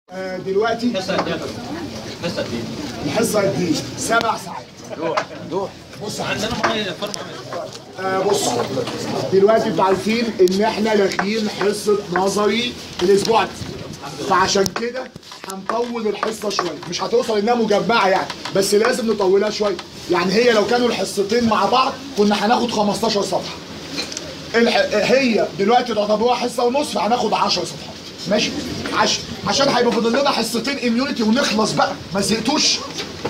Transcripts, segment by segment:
آه، دلوقتي حصة قد ايه؟ حصة قد ايه؟ الحصه قد ايه؟ سبع ساعات روح روح بص يا حبيبي. عندنا معايا فرق آه بص دلوقتي انتوا عارفين ان احنا لاغيين حصه نظري الاسبوع ده فعشان كده هنطول الحصه شويه مش هتوصل انها مجمعه يعني بس لازم نطولها شويه يعني هي لو كانوا الحصتين مع بعض كنا هناخد 15 صفحه الح... هي دلوقتي تعتبروها حصه ونص فهناخد 10 صفحات ماشي عشان عشان هيبقى فاضل لنا حصتين اميونيتي ونخلص بقى ما زهقتوش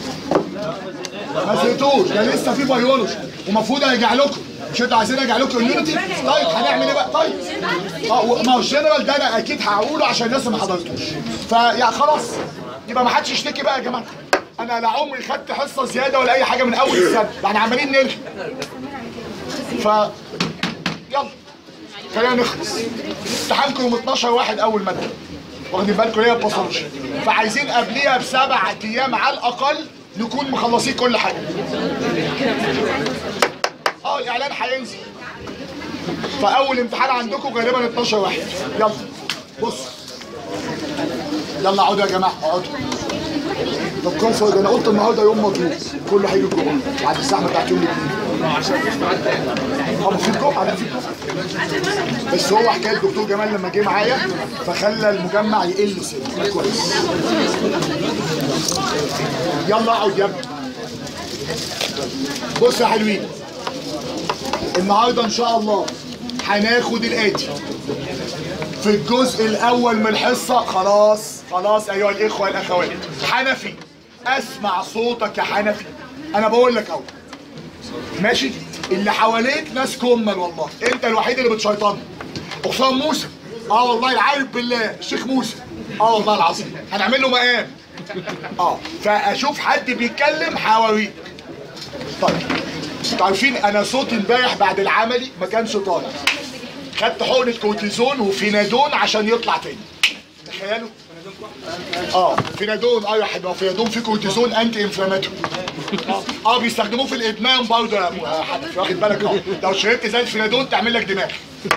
ما زهقتوش ده لسه في بيولوجي ومفروض ارجع لكم مش انتوا عايزين ارجع لكم اميونيتي طيب هنعمل ايه بقى طيب اه و- ما هو الجنرال ده انا اكيد هقوله عشان الناس اللي ما حضرتوش فيا خلاص يبقى ما حدش يشتكي بقى يا جماعه انا لا عمري خدت حصه زياده ولا اي حاجه من اول السنه يعني عمالين نلغي ف يلا خلينا نخلص امتحانكم يوم 12 واحد اول ماده واخدين بالكم ليه الباثولوجي فعايزين قبليها بسبع ايام على الاقل نكون مخلصين كل حاجه اه الاعلان هينزل فاول امتحان عندكم غالبا 12 واحد يلا بص يلا اقعدوا يا جماعه اقعدوا طب كويس ده انا قلت النهارده يوم مطلوب كله هيجي الجمعه بعد الزحمه بتاعت يوم الاثنين عشان مفيش ميعاد تاني اه في الجمعه لا في الجمعه بس هو حكايه الدكتور جمال لما جه معايا فخلى المجمع يقل سنه كويس يلا اقعد يا ابني بص يا حلوين النهارده ان شاء الله هناخد الاتي في الجزء الاول من الحصه خلاص خلاص ايها الاخوه والاخوات حنفي اسمع صوتك يا حنفي انا بقول لك اهو ماشي اللي حواليك ناس كمل والله انت الوحيد اللي بتشيطن حسام موسى اه والله العارف بالله الشيخ موسى اه والله العظيم هنعمل له مقام اه فاشوف حد بيتكلم هوريك طيب انتوا عارفين انا صوتي امبارح بعد العملي ما كانش طالع خدت حقنه كورتيزون وفينادون عشان يطلع تاني تخيلوا اه فينادون ايوه يا حبيبي فينادون في كورتيزون انتي انفلاماتوري اه اه بيستخدموه في الادمان برضه يا ابو- يا حبيبي واخد بالك اه لو شربت زي الفينادون تعمل لك دماغ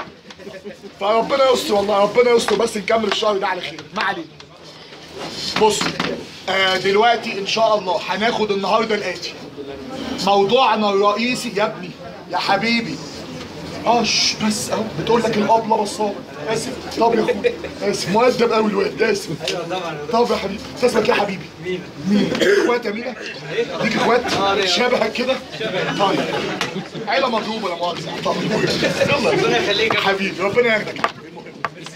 فربنا يستر والله ربنا يستر بس نكمل الشهر ده على خير ما علينا بص آه دلوقتي ان شاء الله هناخد النهارده الاتي موضوعنا الرئيسي يا ابني يا حبيبي اه شش، بس اهو بتقول لك الابله بصاره اسف طب يا اخويا اسف مؤدب قوي الواد اسف ايوه طبعا طب يا حبيبي انت اسمك ايه يا حبيبي؟ مين؟ مين؟ اخوات يا مينا؟ ليك اخوات؟ شبهك كده؟ طيب عيله مضروبه لا مؤاخذه طب يلا ربنا يخليك يا حبيبي ربنا ياخدك يا حبيبي المهم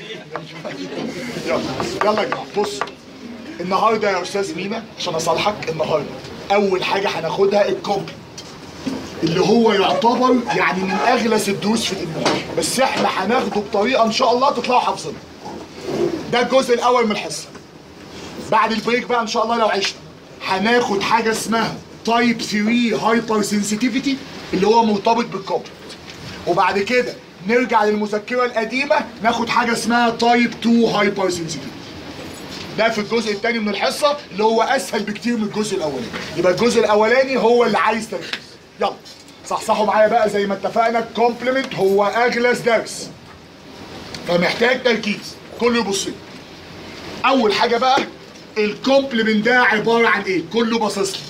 يلا يلا يا جماعه بص النهارده يا استاذ مينا عشان اصالحك النهارده اول حاجه هناخدها الكومبلت اللي هو يعتبر يعني من اغلس الدروس في الامتحان بس احنا هناخده بطريقه ان شاء الله تطلعوا حافظينها ده الجزء الاول من الحصه بعد البريك بقى ان شاء الله لو عشنا هناخد حاجه اسمها تايب 3 هايبر سنسيتيفيتي اللي هو مرتبط بالكومبلت وبعد كده نرجع للمذكره القديمه ناخد حاجه اسمها تايب 2 هايبر سنسيتيفيتي ده في الجزء الثاني من الحصه اللي هو اسهل بكتير من الجزء الاولاني يبقى الجزء الاولاني هو اللي عايز تركيز يلا صحصحوا معايا بقى زي ما اتفقنا الكومبلمنت هو اغلس درس فمحتاج تركيز كله يبص لي اول حاجه بقى الكومبلمنت ده عباره عن ايه كله باصص لي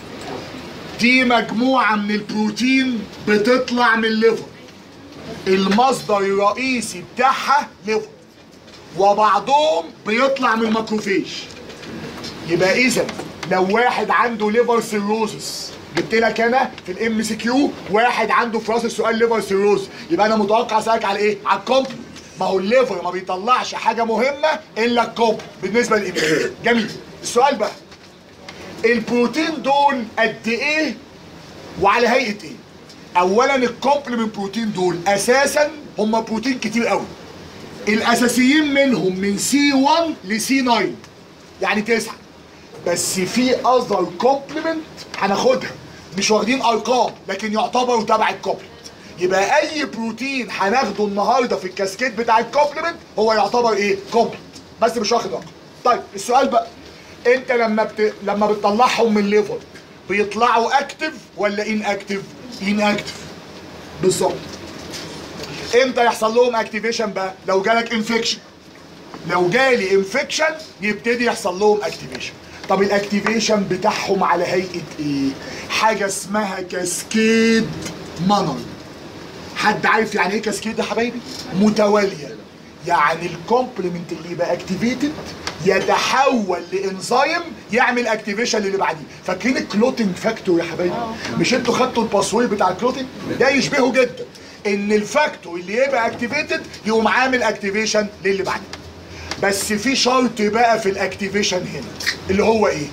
دي مجموعه من البروتين بتطلع من الليفر المصدر الرئيسي بتاعها ليفر وبعضهم بيطلع من الماكروفيج يبقى اذا لو واحد عنده ليفر سيروزس جبت لك انا في الام سي كيو واحد عنده في راس السؤال ليفر سيروز يبقى انا متوقع اسالك على ايه؟ على الكومبلمنت ما هو الليفر ما بيطلعش حاجه مهمه الا الكومبلمنت بالنسبه للإيمان جميل السؤال بقى البروتين دول قد ايه وعلى هيئه ايه؟ اولا الكومبلمنت بروتين دول اساسا هم بروتين كتير قوي الاساسيين منهم من سي 1 لسي 9 يعني تسعه بس في اذر كومبلمنت هناخدها مش واخدين ارقام لكن يعتبروا تبع الكومبلمنت يبقى اي بروتين هناخده النهارده في الكاسكيد بتاع الكومبلمنت هو يعتبر ايه كومبلمنت بس مش واخد رقم طيب السؤال بقى انت لما بت... لما بتطلعهم من الليفر بيطلعوا اكتف ولا ان اكتف ان اكتف بالظبط امتى يحصل لهم اكتيفيشن بقى لو جالك انفكشن لو جالي انفكشن يبتدي يحصل لهم اكتيفيشن طب الاكتيفيشن بتاعهم على هيئه ايه حاجه اسمها كاسكيد مانر حد عارف يعني ايه كاسكيد يا حبايبي متواليه يعني الكومبلمنت اللي يبقى اكتيفيتد يتحول لانزيم يعمل اكتيفيشن للي بعديه فاكرين الكلوتنج فاكتور يا حبايبي مش انتوا خدتوا الباسورد بتاع الكلوتنج ده يشبهه جدا ان الفاكتور اللي يبقى اكتيفيتد يقوم عامل اكتيفيشن للي بعديه بس في شرط بقى في الاكتيفيشن هنا اللي هو ايه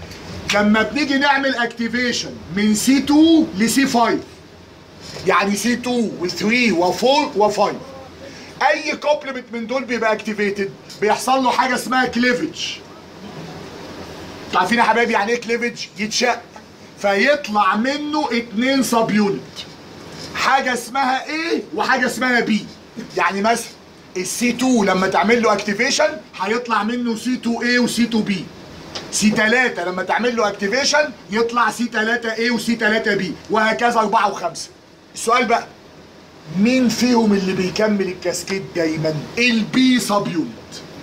لما بنيجي نعمل اكتيفيشن من سي 2 لسي 5 يعني سي 2 و3 و4 و5 اي كومبلمنت من دول بيبقى اكتيفيتد بيحصل له حاجه اسمها كليفج عارفين يا حبايبي يعني ايه كليفج يتشق فيطلع منه اتنين سب يونت حاجه اسمها A وحاجه اسمها B يعني مثلا السي 2 لما تعمل له اكتيفيشن هيطلع منه سي 2 A وسي 2 B سي 3 لما تعمل له اكتيفيشن يطلع سي 3 A وسي 3 B وهكذا 4 و5 السؤال بقى مين فيهم اللي بيكمل الكاسكيد دايما البي سب يونت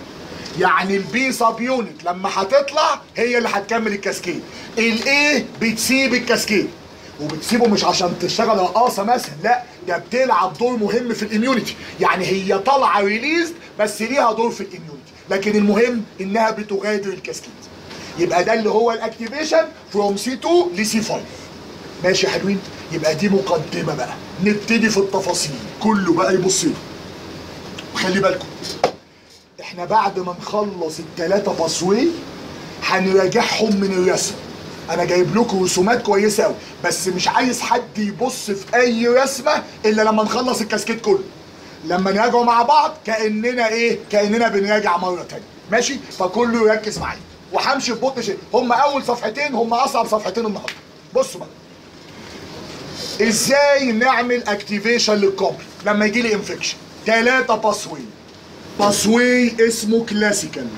يعني البي سب يونت لما هتطلع هي اللي هتكمل الكاسكيد الاي بتسيب الكاسكيد وبتسيبه مش عشان تشتغل رقاصه مثلا لا ده بتلعب دور مهم في الاميونيتي يعني هي طالعه ريليزد بس ليها دور في الاميونيتي لكن المهم انها بتغادر الكاسكيد يبقى ده اللي هو الاكتيفيشن فروم سي 2 لسي 5 ماشي يا حلوين يبقى دي مقدمه بقى نبتدي في التفاصيل كله بقى يبص له وخلي بالكم احنا بعد ما نخلص التلاتة باسوي هنراجعهم من الرسم انا جايب لكم رسومات كويسه قوي بس مش عايز حد يبص في اي رسمه الا لما نخلص الكاسكيت كله لما نراجعوا مع بعض كاننا ايه كاننا بنراجع مره تانية ماشي فكله يركز معايا وهمشي في بطء شيء هم اول صفحتين هم اصعب صفحتين النهارده بصوا بقى ازاي نعمل اكتيفيشن للكومبل لما يجي لي انفكشن ثلاثة باسوي باسوي اسمه كلاسيكال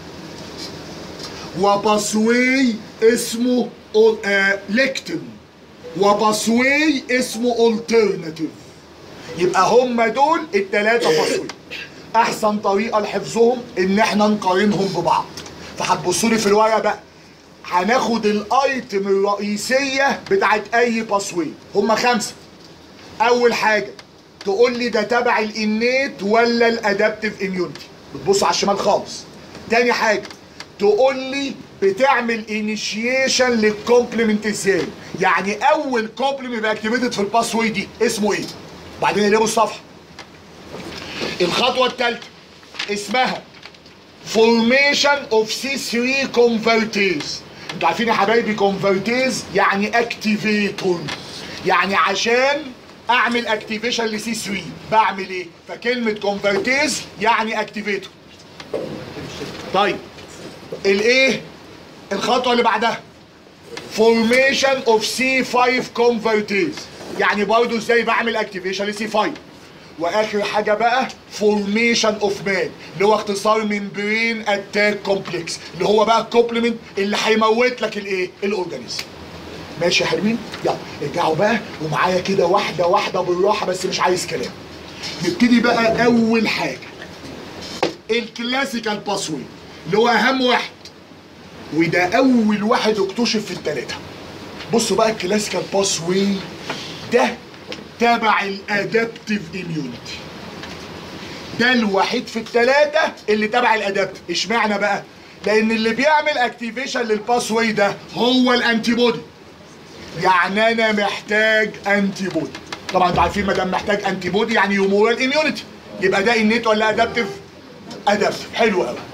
وباسوي اسمه آه ليكتن وباسوي اسمه اولترناتيف يبقى هم دول الثلاثة باسوي احسن طريقة لحفظهم ان احنا نقارنهم ببعض فهتبصوا لي في الورقة بقى هناخد الايتم الرئيسية بتاعت اي باسوي هم خمسة اول حاجة تقول لي ده تبع الانيت ولا الادابتيف اميونيتي بتبص على الشمال خالص تاني حاجة تقول لي بتعمل انيشيشن للكومبلمنت ازاي يعني اول كومبلمنت يبقى اكتيفيتد في الباسوي دي اسمه ايه بعدين اقلبوا الصفحة الخطوة الثالثة اسمها formation of C3 convertase انتوا عارفين يا حبايبي convertase يعني اكتيفيتور يعني عشان اعمل اكتيفيشن لسي 3 بعمل ايه فكلمة convertase يعني اكتيفيتور طيب الايه الخطوة اللي بعدها formation of C5 convertase يعني برضه ازاي بعمل اكتيفيشن لسي 5 واخر حاجه بقى فورميشن اوف مان اللي هو اختصار من برين اتاك كومبلكس اللي هو بقى الكومبلمنت اللي هيموت لك الايه الاورجانيزم ماشي يا حلوين يلا ارجعوا بقى ومعايا كده واحده واحده بالراحه بس مش عايز كلام نبتدي بقى اول حاجه الكلاسيكال باسوي اللي هو اهم واحد وده اول واحد اكتشف في الثلاثه بصوا بقى الكلاسيكال باسوي ده تبع الادابتيف اميونيتي ده الوحيد في الثلاثه اللي تبع الادابتيف اشمعنى بقى لان اللي بيعمل اكتيفيشن للباسوي ده هو الانتي بودي يعني انا محتاج انتي بودي طبعا انتوا عارفين ما دام محتاج انتي بودي يعني يمور الاميونيتي يبقى ده انيت ولا ادابتيف ادابتيف حلو قوي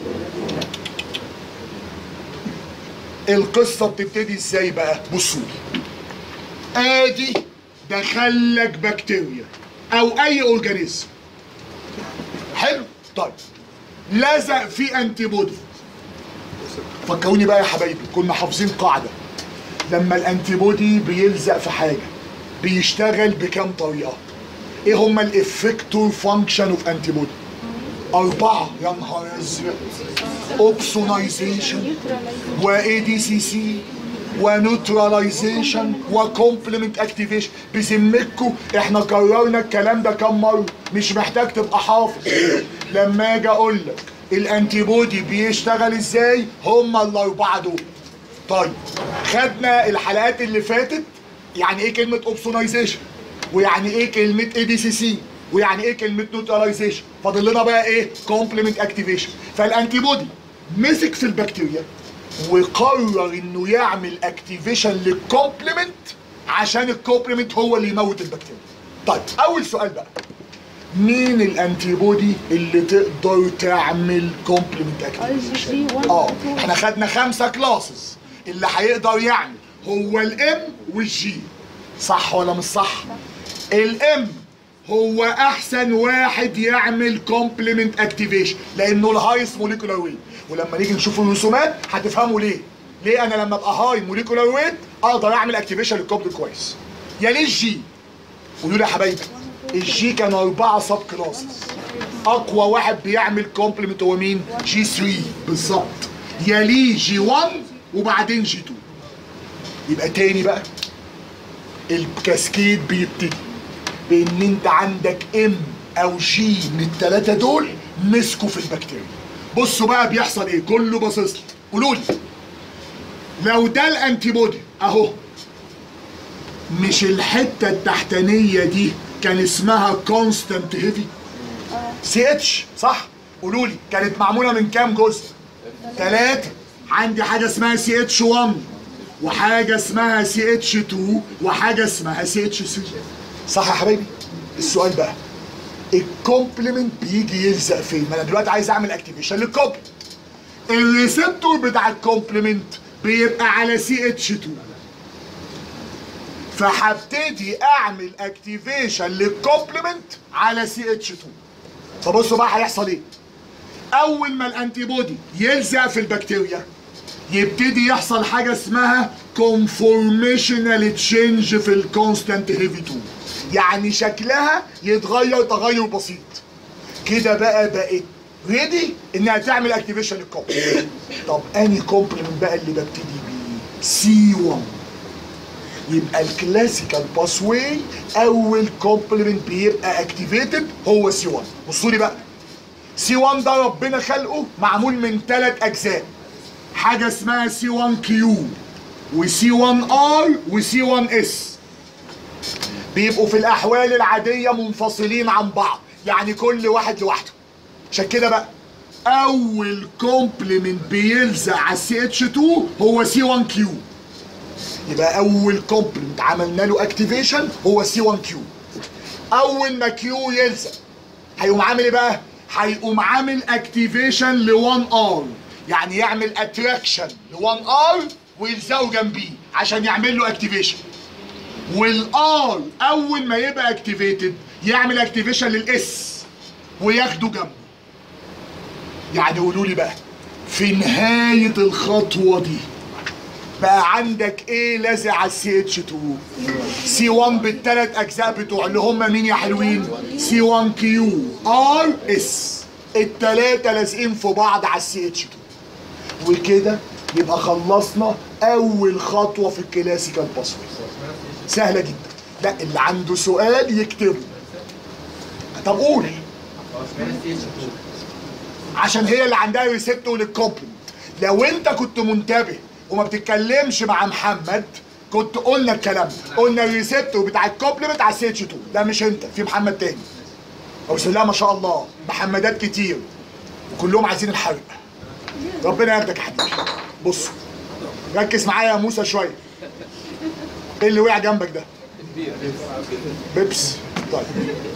القصه بتبتدي ازاي بقى بصوا لي ادي دخلك بكتيريا او اي اورجانيزم حلو طيب لزق فيه انتي بودي فكروني بقى يا حبايبي كنا حافظين قاعده لما الانتي بودي بيلزق في حاجه بيشتغل بكام طريقه ايه هما الافكتور فانكشن اوف انتي بودي أربعة يا نهار أزرق أوبسونايزيشن وإي دي سي سي ونيوتراليزيشن وكومبلمنت اكتيفيشن بذمتكم احنا كررنا الكلام ده كام مره مش محتاج تبقى حافظ لما اجي اقول لك الانتي بودي بيشتغل ازاي هم الاربعه دول طيب خدنا الحلقات اللي فاتت يعني ايه كلمه اوبسونايزيشن ويعني ايه كلمه اي دي سي سي ويعني ايه كلمه نوتراليزيشن فاضل لنا بقى ايه كومبلمنت اكتيفيشن فالانتي بودي مسك في البكتيريا وقرر انه يعمل اكتيفيشن للكومبلمنت عشان الكومبلمنت هو اللي يموت البكتيريا طيب اول سؤال بقى مين الانتي بودي اللي تقدر تعمل كومبلمنت اكتيفيشن اه احنا خدنا خمسه كلاسز اللي هيقدر يعمل هو الام والجي صح ولا مش صح الام هو احسن واحد يعمل كومبلمنت اكتيفيشن لانه الهايست موليكولار ويت ولما نيجي نشوف الرسومات هتفهموا ليه ليه انا لما ابقى هاي موليكولار ويت اقدر اعمل اكتيفيشن للكومبلمنت كويس يا ليه الجي قولوا لي يا حبايبي الجي كانوا اربعه سب كلاسز اقوى واحد بيعمل كومبلمنت هو مين جي 3 بالظبط يليه جي 1 وبعدين جي 2 يبقى تاني بقى الكاسكيد بيبتدي بان انت عندك ام او جي من الثلاثه دول مسكوا في البكتيريا بصوا بقى بيحصل ايه كله باصص لي قولوا لي لو ده الانتي بودي اهو مش الحته التحتانيه دي كان اسمها كونستانت هيفي سي اتش صح قولوا لي كانت معموله من كام جزء ثلاثه عندي حاجه اسمها سي اتش 1 وحاجه اسمها سي اتش 2 وحاجه اسمها سي اتش 3 صح يا حبايبي السؤال بقى الكومبلمنت بيجي يلزق فين ما انا دلوقتي عايز اعمل اكتيفيشن للكومبلمنت الريسبتور بتاع الكومبلمنت بيبقى على سي اتش 2 فهبتدي اعمل اكتيفيشن للكومبلمنت على سي اتش 2 فبصوا بقى هيحصل ايه اول ما الانتي بودي يلزق في البكتيريا يبتدي يحصل حاجه اسمها كونفورميشنال تشينج في الكونستانت هيفي 2 يعني شكلها يتغير تغير بسيط كده بقى بقت ريدي انها تعمل اكتيفيشن للكومبلمنت طب اني كومبلمنت بقى اللي ببتدي بيه سي 1 يبقى الكلاسيكال باسواي اول كومبلمنت بيبقى اكتيفيتد هو سي 1 بصوا لي بقى سي 1 ده ربنا خلقه معمول من ثلاث اجزاء حاجه اسمها سي 1 كيو وسي 1 ار وسي 1 اس بيبقوا في الاحوال العاديه منفصلين عن بعض يعني كل واحد لوحده عشان كده بقى اول كومبلمنت بيلزق على السي اتش 2 هو سي 1 كيو يبقى اول كومبلمنت عملنا له اكتيفيشن هو سي 1 كيو اول ما كيو يلزق هيقوم عامل ايه بقى هيقوم عامل اكتيفيشن ل 1 ار يعني يعمل اتراكشن ل 1 ار ويلزقه جنبيه عشان يعمل له اكتيفيشن والار اول ما يبقى اكتيفيتد يعمل اكتيفيشن للاس وياخده جنبه يعني قولوا لي بقى في نهايه الخطوه دي بقى عندك ايه لازق على السي اتش 2 سي 1 بالثلاث اجزاء بتوع اللي هم مين يا حلوين سي 1 كيو ار اس الثلاثه لازقين في بعض على السي اتش 2 وكده يبقى خلصنا اول خطوه في الكلاسيكال باسورد سهله جدا لا اللي عنده سؤال يكتبه طب قول عشان هي اللي عندها ريسبتور للكومبلمنت لو انت كنت منتبه وما بتتكلمش مع محمد كنت قلنا الكلام ده قلنا الريسبتور بتاع الكومبلمنت على السي اتش 2 ده مش انت في محمد تاني او بسم الله ما شاء الله محمدات كتير وكلهم عايزين الحرق ربنا ياخدك يا حبيبي بص ركز معايا يا موسى شويه ايه اللي وقع جنبك ده بيبس طيب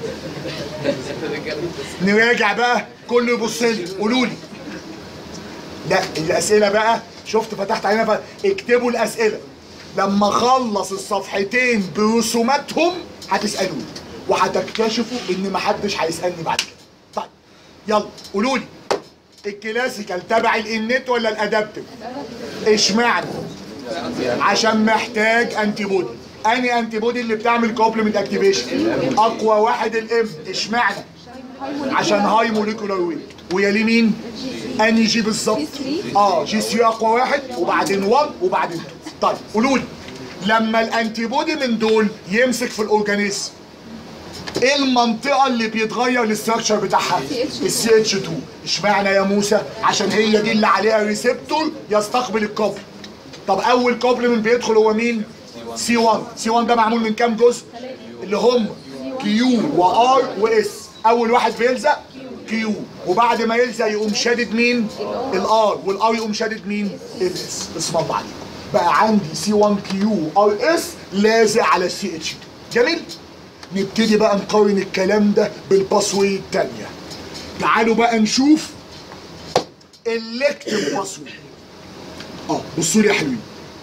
نراجع بقى كله يبص لي قولوا لي لا الاسئله بقى شفت فتحت علينا ف... اكتبوا الاسئله لما اخلص الصفحتين برسوماتهم هتسالوني وهتكتشفوا ان محدش هيسالني بعد كده طيب يلا قولوا لي الكلاسيكال تبع الانت ولا الادابتيف اشمعنى عشان محتاج انتي بودي اني انتي بودي اللي بتعمل كومبلمنت اكتيفيشن اقوى واحد الام اشمعنى عشان هاي موليكولار ويت ويلي مين اني جي بالظبط اه جي 3 اقوى واحد وبعدين 1 وبعدين 2 طيب قولوا لي لما الانتي بودي من دول يمسك في الاورجانيزم ايه المنطقه اللي بيتغير الاستراكشر بتاعها السي اتش 2 اشمعنى يا موسى عشان هي دي اللي عليها ريسبتور يستقبل الكوبل طب اول كوبلمنت بيدخل هو مين سي 1 سي 1 ده معمول من كام جزء اللي هم كيو وار واس اول واحد بيلزق كيو وبعد ما يلزق يقوم شادد مين الار والار يقوم شادد مين الاس اسم الله عليكم بقى عندي سي 1 كيو ار اس لازق على السي اتش 2 جميل نبتدي بقى نقارن الكلام ده بالباسوي التانية تعالوا بقى نشوف الليكتيف باسوي اه بصوا لي يا حلوين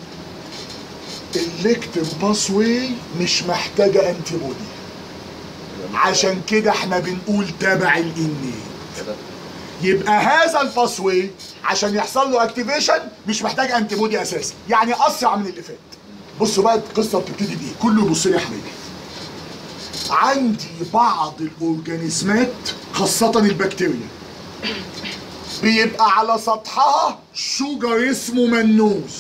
الليكتيف باسوي مش محتاجة انتي بودي عشان كده احنا بنقول تبع الانيت يبقى هذا الباسوي عشان يحصل له اكتيفيشن مش محتاج انتي بودي اساسا يعني اسرع من اللي فات بصوا بقى القصه بتبتدي بايه كله يبص لي يا حبيبي عندي بعض الاورجانيزمات خاصه البكتيريا بيبقى على سطحها شجر اسمه منوس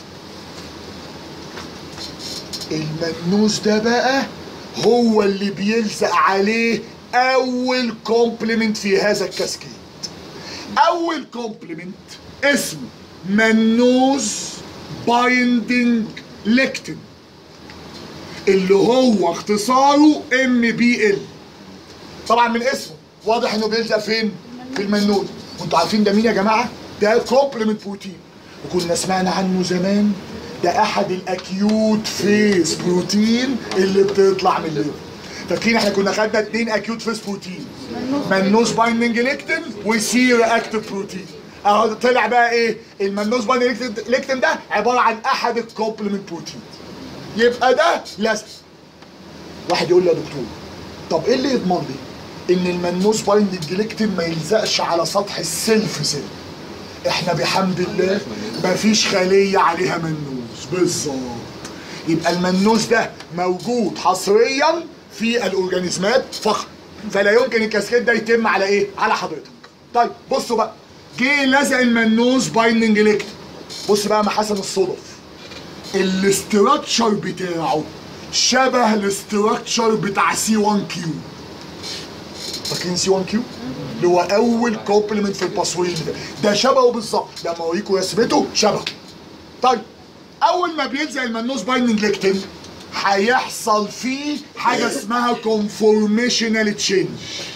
المنوس ده بقى هو اللي بيلزق عليه اول كومبلمنت في هذا الكاسكيد اول كومبلمنت اسمه منوس بايندينج ليكتين اللي هو اختصاره ام بي ال طبعا من اسمه واضح انه بيلزق فين في المنوس وانتوا عارفين ده مين يا جماعه ده كومبلمنت بروتين وكنا سمعنا عنه زمان ده احد الاكيوت فيس بروتين اللي بتطلع من الليفر فاكرين احنا كنا خدنا اتنين اكيوت فيس بروتين منوس بايندنج ليكتين وسي رياكتيف بروتين اهو طلع بقى ايه المنوس بايندنج ليكتين ده عباره عن احد الكومبلمنت بروتين يبقى ده لازم واحد يقول لي يا دكتور طب ايه اللي يضمن لي ان المنوس بايندنج ليكتين ما يلزقش على سطح السيلف سيل احنا بحمد الله مفيش خليه عليها منوس بالظبط يبقى المنوس ده موجود حصريا في الاورجانيزمات فقط فلا يمكن الكاسكيد ده يتم على ايه على حضرتك طيب بصوا بقى جه لزق المنوس بايندنج ليكتين بص بقى محاسن الصدف الاستراكشر بتاعه شبه الاستراكشر بتاع سي 1 كيو فاكرين سي 1 كيو اللي هو اول كومبلمنت في الباسوي ده ده شبهه بالظبط لما اوريكم رسمته شبهه طيب اول ما بيلزق المنوس بايندنج ليكتين هيحصل فيه حاجه اسمها كونفورميشنال تشينج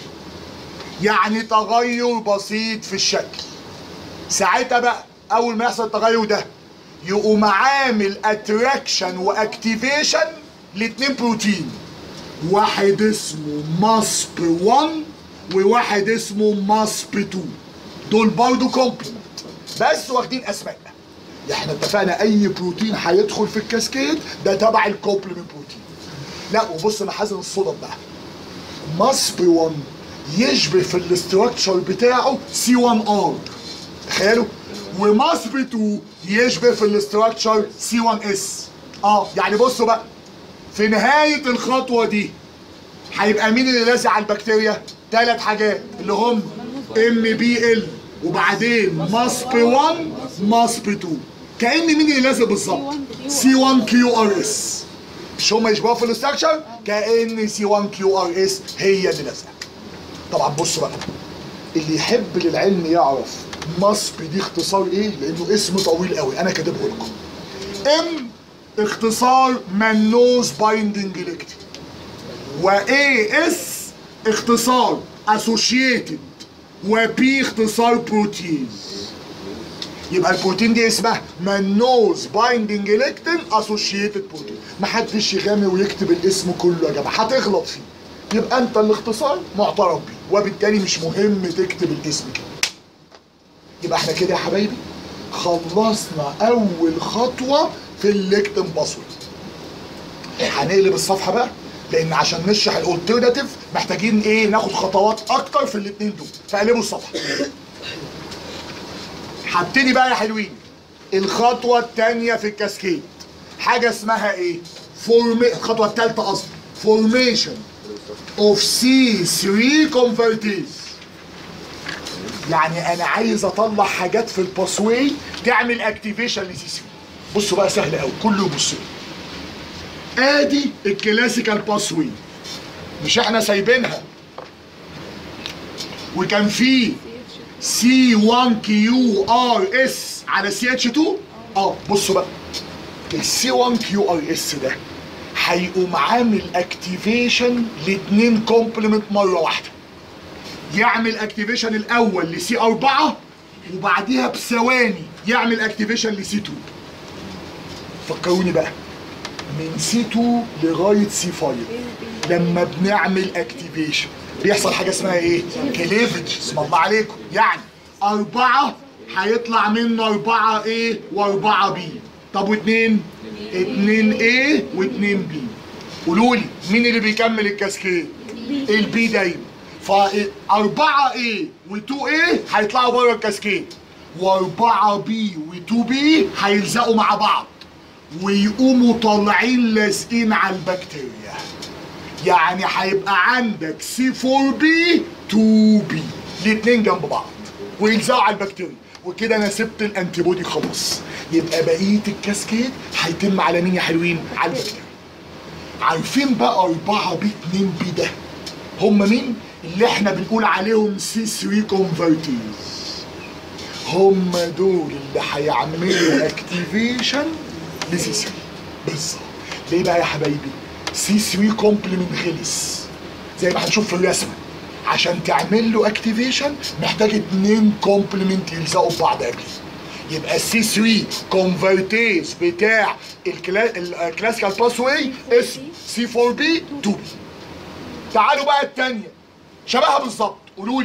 يعني تغير بسيط في الشكل ساعتها بقى اول ما يحصل التغير ده يقوم عامل اتراكشن واكتيفيشن لاتنين بروتين واحد اسمه ماسب 1 وواحد اسمه ماسب 2 دول برضه كومبلمنت بس واخدين اسماء احنا اتفقنا اي بروتين هيدخل في الكاسكيد ده تبع الكومبلمنت بروتين لا وبص محاسن الصدف بقى ماسب 1 يشبه في الاستراكشر بتاعه سي 1 ار تخيلوا وماسب 2 يشبه في الاستراكشر سي 1 اس اه يعني بصوا بقى في نهايه الخطوه دي هيبقى مين اللي لازق على البكتيريا؟ ثلاث حاجات اللي هم ام بي ال وبعدين ماسب 1 ماسب 2 كان مين اللي لازق بالظبط؟ سي 1 كيو ار اس مش هم يشبهوا في الاستراكشر؟ كان سي 1 كيو ار اس هي اللي لازقه طبعا بصوا بقى اللي يحب للعلم يعرف ماسب دي اختصار ايه؟ لانه اسم طويل قوي انا كاتبه لكم ام اختصار منوز بايندنج ليكتين واي اس اختصار اسوشيتد وبي اختصار بروتين يبقى البروتين دي اسمها منوز بايندنج ليكتين اسوشيتد بروتين محدش يغامر ويكتب الاسم كله يا جماعه هتغلط فيه يبقى انت الاختصار معترف بيه وبالتالي مش مهم تكتب الاسم كده يبقى احنا كده يا حبايبي خلصنا اول خطوه في الليكتن باسورد هنقلب الصفحه بقى لان عشان نشرح الالترناتيف محتاجين ايه ناخد خطوات اكتر في الاثنين دول فقلبوا الصفحه هبتدي بقى يا حلوين الخطوه الثانيه في الكاسكيد حاجه اسمها ايه فورم الخطوه الثالثه قصدي فورميشن اوف سي 3 كونفرتيز يعني انا عايز اطلع حاجات في الباسوي تعمل اكتيفيشن لسي 3 بصوا بقى سهل قوي كله يبص لي. ادي الكلاسيكال باسوي مش احنا سايبينها وكان في سي 1 كيو ار اس على سي اتش 2 اه بصوا بقى السي 1 كيو ار اس ده هيقوم عامل اكتيفيشن لاتنين كومبلمنت مره واحده يعمل اكتيفيشن الاول لسي 4 وبعديها بثواني يعمل اكتيفيشن لسي 2 فكروني بقى من سي 2 لغايه سي 5 لما بنعمل اكتيفيشن بيحصل حاجه اسمها ايه؟ كليفج اسم الله عليكم يعني أربعة هيطلع منه أربعة ايه وأربعة بي طب واتنين؟ اتنين ايه واتنين بي قولوا لي مين اللي بيكمل الكاسكيد؟ البي دايما فأربعة ايه وتو ايه هيطلعوا بره الكاسكيد وأربعة بي وتو بي هيلزقوا مع بعض ويقوموا طالعين لازقين على البكتيريا يعني هيبقى عندك سي 4 بي 2 بي الاثنين جنب بعض ويلزقوا على البكتيريا وكده انا سبت الانتي بودي خلاص يبقى بقيه الكاسكيد هيتم على مين يا حلوين على البكتيريا عارفين بقى 4 بي 2 بي ده هم مين اللي احنا بنقول عليهم سي 3 كونفرتيز هم دول اللي هيعملوا اكتيفيشن لسي 3 بالظبط ليه بقى يا حبايبي سي 3 كومبلمنت غلس زي ما هنشوف في الرسمه عشان تعمل له اكتيفيشن محتاج اتنين كومبلمنت يلزقوا في بعض قبل يبقى السي 3 كونفرتيز بتاع الكلا... الكلاسيكال باس واي اسمه سي 4 بي 2 بي تعالوا بقى الثانيه شبهها بالظبط قولوا لي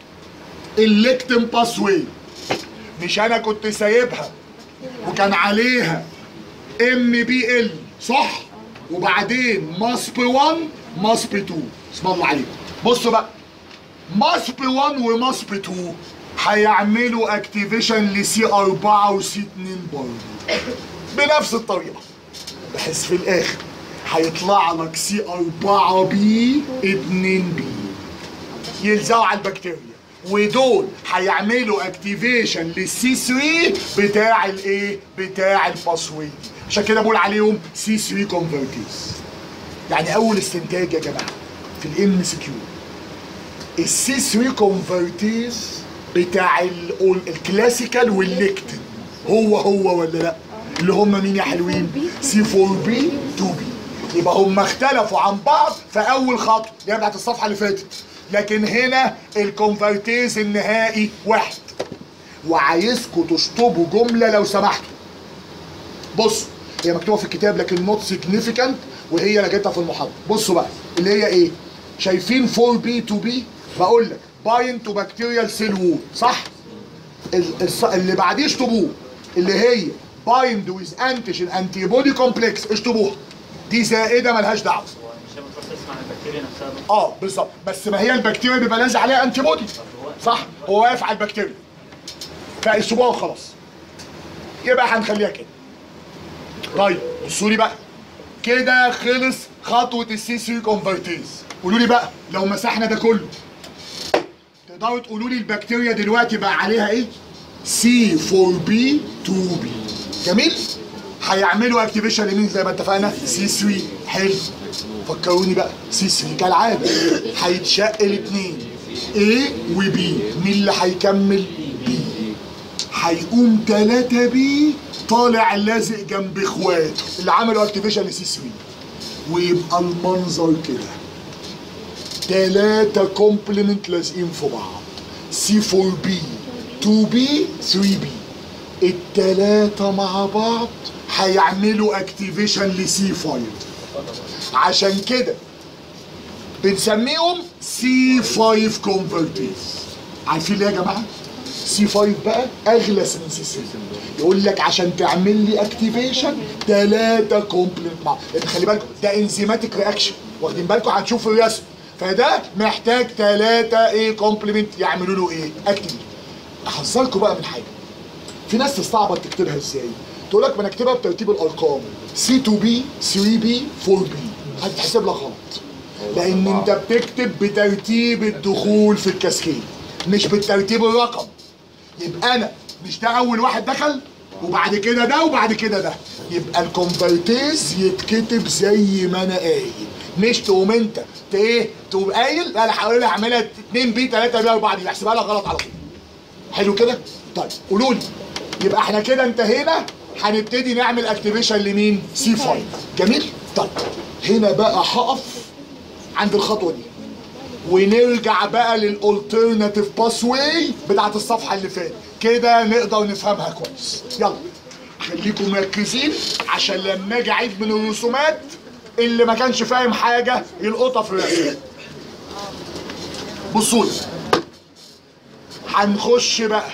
الليكتن باس واي مش انا كنت سايبها وكان عليها ام بي ال صح وبعدين ماسب 1 ماسب 2 اسم الله عليكم بصوا بقى ماسب 1 وماسب 2 هيعملوا اكتيفيشن لسي 4 وسي 2 برضه بنفس الطريقه بحيث في الاخر هيطلع لك سي 4 بي 2 بي يلزقوا على البكتيريا ودول هيعملوا اكتيفيشن للسي 3 بتاع الايه بتاع الباسوي عشان كده بقول عليهم سي 3 كونفرتيز يعني اول استنتاج يا جماعه في الام سي كيو السي 3 كونفرتيز بتاع ال- الكلاسيكال والليكتن هو هو ولا لا اللي هم مين يا حلوين سي 4 بي 2 بي يبقى هم اختلفوا عن بعض في اول خطوه اللي هي بتاعت الصفحه اللي فاتت لكن هنا الكونفرتيز النهائي واحد وعايزكم تشطبوا جمله لو سمحتوا بصوا هي مكتوبه في الكتاب لكن نوت سيجنيفيكانت وهي انا جبتها في المحاضره بصوا بقى اللي هي ايه شايفين 4 بي 2 بي بقول لك باين تو بكتيريال سيل وول صح ال- الص- اللي بعديه اشطبوه اللي هي بايند ويز انتيجين انتي بودي كومبلكس اشطبوها دي زائده ملهاش دعوه هو مش هي بتبص مع البكتيريا نفسها بس اه بالظبط بس ما هي البكتيريا بيبقى لازق عليها انتي بودي صح هو واقف على البكتيريا فيسيبوها وخلاص يبقى هنخليها كده طيب بصوا لي بقى كده خلص خطوه السي 3 كونفرتيز قولوا لي بقى لو مسحنا ده كله تقدروا تقولوا لي البكتيريا دلوقتي بقى عليها ايه سي 4 بي 2 بي جميل هيعملوا اكتيفيشن لمين زي ما اتفقنا سي 3 حلو فكروني بقى سي 3 كالعاده هيتشق الاثنين A و B مين اللي هيكمل B هيقوم 3 بي طالع لازق جنب اخواته اللي عملوا اكتيفيشن لسي 3 ويبقى المنظر كده تلاتة كومبلمنت لازقين في بعض سي 4 بي 2 بي 3 بي التلاتة مع بعض هيعملوا اكتيفيشن لسي 5 عشان كده بنسميهم سي 5 كونفرتيز عارفين ليه يا جماعه؟ سي 5 بقى اغلس من سي 3 يقول لك عشان تعمل لي اكتيفيشن ثلاثه كومبلمنت مع لان خلي بالكم ده انزيماتيك رياكشن واخدين بالكم هتشوفوا الرسم فده محتاج ثلاثه ايه كومبلمنت يعملوا له ايه؟ اكتيفيشن احذركم بقى من حاجه في ناس تستعبط تكتبها ازاي؟ تقول لك ما نكتبها بترتيب الارقام سي 2 بي 3 بي 4 بي هتتحسب لك غلط لان انت بتكتب بترتيب الدخول في الكاسكيد مش بالترتيب الرقم يبقى انا مش ده اول واحد دخل وبعد كده ده وبعد كده ده يبقى الكونفرتيز يتكتب زي ما انا قايل مش تقوم انت ت- ايه تقوم قايل لا انا هقول لها اعملها 2 بي 3 بي 4 بي بحسبها لك غلط على طول حلو كده طيب قولوا لي يبقى احنا كده انتهينا هنبتدي نعمل اكتيفيشن لمين سي 5 جميل طيب هنا بقى هقف عند الخطوه دي ونرجع بقى للالترناتيف باس واي بتاعت الصفحه اللي فاتت كده نقدر نفهمها كويس يلا خليكم مركزين عشان لما اجي اعيد من الرسومات اللي ما كانش فاهم حاجه يلقطها في الرسم بصوا لي هنخش بقى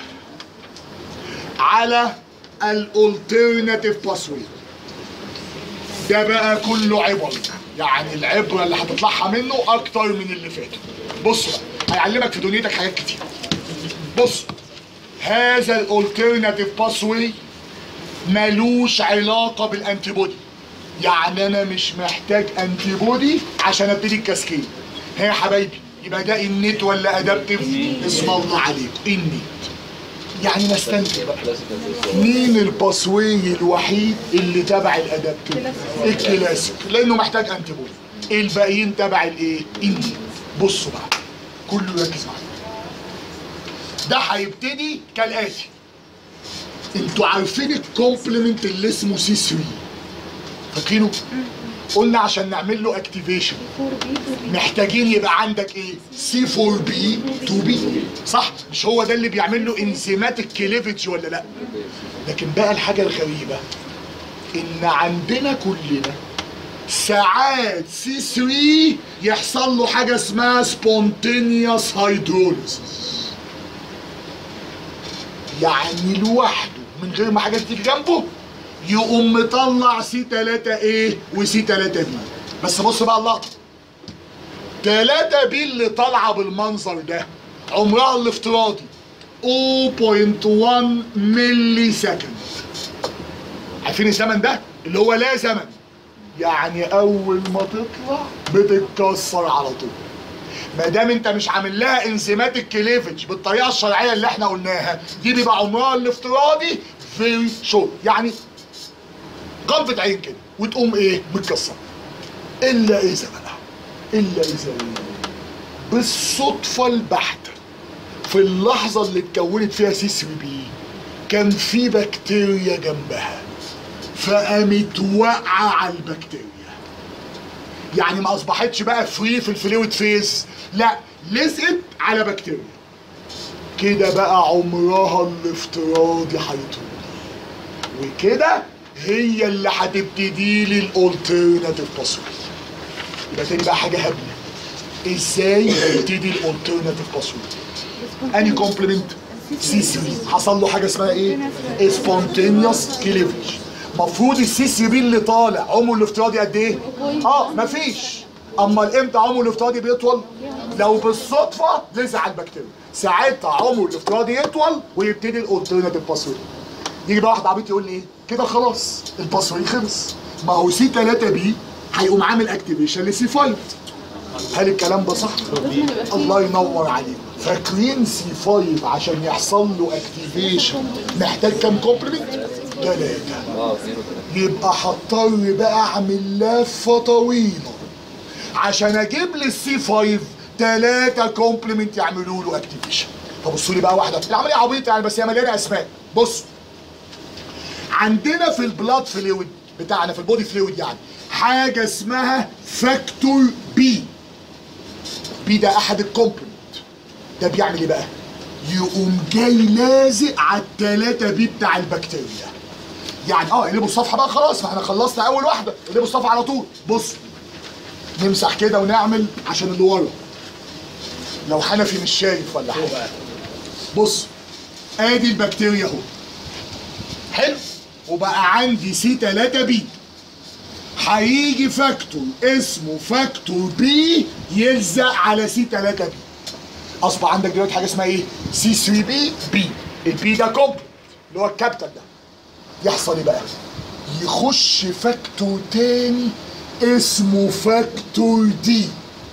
على الالترناتيف باسوي ده بقى كله عبر يعني العبره اللي هتطلعها منه اكتر من اللي فاتوا بص بقى هيعلمك في دنيتك حاجات كتير بص هذا الالترناتيف باسوي ملوش علاقه بالانتي بودي يعني انا مش محتاج انتي بودي عشان ابتدي الكاسكيد ها يا حبايبي يبقى ده النت ولا ادابتيف اسم الله عليك النت يعني نستنتج بقى مين الباسوي الوحيد اللي تبع الادابتيف الكلاسيك لانه محتاج انتي بودي الباقيين تبع الايه النت بصوا بقى كله يركز معايا ده هيبتدي كالاتي انتوا عارفين الكومبلمنت اللي اسمه سي 3 فاكرينه قلنا عشان نعمل له اكتيفيشن محتاجين يبقى عندك ايه سي 4 بي 2 بي صح مش هو ده اللي بيعمل له انزيماتيك كليفج ولا لا لكن بقى الحاجه الغريبه ان عندنا كلنا ساعات سي 3 يحصل له حاجه اسمها سبونتينيوس هيدروليسيس يعني لوحده من غير ما حاجه تيجي جنبه يقوم مطلع سي 3 ايه وسي 3 بي بس بص بقى اللقطه 3 بي اللي طالعه بالمنظر ده عمرها الافتراضي 0.1 ملي سكند عارفين الزمن ده اللي هو لا زمن يعني اول ما تطلع بتتكسر على طول ما دام انت مش عامل لها انزيماتيك كليفج بالطريقه الشرعيه اللي احنا قلناها دي بيبقى عمرها الافتراضي فيري شورت يعني غمضة عين كده وتقوم ايه متكسر الا اذا بقى الا اذا ايه بالصدفه البحته في اللحظه اللي اتكونت فيها سي 3 بي كان في بكتيريا جنبها فقامت واقعه على البكتيريا يعني ما اصبحتش بقى فري في الفلويد فيز لا لزقت على بكتيريا كده بقى عمرها الافتراضي هيطول وكده هي اللي هتبتدي لي الالترناتيف باسورد يبقى تاني بقى حاجه هبله ازاي هيبتدي الالترناتيف باسورد اني كومبلمنت سي 3 حصل له حاجه اسمها ايه سبونتينيوس كليفج المفروض السي 3 بي اللي طالع عمره الافتراضي قد ايه اه مفيش اما امتى عمره الافتراضي بيطول لو بالصدفه لزق على البكتيريا ساعتها عمره الافتراضي يطول ويبتدي الالترناتيف باسورد يجي بقى واحد عبيط يقول لي ايه كده خلاص الباسورد خلص ما هو سي 3 بي هيقوم عامل اكتيفيشن لسي 5 هل الكلام ده صح؟ الله ينور عليك فاكرين سي 5 عشان يحصل له اكتيفيشن محتاج كام كومبلمنت؟ ثلاثة يبقى هضطر بقى اعمل لفة طويلة عشان اجيب لي السي 5 ثلاثة كومبلمنت يعملوا له اكتيفيشن فبصوا لي بقى واحدة العملية عبيطة يعني بس هي مليانة اسماء بص عندنا في البلاد فلويد بتاعنا في البودي فلويد يعني حاجة اسمها فاكتور بي بي ده احد الكومبلمنت ده بيعمل ايه بقى يقوم جاي لازق على التلاتة بي بتاع البكتيريا يعني اه اقلبوا الصفحه بقى خلاص ما احنا خلصنا اول واحده اقلبوا الصفحه على طول بص نمسح كده ونعمل عشان اللي ورا لو حنفي مش شايف ولا حاجه بص ادي البكتيريا اهو حلو وبقى عندي سي 3 بي هيجي فاكتور اسمه فاكتور بي يلزق على سي 3 بي اصبح عندك دلوقتي حاجه اسمها ايه سي 3 بي بي البي ده كومبلت اللي هو الكابيتال ده يحصل ايه بقى يخش فاكتور تاني اسمه فاكتور دي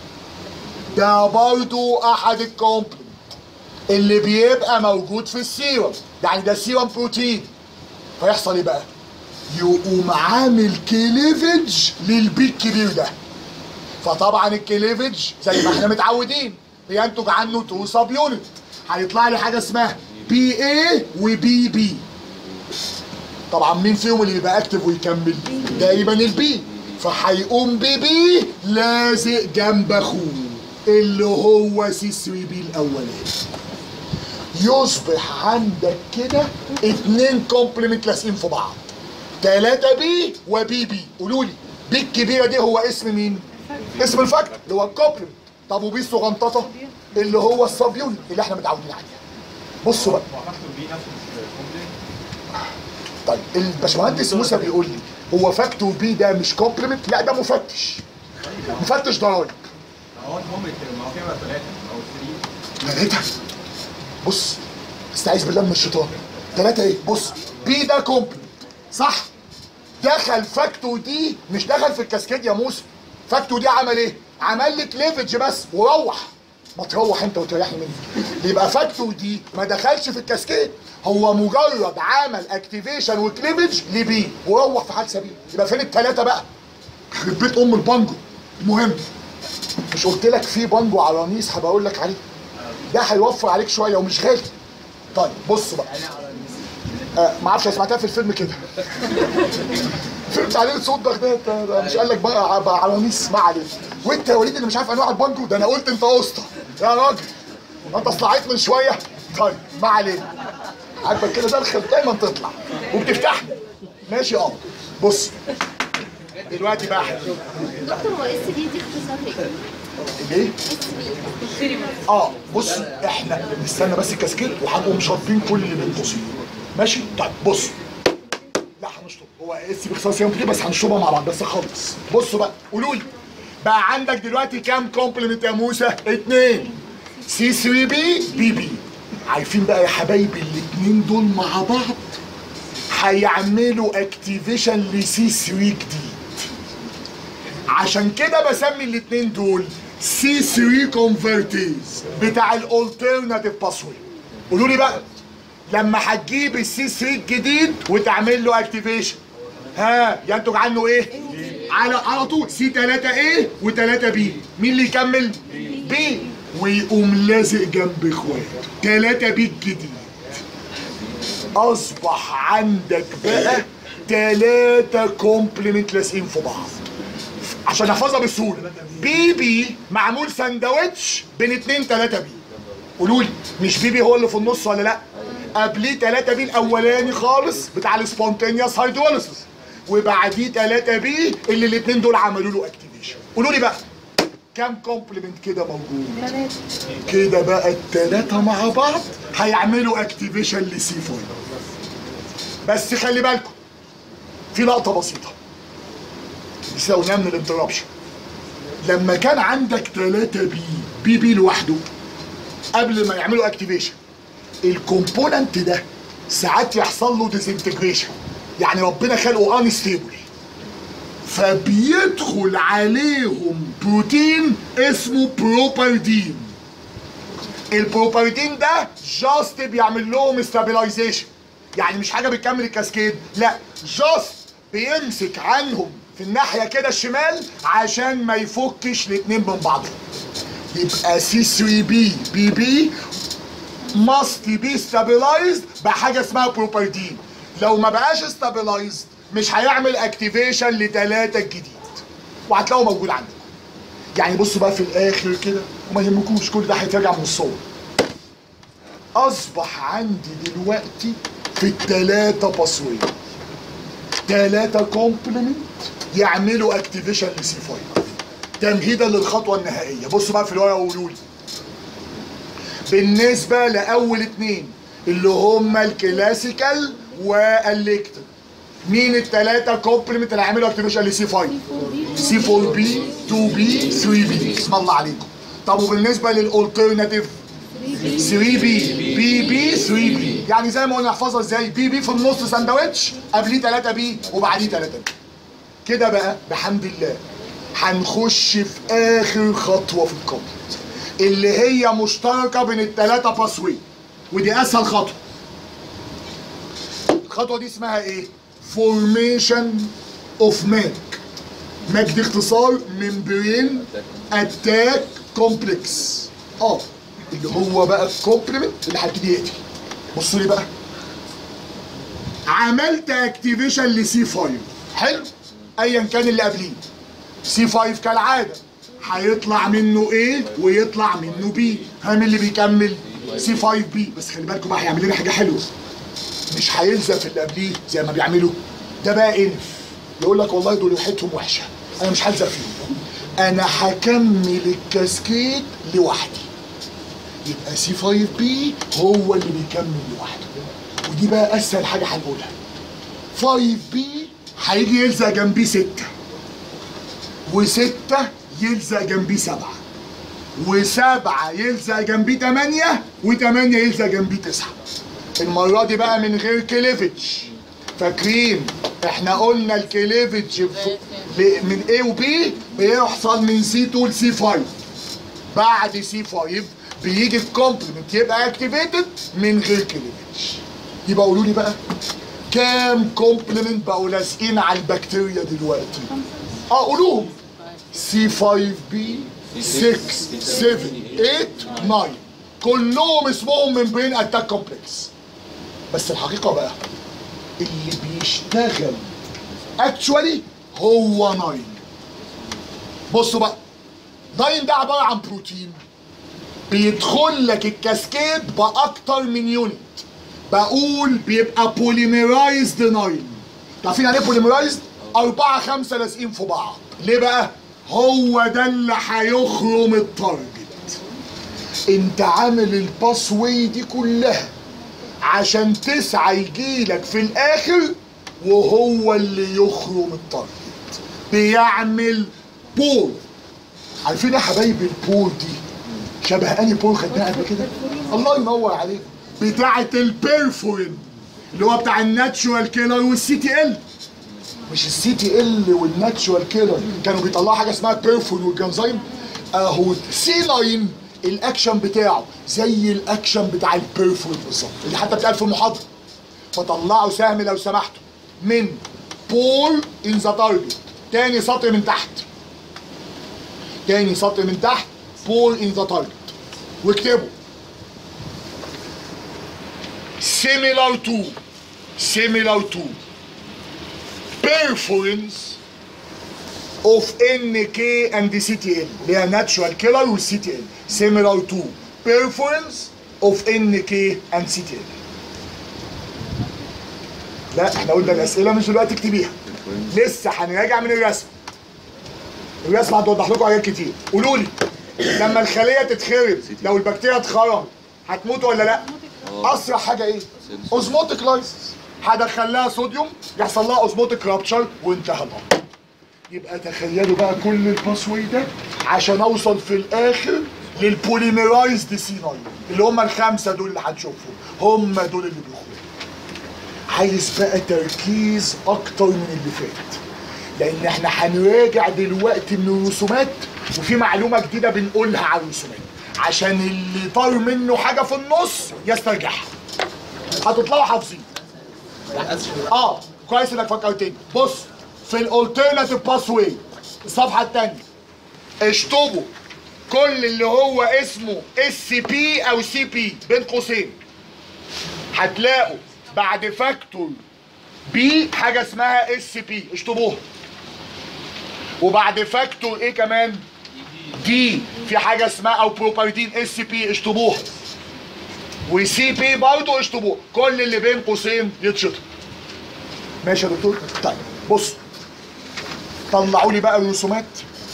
ده برضو احد الكومبلمنت اللي بيبقى موجود في السيرم يعني ده سيرم بروتين فيحصل ايه بقى يقوم عامل كليفج للبي الكبير ده فطبعا الكليفج زي ما احنا متعودين بينتج عنه تو سب يونت هيطلع لي حاجه اسمها بي اي وبي بي طبعا مين فيهم اللي يبقى اكتف ويكمل دايما البي فهيقوم بي بي لازق جنب اخوه اللي هو سي 3 بي الاولاني يصبح عندك كده اتنين كومبلمنت لازقين في بعض تلاتة بي وبي بي قولوا لي بي الكبيرة دي هو اسم مين؟ اسم الفاكتور اللي هو الكومبلمنت طب وبي الصغنططة اللي هو السب يونت اللي احنا متعودين عليها بصوا بقى طيب الباشمهندس موسى بيقول لي هو فاكتور بي ده مش كومبلمنت لا ده مفتش مفتش ضرايب هو المهم ما هو فيها بقى ثلاثة أو 3 ثلاثة بص استعيذ بالله من الشيطان ثلاثة ايه بص بي ده كومبلمنت صح دخل فاكتور دي مش دخل في الكاسكيد يا موسى فاكتور دي عمل ايه عمل لك ليفج بس وروح ما تروح انت وتريحي مني يبقى فاكتور دي ما دخلش في الكاسكيد هو مجرد عمل اكتيفيشن وكليفج لبي وروح في حال سبيل يبقى فين الثلاثه بقى يخرب بيت ام البانجو المهم مش قلت لك في بانجو على نيس هبقى اقول لك عليه ده هيوفر عليك شويه ومش غالي طيب بصوا بقى آه ما اعرفش سمعتها في الفيلم كده فيلم تعليل صوت بغداد ده ده مش قال لك بقى بقى عوانيس ما عليك وانت يا وليد اللي مش عارف انواع البانجو ده انا قلت انت اسطى يا راجل ما انت اصلعيت من شويه طيب ما علينا عاجبك كده دخل دايما تطلع وبتفتحني ماشي اه بص دلوقتي بقى احنا دكتور هو اس بي دي اختصار ايه؟ ايه اس بي اه بص احنا نستنى بس الكاسكيد وهنقوم شاطين كل اللي بين قوسين ماشي طيب بص لا هنشطب هو اس باختصار صيام كتير بس هنشطبها مع بعض بس خالص بصوا بقى قولوا لي بقى عندك دلوقتي كام كومبلمنت يا موسى؟ اتنين سي 3 بي بي بي عارفين بقى يا حبايبي الاتنين دول مع بعض هيعملوا اكتيفيشن لسي 3 جديد عشان كده بسمي الاتنين دول سي 3 كونفرتيز بتاع الالترناتيف باسوي قولوا لي بقى لما هتجيب السي 3 الجديد وتعمل له اكتيفيشن ها ينتج عنه ايه؟ على على طول سي 3 ايه و3 بي مين اللي يكمل؟ بي ويقوم لازق جنب اخواته 3 بي الجديد اصبح عندك بقى ثلاثة كومبلمنت لازقين في بعض عشان احفظها بسهوله بي بي معمول ساندوتش بين اتنين تلاتة بي قولوا لي مش بي بي هو اللي في النص ولا لا قبليه تلاتة بي الاولاني خالص بتاع السبونتينيوس هيدروليسيس وبعديه تلاتة بي اللي الاتنين دول عملوا له اكتيفيشن قولوا لي بقى كام كومبلمنت كده موجود كده بقى التلاتة مع بعض هيعملوا اكتيفيشن لسي 4 بس خلي بالكم في لقطة بسيطة يساوينا من الانتربشن لما كان عندك 3 بي بي بي لوحده قبل ما يعملوا اكتيفيشن الكومبوننت ده ساعات يحصل له ديزنتجريشن يعني ربنا خلقه انستيبل فبيدخل عليهم بروتين اسمه بروباردين البروباردين ده جاست بيعمل لهم ستابلايزيشن يعني مش حاجه بتكمل الكاسكيد لا جاست بيمسك عنهم في الناحيه كده الشمال عشان ما يفكش الاتنين من بعضهم يبقى سي 3 بي بي بي must be stabilized بحاجه اسمها بروباردين لو ما بقاش stabilized مش هيعمل اكتيفيشن لتلاتة الجديد وهتلاقوه موجود عندك يعني بصوا بقى في الاخر كده وما يهمكوش كل ده هيتراجع من الصور اصبح عندي دلوقتي في التلاتة باسوي تلاتة كومبلمنت يعملوا اكتيفيشن لسي 5 تمهيدا للخطوه النهائيه بصوا بقى في الورقه وقولوا لي بالنسبه لاول اتنين اللي هما الكلاسيكال والليكتر مين التلاتة كومبلمنت اللي هيعملوا اكتيفيشن لسي 5 سي 4 بي 2 بي 3 بي اسم الله عليكم طب وبالنسبه للالترناتيف 3 بي بي بي 3 بي يعني زي ما قلنا احفظها ازاي بي بي في النص ساندوتش قبليه 3 بي وبعديه 3 بي كده بقى بحمد الله هنخش في اخر خطوه في الكومبلت اللي هي مشتركه بين الثلاثه باسوي ودي اسهل خطوه الخطوه دي اسمها ايه فورميشن اوف ماك ماك دي اختصار ممبرين اتاك كومبلكس اه اللي هو بقى الكومبلمنت اللي هيبتدي يقتل بصوا لي بقى عملت اكتيفيشن لسي 5 حلو ايا كان اللي قبليه سي 5 كالعاده هيطلع منه A ويطلع منه B هم اللي بيكمل سي 5 B بس خلي بالكم بقى هيعمل لنا حاجه حلوه مش هيلزق في اللي قبليه زي ما بيعملوا ده بقى انف يقول لك والله دول ريحتهم وحشه انا مش هلزق فيهم انا هكمل الكاسكيد لوحدي يبقى سي 5 بي هو اللي بيكمل لوحده ودي بقى اسهل حاجه هنقولها 5 بي هيجي يلزق جنبيه 6 و6 يلزق جنبيه 7 و7 يلزق جنبيه 8 و8 يلزق جنبيه 9 المره دي بقى من غير كليفج فاكرين احنا قلنا الكليفج ف- ل- من A و B بيحصل من C2 ل C5 بعد C5 بيجي الكومبلمنت يبقى اكتيفيتد من غير كليفج يبقى قولوا لي بقى كام كومبلمنت بقوا لازقين على البكتيريا دلوقتي؟ اه قولوهم C5B 6 7 8 9 كلهم اسمهم من بين اتاك كومبلكس بس الحقيقه بقى اللي بيشتغل اكشوالي هو 9 بصوا بقى 9 ده عباره عن بروتين بيدخل لك الكاسكيد باكتر من يونت بقول بيبقى بوليمرايزد 9 عارفين يعني ايه بوليمرايزد؟ أربعة خمسة لازقين في بعض ليه بقى؟ هو ده اللي هيخرم التارجت انت عامل الباسوي دي كلها عشان تسعى يجيلك في الاخر وهو اللي يخرم التارجت بيعمل بول عارفين يا حبايبي البول دي شبه اني بول خدناها قبل كده الله ينور عليك بتاعه البيرفورين اللي هو بتاع الناتشورال كيلر والسي تي ال مش السي تي ال والناتشورال كيلر كانوا بيطلعوا حاجه اسمها بيرفورين والجنزايم اهو سي 9 الاكشن بتاعه زي الاكشن بتاع البيرفورين بالظبط اللي حتى بتقال في المحاضره فطلعوا سهم لو سمحتوا من بول ان ذا تارجت تاني سطر من تحت تاني سطر من تحت بول ان ذا تارجت واكتبوا similar to similar to perforance of NK and CTL اللي هي natural killer وال CTL similar to perforance of NK and CTL لا احنا قلنا الاسئله مش دلوقتي اكتبيها لسه هنراجع من الرسم الرسم هتوضح لكم حاجات كتير قولوا لي لما الخليه تتخرب لو البكتيريا اتخرم هتموت ولا لا؟ اسرع حاجه ايه؟ اوزموتيك لايسس هدخل لها صوديوم يحصل لها اوزموتيك رابتشر وانتهى الامر يبقى تخيلوا بقى كل الباسوي ده عشان اوصل في الاخر للبوليمرايزد سي 9 اللي هم الخمسه دول اللي هنشوفهم هم دول اللي بيخرجوا عايز بقى تركيز اكتر من اللي فات لان احنا هنراجع دلوقتي من الرسومات وفي معلومه جديده بنقولها على الرسومات عشان اللي طار منه حاجه في النص يسترجعها هتطلعوا حافظين اه كويس انك فكرتني بص في الالترناتيف باس واي الصفحه الثانيه اشطبوا كل اللي هو اسمه اس بي او سي بي بين قوسين هتلاقوا بعد فاكتور بي حاجه اسمها اس بي اشطبوها وبعد فاكتور ايه كمان دي في حاجه اسمها او بروبرتين اس بي اشطبوها وسي بي برضه اشطبوها كل اللي بين قوسين يتشطب ماشي يا دكتور طيب بص طلعوا لي بقى الرسومات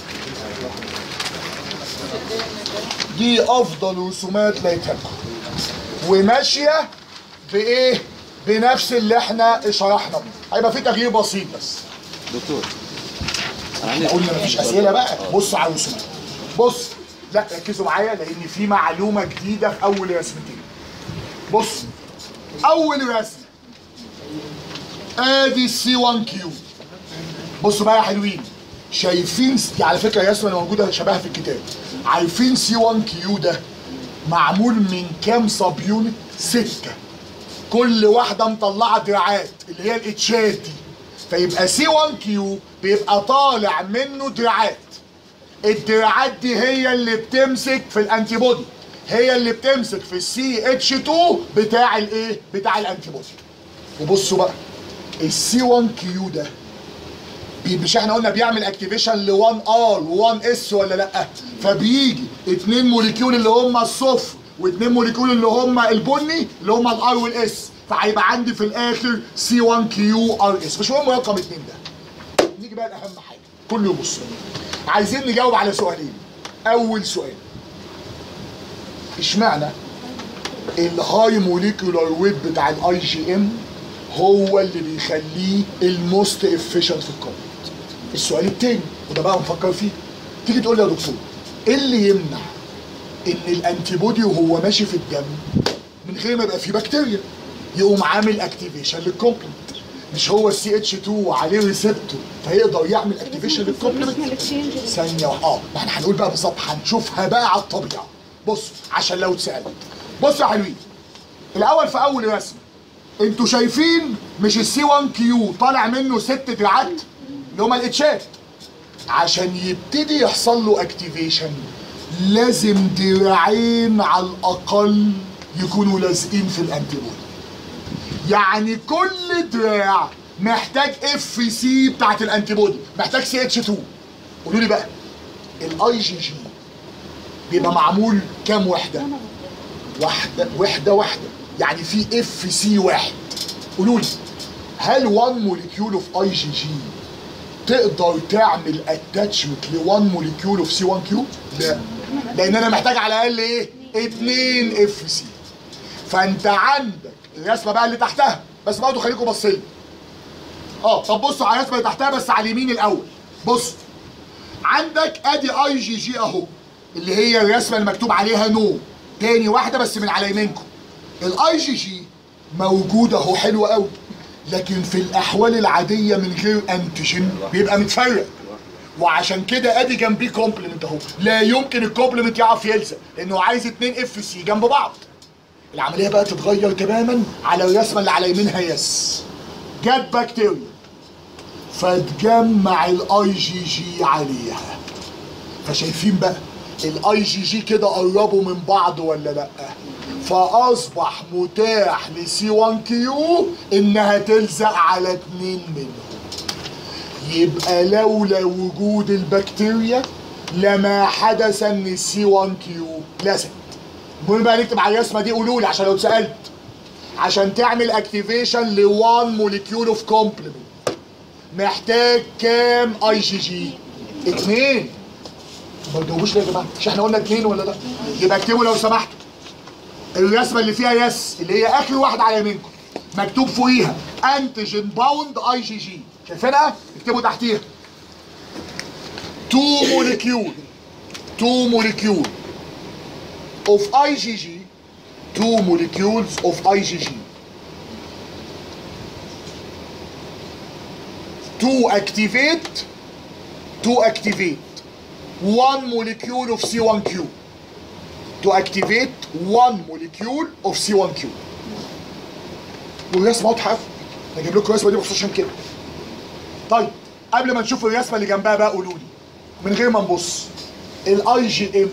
دي افضل رسومات لقيتها لكم وماشيه بايه بنفس اللي احنا شرحنا بيه هيبقى في تغيير بسيط بس دكتور انا احنا قلنا مفيش اسئله بقى بص على الرسومات بص لا ركزوا معايا لان في معلومه جديده في اول رسمتين بص اول رسمه ادي السي 1 كيو بصوا بقى يا حلوين شايفين دي على فكره الرسمه اللي موجوده شبهها في الكتاب عارفين سي 1 كيو ده معمول من كام سب يونت؟ سته كل واحده مطلعه دراعات اللي هي الاتشات دي فيبقى سي 1 كيو بيبقى طالع منه دراعات الدراعات دي هي اللي بتمسك في الانتي بودي هي اللي بتمسك في السي اتش 2 بتاع الايه بتاع الانتي بودي وبصوا بقى السي 1 كيو ده بي- مش احنا قلنا بيعمل اكتيفيشن ل 1 ار و1 اس ولا لا فبيجي اتنين موليكيول اللي هم الصفر واتنين موليكيول اللي هم البني اللي هم الار والاس فهيبقى عندي في الاخر سي 1 كيو ار اس مش مهم رقم اتنين ده نيجي بقى لاهم حاجه كله يبص عايزين نجاوب على سؤالين اول سؤال اشمعنى الهاي موليكولار ويت بتاع الاي جي ام هو اللي بيخليه الموست افيشنت في الكومنت السؤال التاني وده بقى نفكر فيه تيجي تقول لي يا دكتور ايه اللي يمنع ان الانتي بودي وهو ماشي في الدم من غير ما يبقى فيه بكتيريا يقوم عامل اكتيفيشن للكومبلمنت مش هو السي اتش 2 وعليه ريسبتور فيقدر يعمل اكتيفيشن للكومبلمنت ثانية واحدة اه ما احنا هنقول بقى بالظبط هنشوفها بقى على الطبيعة بص عشان لو اتسألت بص يا حلوين الأول في أول رسمة انتوا شايفين مش السي 1 كيو طالع منه ست دراعات اللي هما الاتشات عشان يبتدي يحصل له اكتيفيشن لازم دراعين على الأقل يكونوا لازقين في الانتيبودي يعني كل دراع محتاج اف سي بتاعت الانتيبودي محتاج سي اتش 2 قولوا لي بقى الاي جي جي بيبقى معمول كام وحده واحده وحده واحده يعني في اف سي واحد قولوا لي هل 1 موليكيول اوف اي جي جي تقدر تعمل اتاتشمنت ل 1 موليكيول اوف سي 1 كيو لا لان انا محتاج على الاقل ايه 2 اف سي فانت عندك الرسمه بقى اللي تحتها بس برضه خليكم باصين اه طب بصوا على الرسمه اللي تحتها بس على اليمين الاول بص عندك ادي اي جي جي اهو اللي هي الرسمه اللي مكتوب عليها نو تاني واحده بس من على يمينكم الاي جي جي موجود اهو حلو قوي لكن في الاحوال العاديه من غير انتيجين بيبقى متفرق وعشان كده ادي جنبيه كومبلمنت اهو لا يمكن الكومبلمنت يعرف يلزق لانه عايز اتنين اف سي جنب بعض العمليه بقى تتغير تماما على الرسمه اللي على يمينها يس جت بكتيريا فتجمع الاي جي جي عليها فشايفين بقى الاي جي جي كده قربوا من بعض ولا لا فاصبح متاح لسي 1 كيو انها تلزق على اتنين منهم يبقى لولا وجود البكتيريا لما حدث ان السي 1 كيو لزق المهم بقى نكتب على الرسمه دي قولوا لي عشان لو اتسالت عشان تعمل اكتيفيشن ل 1 موليكيول اوف كومبلمنت محتاج كام اي جي جي؟ اتنين ما تجاوبوش ليه يا جماعه؟ مش احنا قلنا اتنين ولا لا؟ يبقى اكتبوا لو سمحتوا الرسمه اللي فيها يس اللي هي اخر واحده على يمينكم مكتوب فوقيها انتيجين باوند اي جي جي شايفينها؟ اكتبوا تحتيها 2 موليكيول 2 موليكيول of IgG two molecules of IgG to activate to activate one molecule of C1Q to activate one molecule of C1Q والرسمه واضحه قوي انا جايب لكم الرسمه دي مخصوص عشان كده طيب قبل ما نشوف الرسمه اللي جنبها بقى قولوا لي من غير ما نبص الاي جي ام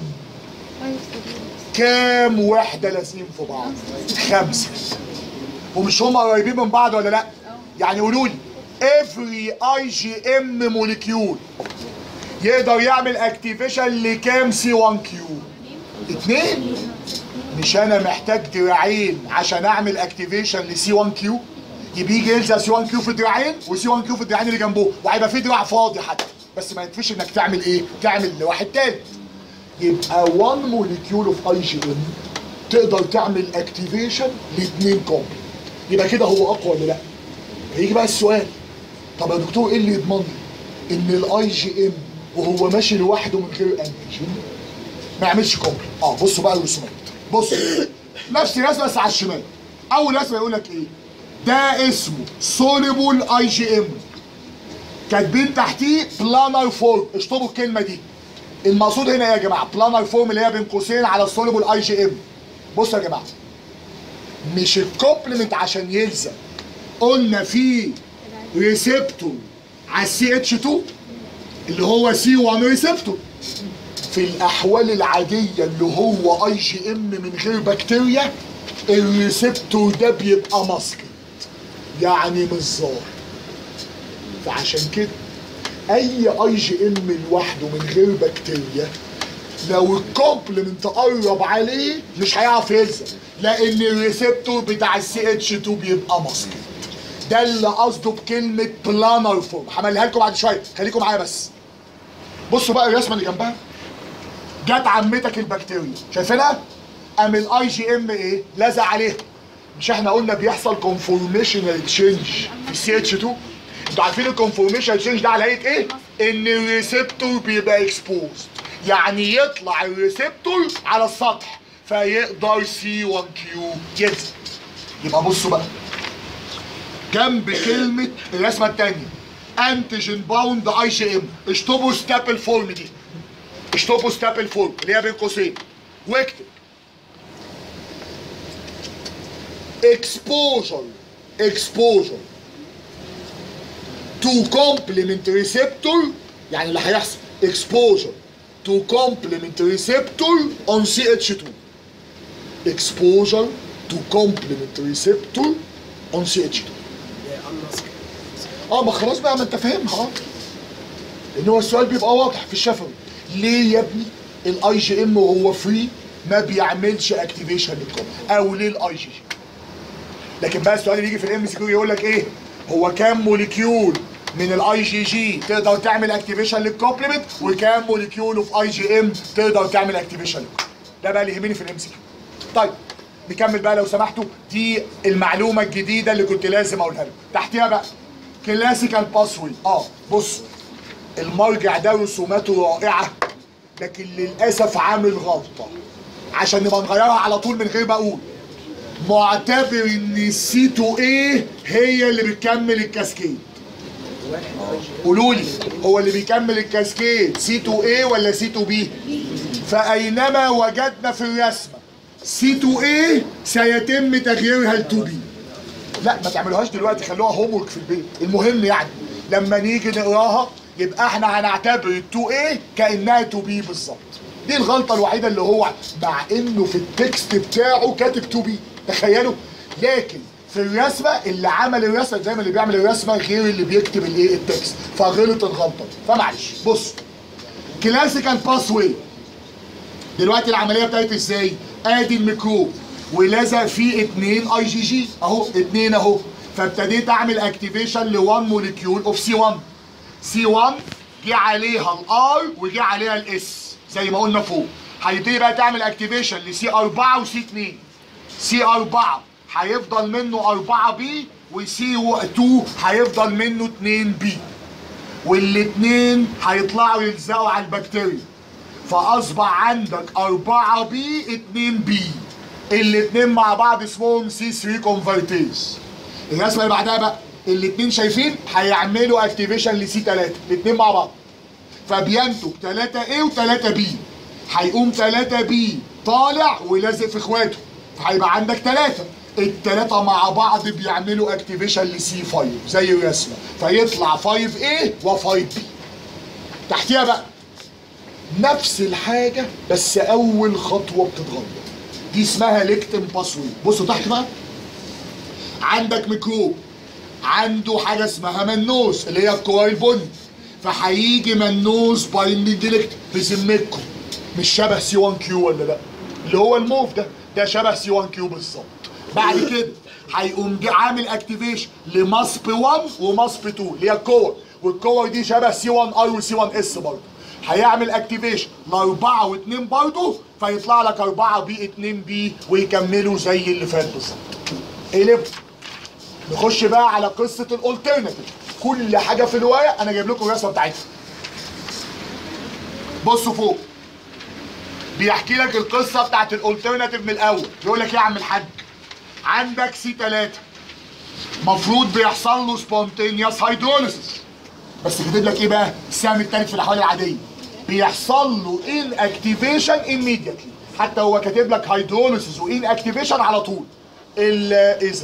كام وحدة لازقين في بعض؟ خمسة ومش هم قريبين من بعض ولا لا؟ يعني قولوا لي every IgM molecule يقدر يعمل اكتيفيشن لكام سي 1 كيو؟ اتنين مش انا محتاج دراعين عشان اعمل اكتيفيشن لسي 1 كيو يبقى يجي يلزق سي 1 كيو في الدراعين وسي 1 كيو في الدراعين اللي جنبه وهيبقى في دراع فاضي حتى بس ما يكفيش انك تعمل ايه؟ تعمل لواحد تالت يبقى 1 موليكيول اوف اي جي ام تقدر تعمل اكتيفيشن لاثنين كومبلمنت يبقى كده هو اقوى ولا لا؟ هيجي بقى السؤال طب يا دكتور ايه اللي يضمن لي ان الاي جي ام وهو ماشي لوحده من غير انتيجين ما يعملش كومبلمنت اه بصوا بقى الرسومات بص نفس الرسمه بس على الشمال اول رسمه يقول لك ايه؟ ده اسمه سوليبل اي جي ام كاتبين تحتيه بلانر فورم اشطبوا الكلمه دي المقصود هنا ايه يا جماعه بلانر فورم اللي هي بين قوسين على السوليبل اي جي ام بصوا يا جماعه مش الكومبلمنت عشان يلزق قلنا فيه ريسبتور على السي اتش 2 اللي هو سي 1 ريسبتور في الاحوال العاديه اللي هو اي جي ام من غير بكتيريا الريسبتور ده بيبقى ماسكت يعني مش ظاهر فعشان كده اي اي جي ام لوحده من غير بكتيريا لو الكومبلمنت قرب عليه مش هيعرف يلزق لان الريسبتور بتاع السي اتش 2 بيبقى ماسكت ده اللي قصده بكلمه بلانر فورم هعملها لكم بعد شويه خليكم معايا بس بصوا بقى الرسمه اللي جنبها جت عمتك البكتيريا شايفينها؟ قام الاي جي ام ايه؟ لزق عليها مش احنا قلنا بيحصل كونفورميشنال تشينج في السي اتش 2 انتوا عارفين الكونفورميشنال تشينج ده على هيئه ايه؟ ان الريسبتور بيبقى اكسبوزد يعني يطلع الريسبتور على السطح فيقدر سي 1 كيو يلزق يبقى بصوا بقى جنب كلمه الرسمه الثانيه انتيجين باوند اي جي ام اشطبوا ستابل فورم دي اشطبوا ستابل فورم اللي هي بين قوسين واكتب exposure exposure to complement receptor يعني اللي هيحصل exposure to complement receptor on CH2 exposure to complement receptor on CH2 اه ما خلاص بقى ما انت فاهمها اه ان هو السؤال بيبقى واضح في الشفوي ليه يا ابني الاي جي ام وهو فري ما بيعملش اكتيفيشن للكوم او ليه الاي جي جي لكن بقى السؤال اللي يجي في الام سي كيو يقول لك ايه هو كام موليكيول من الاي جي جي تقدر تعمل اكتيفيشن للكومبلمنت وكام موليكيول اوف اي جي ام تقدر تعمل اكتيفيشن ده بقى اللي يهمني في الام سي كيو طيب نكمل بقى لو سمحتوا دي المعلومه الجديده اللي كنت لازم اقولها لكم تحتيها بقى كلاسيكال باسوي اه بص المرجع ده رسوماته رائعه لكن للاسف عامل غلطه عشان نبقى نغيرها على طول من غير ما اقول معتبر ان السي 2 ايه هي اللي بتكمل الكاسكيد قولوا لي هو اللي بيكمل الكاسكيد سي 2 ايه ولا سي 2 بي فاينما وجدنا في الرسمه سي 2 ايه سيتم تغييرها ل 2 بي لا ما تعملوهاش دلوقتي خلوها هوم ورك في البيت المهم يعني لما نيجي نقراها يبقى احنا هنعتبر ال 2 ايه كانها 2 بي بالظبط دي الغلطه الوحيده اللي هو مع انه في التكست بتاعه كاتب 2 بي تخيلوا لكن في الرسمه اللي عمل الرسمه زي ما اللي بيعمل الرسمه غير اللي بيكتب الايه التكست فغلط الغلطه دي. فمعلش بص كلاسيكال باس واي دلوقتي العمليه بتاعت ازاي ادي الميكروب ولزق فيه اتنين اي جي جي اهو اتنين اهو فابتديت اعمل اكتيفيشن ل 1 موليكيول اوف سي 1 سي 1 جه عليها الار وجه عليها الاس زي ما قلنا فوق هيبتدي بقى تعمل اكتيفيشن لسي 4 وسي 2 سي 4 هيفضل منه 4 بي وسي 2 هيفضل منه 2 بي والاثنين هيطلعوا يلزقوا على البكتيريا فاصبح عندك 4 بي 2 بي الاثنين مع بعض اسمهم سي 3 كونفرتيز الرسمه اللي بعدها بقى الاثنين شايفين هيعملوا اكتيفيشن لسي 3 الاثنين مع بعض فبينتج 3 A و3 B هيقوم 3 B طالع ولازق في اخواته فهيبقى عندك 3 التلاتة مع بعض بيعملوا اكتيفيشن لسي 5 زي الرسمة فيطلع 5 A و 5 B تحتيها بقى نفس الحاجة بس أول خطوة بتتغير دي اسمها ليكتن باسوي بصوا تحت بقى عندك ميكروب عنده حاجة اسمها منوس اللي هي الكوار البني فهيجي منوس بايندنج ليكت بذمتكم مش شبه سي 1 كيو ولا لا اللي هو الموف ده ده شبه سي 1 كيو بالظبط بعد كده هيقوم جه عامل اكتيفيشن لماسب 1 وماسب 2 اللي هي الكور والكور دي شبه سي 1 ار وسي 1 اس برضه هيعمل اكتيفيشن لاربعه واثنين برضه فيطلع لك 4 بي 2 بي ويكملوا زي اللي فات بالظبط قلبوا نخش بقى على قصه الالترناتيف كل حاجه في الورق انا جايب لكم الرسمه بتاعتها بصوا فوق بيحكي لك القصه بتاعت الالترناتيف من الاول يقول لك ايه يا عم الحاج عندك سي 3 مفروض بيحصل له سبونتينيوس هيدروليسيس بس كاتب لك ايه بقى السهم التالت في الاحوال العاديه بيحصل له ان اكتيفيشن immediately حتى هو كاتب لك هيدروليسيس وان اكتيفيشن على طول الا اذا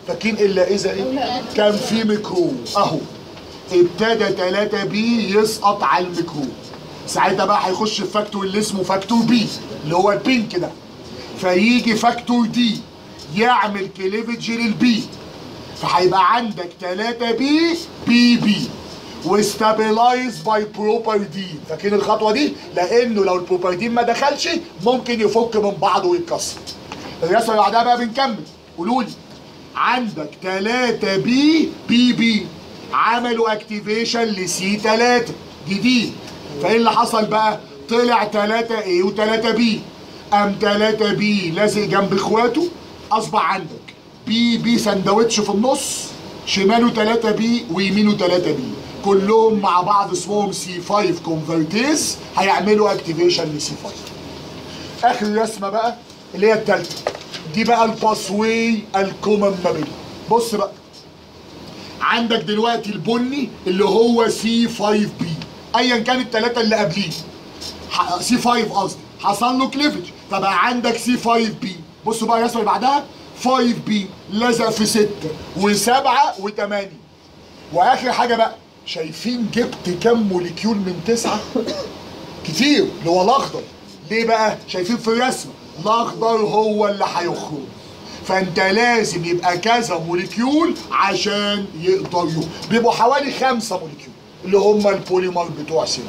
فاكرين الا اذا ايه كان في ميكروب اهو ابتدى 3 بي يسقط على الميكروب ساعتها بقى هيخش في فاكتور اللي اسمه فاكتور بي اللي هو البينك ده فيجي فاكتور دي يعمل كليفج للبي فهيبقى عندك 3 بي بي بي وستابلايز باي بروبردين فاكرين الخطوه دي لانه لو البروبردين ما دخلش ممكن يفك من بعضه ويتكسر الرسمه اللي بعدها بقى بنكمل قولوا لي عندك 3 بي بي بي عملوا اكتيفيشن لسي 3 جديد فايه اللي حصل بقى طلع 3 ايه و3 بي ام 3 بي لازق جنب اخواته اصبح عندك بي بي سندوتش في النص شماله 3 بي ويمينه 3 بي كلهم مع بعض اسمهم سي 5 كونفرتيز هيعملوا اكتيفيشن لسي 5 اخر رسمه بقى اللي هي الثالثه دي بقى الباسواي الكومن ما بينهم بص بقى عندك دلوقتي البني اللي هو سي 5 بي ايا كان الثلاثه اللي قبليه سي 5 قصدي حصل له كليفج فبقى عندك سي 5 بي بصوا بقى الرسمه اللي بعدها 5 بي لزق في 6 و7 و8 واخر حاجه بقى شايفين جبت كام موليكيول من تسعه كتير اللي هو الاخضر ليه بقى شايفين في الرسمه الاخضر هو اللي هيخرج فانت لازم يبقى كذا موليكيول عشان يقدر يخرج بيبقوا حوالي خمسة موليكيول اللي هم البوليمر بتوع سيرام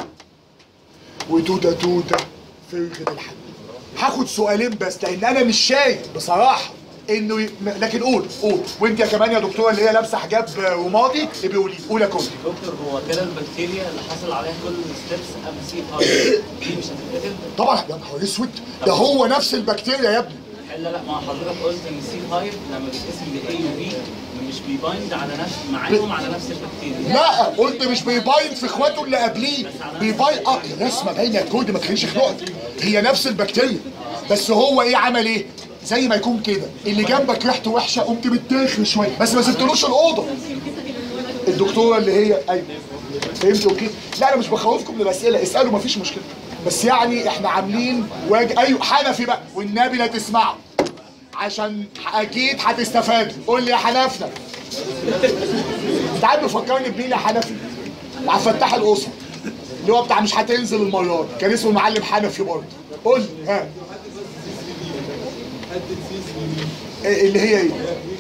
وتوته توته فرقة الحديد هاخد سؤالين بس لان انا مش شايف بصراحه انه ي... لكن قول قول وانت يا كمان يا دكتوره اللي هي لابسه حجاب رمادي ابقي قولي قول يا كل دكتور هو كده البكتيريا اللي حصل عليها كل الستبس ام سي 5 دي مش هتتقتل طبعا يا نهار اسود ده هو نفس البكتيريا يا ابني لا لا ما حضرتك قلت ان سي 5 لما بيتقسم ل A و B مش بيبايند على نفس معاهم على نفس البكتيريا لا قلت مش بيباين في اخواته اللي قبليه بيباين اه الرسمه باينه الكود ما تخليش خلقك هي نفس البكتيريا بس هو ايه عمل ايه زي ما يكون كده اللي جنبك ريحته وحشه قمت متاخر شويه بس ما سبتلوش الاوضه الدكتوره اللي هي ايوه فهمت اوكي لا انا مش بخوفكم من الاسئله اسالوا مفيش مشكله بس يعني احنا عاملين واجب ايوه حنفي بقى والنبي لا تسمعوا عشان اكيد هتستفادوا قول لي يا حنفنا انت عارف بيفكرني بمين يا حنفي؟ مع فتاح الاسره اللي هو بتاع مش هتنزل المره دي كان اسمه المعلم حنفي برضه قول لي ها إيه اللي هي ايه؟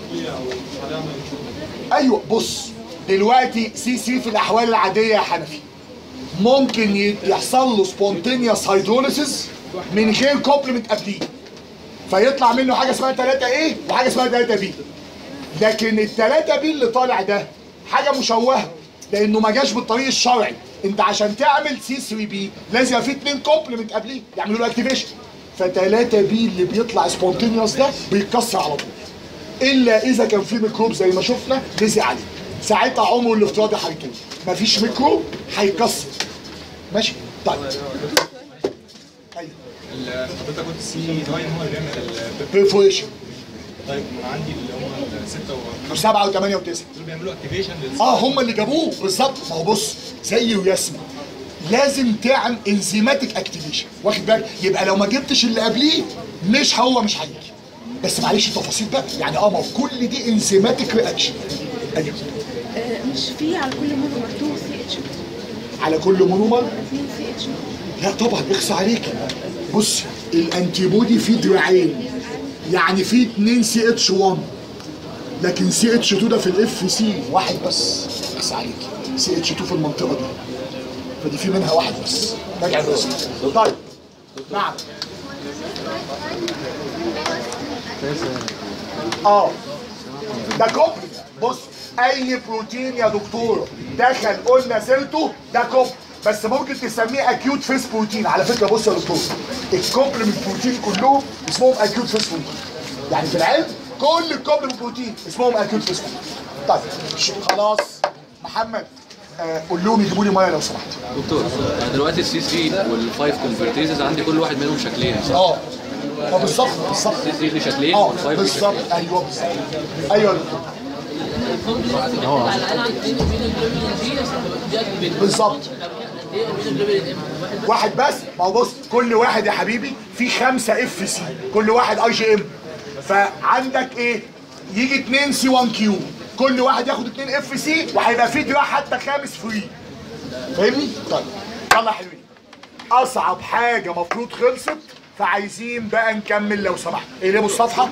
ايوه بص دلوقتي سي سي في الاحوال العاديه يا حنفي ممكن ي- يحصل له سبونتينيوس هيدروليسيس من غير كومبلمنت قبليه فيطلع منه حاجه اسمها 3 ايه وحاجه اسمها 3 بي لكن ال 3 بي اللي طالع ده حاجه مشوهه لانه ما جاش بالطريق الشرعي انت عشان تعمل سي 3 بي لازم يبقى في اثنين كومبلمنت قبليه يعملوا له اكتيفيشن ف 3 بي اللي بيطلع سبونتينيوس ده بيتكسر على طول الا اذا كان في ميكروب زي ما شفنا لزق عليه ساعتها عمره الافتراضي هيطول مفيش ميكروب هيكسر ماشي طيب ايوه ال- حضرتك قلت السي 9 هو اللي بيعمل ال- بيرفوريشن طيب انا عندي اللي هم الستة و وسبعة وثمانية وتسعة دول بيعملوا اكتيفيشن لل اه هم اللي جابوه بالظبط ما هو بص زي وياسمين لازم تعمل انزيماتيك اكتيفيشن واخد بالك يبقى لو ما جبتش اللي قبليه مش هو مش هيجي بس معلش تفاصيل بقى يعني اه ما هو كل دي انزيماتيك رياكشن ايوه آه، مش في على كل مونومر 2 سي اتش على كل مونومر 2 سي اتش لا طبعا اخصى عليك بص الانتي بودي فيه دراعين يعني فيه 2 سي اتش 1 لكن سي اتش 2 ده في الاف سي واحد بس اخصى عليك سي اتش 2 في المنطقه دي فدي في منها واحد بس راجع الرسم طيب نعم اه ده كوبري بص اي بروتين يا دكتور دخل قلنا سيرته ده كوبري بس ممكن تسميه اكيوت فيس بروتين على فكره بص يا دكتور الكوبلمنت بروتين كلهم اسمهم اكيوت فيس بروتين يعني في العلم كل الكوبلمنت بروتين اسمهم اكيوت فيس بروتين طيب ش- خلاص محمد آه قول لهم يجيبوا لي ميه لو سمحت دكتور انا دلوقتي السي 3 والفايف كونفرتيزز عندي كل واحد منهم شكلين صح؟ اه اه بالظبط بالظبط السي 3 ليه شكلين اه والفايف ليه بالظبط شكلين ايوه بالظبط ايوه يا دكتور بالظبط واحد بس ما هو بص كل واحد يا حبيبي في خمسة اف سي كل واحد اي جي ام فعندك ايه يجي 2 سي 1 كيو كل واحد ياخد 2 اف سي وهيبقى في دراع حتى خامس فري فاهمني؟ طيب يلا يا حلوين اصعب حاجه مفروض خلصت فعايزين بقى نكمل لو سمحت اقلبوا الصفحه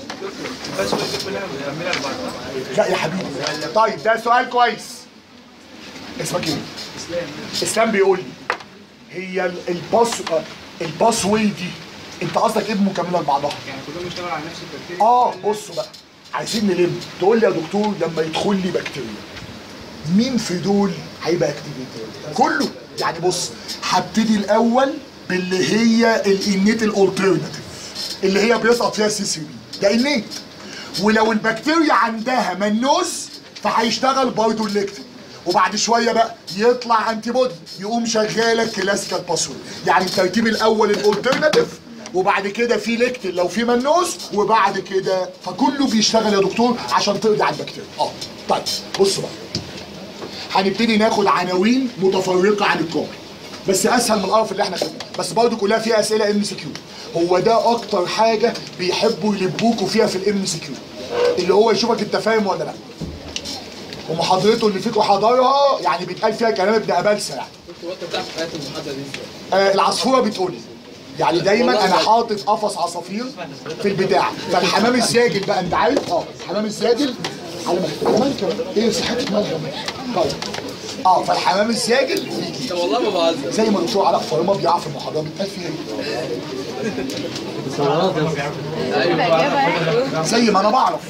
لا يا حبيبي طيب ده سؤال كويس اسمك ايه؟ اسلام بيقول لي هي ال- الباس الباس واي دي انت قصدك ايه بمكمله لبعضها؟ يعني كلهم بيشتغلوا على نفس الترتيب اه بصوا بقى عايزين نلم تقول لي يا دكتور لما يدخل لي بكتيريا مين في دول هيبقى اكتيفيتد كله يعني بص هبتدي الاول باللي هي الانيت الالترناتيف اللي هي بيسقط فيها السي سي بي ده انيت ولو البكتيريا عندها منوز فهيشتغل برضه الليكتين وبعد شويه بقى يطلع انتي بودي يقوم شغاله كلاسيكال باسورد يعني الترتيب الاول الالترناتيف وبعد كده في ليكتين لو في منوز وبعد كده فكله بيشتغل يا دكتور عشان تقضي على البكتيريا اه طيب بصوا بقى هنبتدي ناخد عناوين متفرقه عن الكوبري بس اسهل من القرف اللي احنا خدناه بس برضه كلها فيها اسئله ام سي كيو هو ده اكتر حاجه بيحبوا يلبوكوا فيها في الام سي كيو اللي هو يشوفك انت فاهم ولا لا ومحاضرته اللي فيكوا حضرها يعني بيتقال فيها كلام ابن ابلسه يعني آه العصفوره بتقول يعني دايما انا حاطط قفص عصافير في البتاع فالحمام الزاجل بقى انت عارف اه الحمام الزاجل على مالك على مالك يا ولد. ايه صحتك مالها طيب اه فالحمام الزاجل بيجي والله ما بهزر زي ما الدكتور علاء فرما بيقع في المحاضره بيتقال فيها ايه؟ زي ما انا بعرف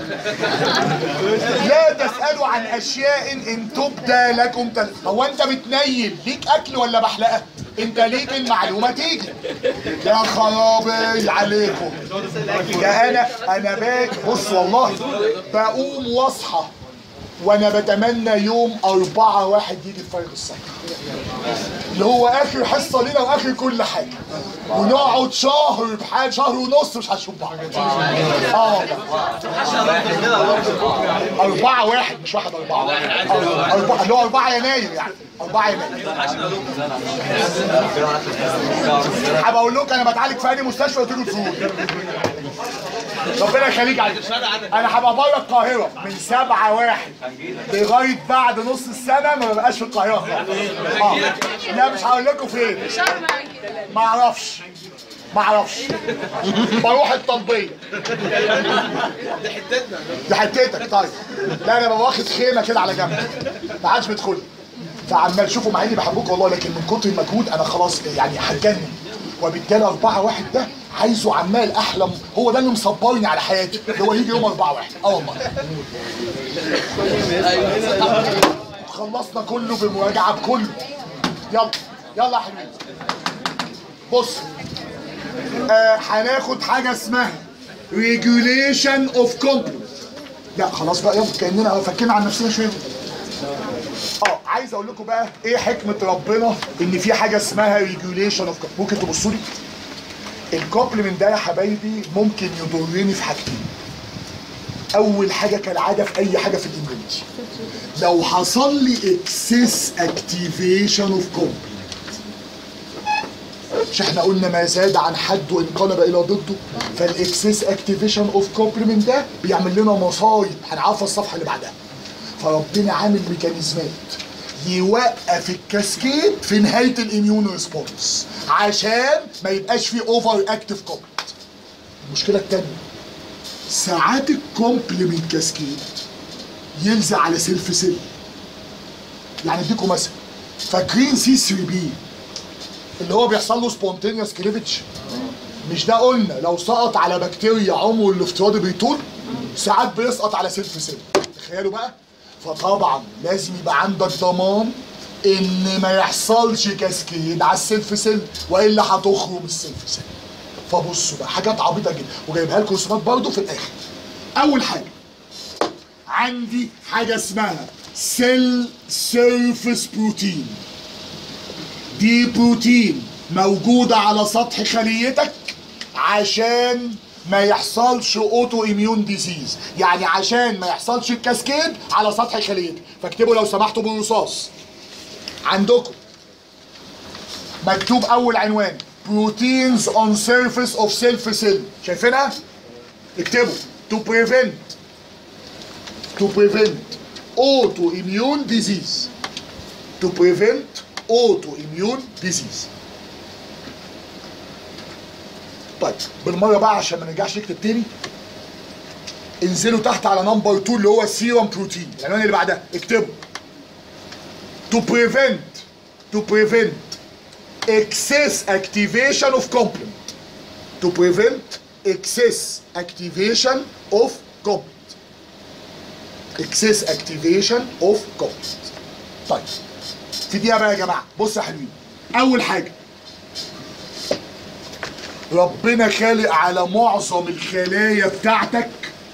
لا تسالوا عن اشياء ان تبدى لكم تل... هو انت بتنيل ليك اكل ولا بحلقه انت ليك المعلومه تيجي يا خرابي عليكم ده انا انا باجي بص والله بقوم واصحى وانا بتمنى يوم أربعة واحد يجي في فريق الصف اللي هو اخر حصه لينا واخر كل حاجه ونقعد شهر بحال شهر ونص مش هنشوف بعض اه أربعة واحد مش واحد أربعة أربعة أربعة اللي هو أربعة يناير يعني أربعة يناير هبقى أقول لكم أنا بتعالج في أي مستشفى وتيجوا تزوروا ربنا يخليك عليك انا هبقى بره القاهره من سبعة واحد لغايه بعد نص السنه ما ببقاش في القاهره خالص. اه لا مش هقول لكم فين ما اعرفش ما اعرفش بروح الطلبيه دي حتتك طيب لا انا ببقى واخد خيمه كده على جنب ما حدش بيدخل فعمال شوفوا مع اني بحبكم والله لكن من كتر المجهود انا خلاص يعني هتجنن وبالتالي أربعة واحد ده عايزه عمال احلم هو ده اللي مصبرني على حياتي اللي هو يجي يوم أربعة واحد اه والله خلصنا كله بمراجعه بكله يلا يلا يا حبيبي بص آه هناخد حاجه اسمها regulation of complement لا خلاص بقى يلا كاننا فكينا عن نفسنا شويه اه عايز اقول لكم بقى ايه حكمه ربنا ان في حاجه اسمها regulation of complement ممكن تبصوا لي الكومبلمنت ده يا حبايبي ممكن يضرني في حاجتين اول حاجه كالعاده في اي حاجه في الاميونيتي لو حصل لي اكسس اكتيفيشن اوف كومبلمنت مش احنا قلنا ما زاد عن حد وانقلب الى ضده فالاكسس اكتيفيشن اوف كومبلمنت ده بيعمل لنا مصايب هنعرفها الصفحه اللي بعدها فربنا عامل ميكانيزمات يوقف الكاسكيد في نهايه الاميون ريسبونس عشان ما يبقاش في اوفر اكتيف كومبلمنت المشكله الثانيه ساعات الكومبلمنت كاسكيد يلزق على سيلف سيل يعني اديكم مثلا فاكرين سي 3 بي اللي هو بيحصل له سبونتينيوس كليفج مش ده قلنا لو سقط على بكتيريا عمره الافتراضي بيطول ساعات بيسقط على سيلف سيل تخيلوا بقى فطبعا لازم يبقى عندك ضمان ان ما يحصلش كاسكيد على السيلف سيل والا هتخرم السيلف سيل فبصوا بقى حاجات عبيطه جدا وجايبها لكم رسومات برضه في الاخر اول حاجه عندي حاجه اسمها سيل سيرفيس بروتين دي بروتين موجودة على سطح خليتك عشان ما يحصلش اوتو اميون ديزيز يعني عشان ما يحصلش الكاسكيد على سطح خليتك فاكتبوا لو سمحتوا بالرصاص عندكم مكتوب اول عنوان بروتينز اون سيرفيس اوف سيلف سيل شايفينها اكتبوا to prevent to prevent autoimmune disease to prevent autoimmune disease طيب بالمره بقى عشان ما نرجعش نكتب تاني انزلوا تحت على نمبر 2 اللي هو السيروم بروتين العنوان اللي بعدها اكتبوا to prevent to prevent excess activation of complement to prevent excess activation of complement excess activation of complement طيب في دقيقة بقى يا جماعة بصوا يا حلوين أول حاجة ربنا خالق على معظم الخلايا بتاعتك